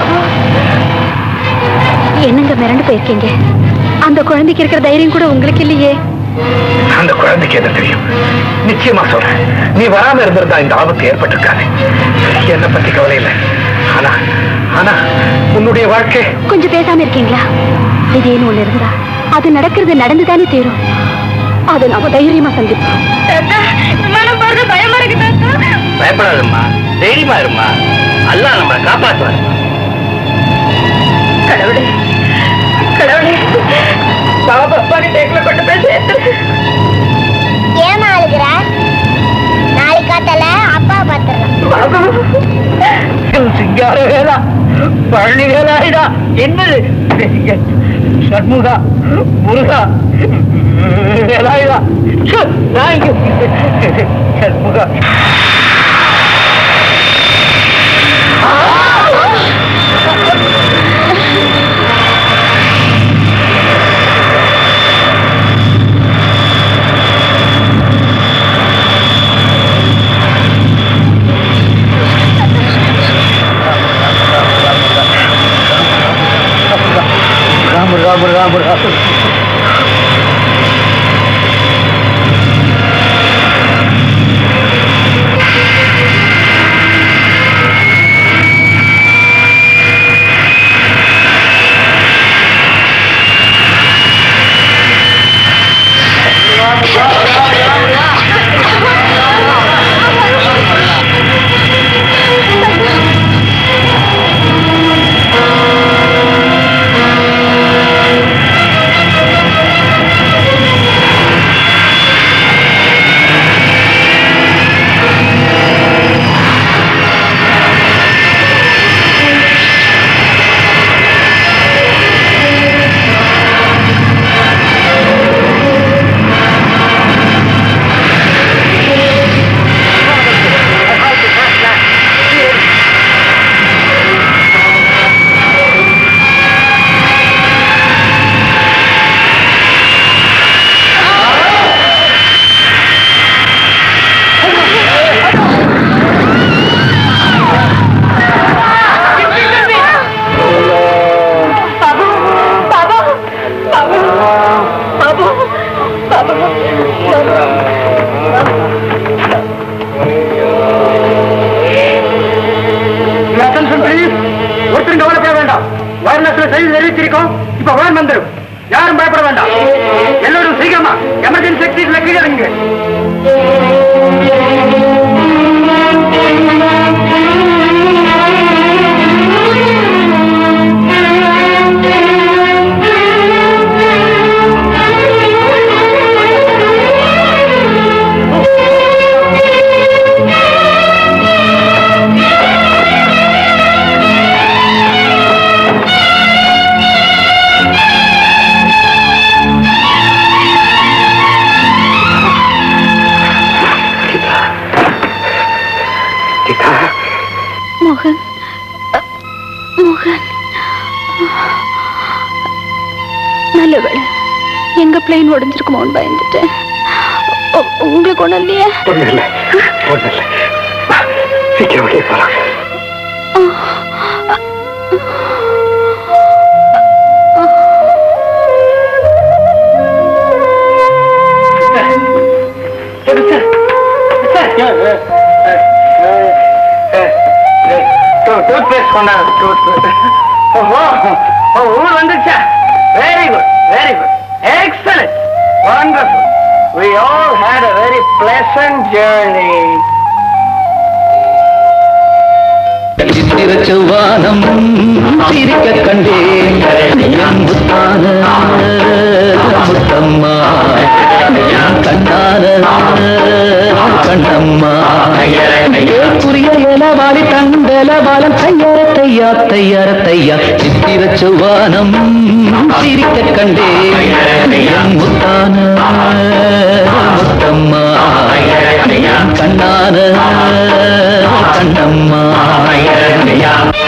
என்னங்க மிரண்டு போயிருக்கீங்க அந்த குழந்தைக்கு இருக்கிற தைரியம் கூட உங்களுக்கு இல்லையே அந்த குழந்தைக்கு என்ன தெரியும் நிச்சயமா சொல்றேன் நீ வராம இருந்திருந்தா இந்த ஆபத்து ஏற்பட்டிருக்காது என்ன பத்தி கவலை இல்லை ஆனா ஆனா உன்னுடைய வாழ்க்கை கொஞ்சம் பேசாம இருக்கீங்களா திடீர்னு ஒண்ணு இருந்தா அது நடக்கிறது நடந்துதானே தீரும் அது நாம தைரியமா சந்திப்போம் விமானம் போறது பயமா இருக்கு தாத்தா பயப்படாதம்மா தைரியமா இருமா அல்லாஹ் நம்மளை காப்பாற்றுவார் கடவுளே கடவுளே பாபா அப்பா டேக்ல கொண்டு போய் சேர்த்து ஏமா அழுகுற நாளைக்கு காத்தால அப்பா பாத்துறேன் சிங்கார வேலா பழனி வேலாயிடா என்னது சண்முகா முருகா வேலாயுதா ச்சே, நான் இங்க சண்முகா ஆ! அட்டென்ஷன் ப்ளீஸ் ஒருத்தரும் கவலைப்பட வேண்டாம் வயர்லெஸ்ல செய்தி தெரிவிச்சிருக்கோம் இப்ப வேன் வந்துடும் யாரும் பயப்பட வேண்டாம் எல்லோரும் சீக்கிரமா எமர்ஜென்சி எக்ஸிட்ல கீழே இறங்குங்க மோகன் அ, மோகன் நல்ல வேளை எங்க பிளேன் உடஞ்சிருக்குமோன்னு பயந்துட்டேன் உ- உங்களுக்கு ஒண்ணும் இல்லையே ஒண்ணு இல்ல ஒண்ணு இல்ல சீக்கிரம் வெளியே போலாம் டூத்பேஸ்ட் கொண்டாடு டூத்பேஸ்ட் ஓஹோ ஓ ஊர் வந்துச்சா very good very good excellent wonderful we all had a very pleasant journey சித்திர செவ்வானம் சிரிக்க கண்டேன் என் முத்தான முத்தம்மா என் கண்ணான கண்ணம்மா புரிய எலவாடி தந்தல பாலம் தையார தையா தையார தையா சித்திர செவ்வானம் சிரிக்க கண்டேன் என் முத்தான முத்தம்மா என் கண்ணான கண்ணம்மா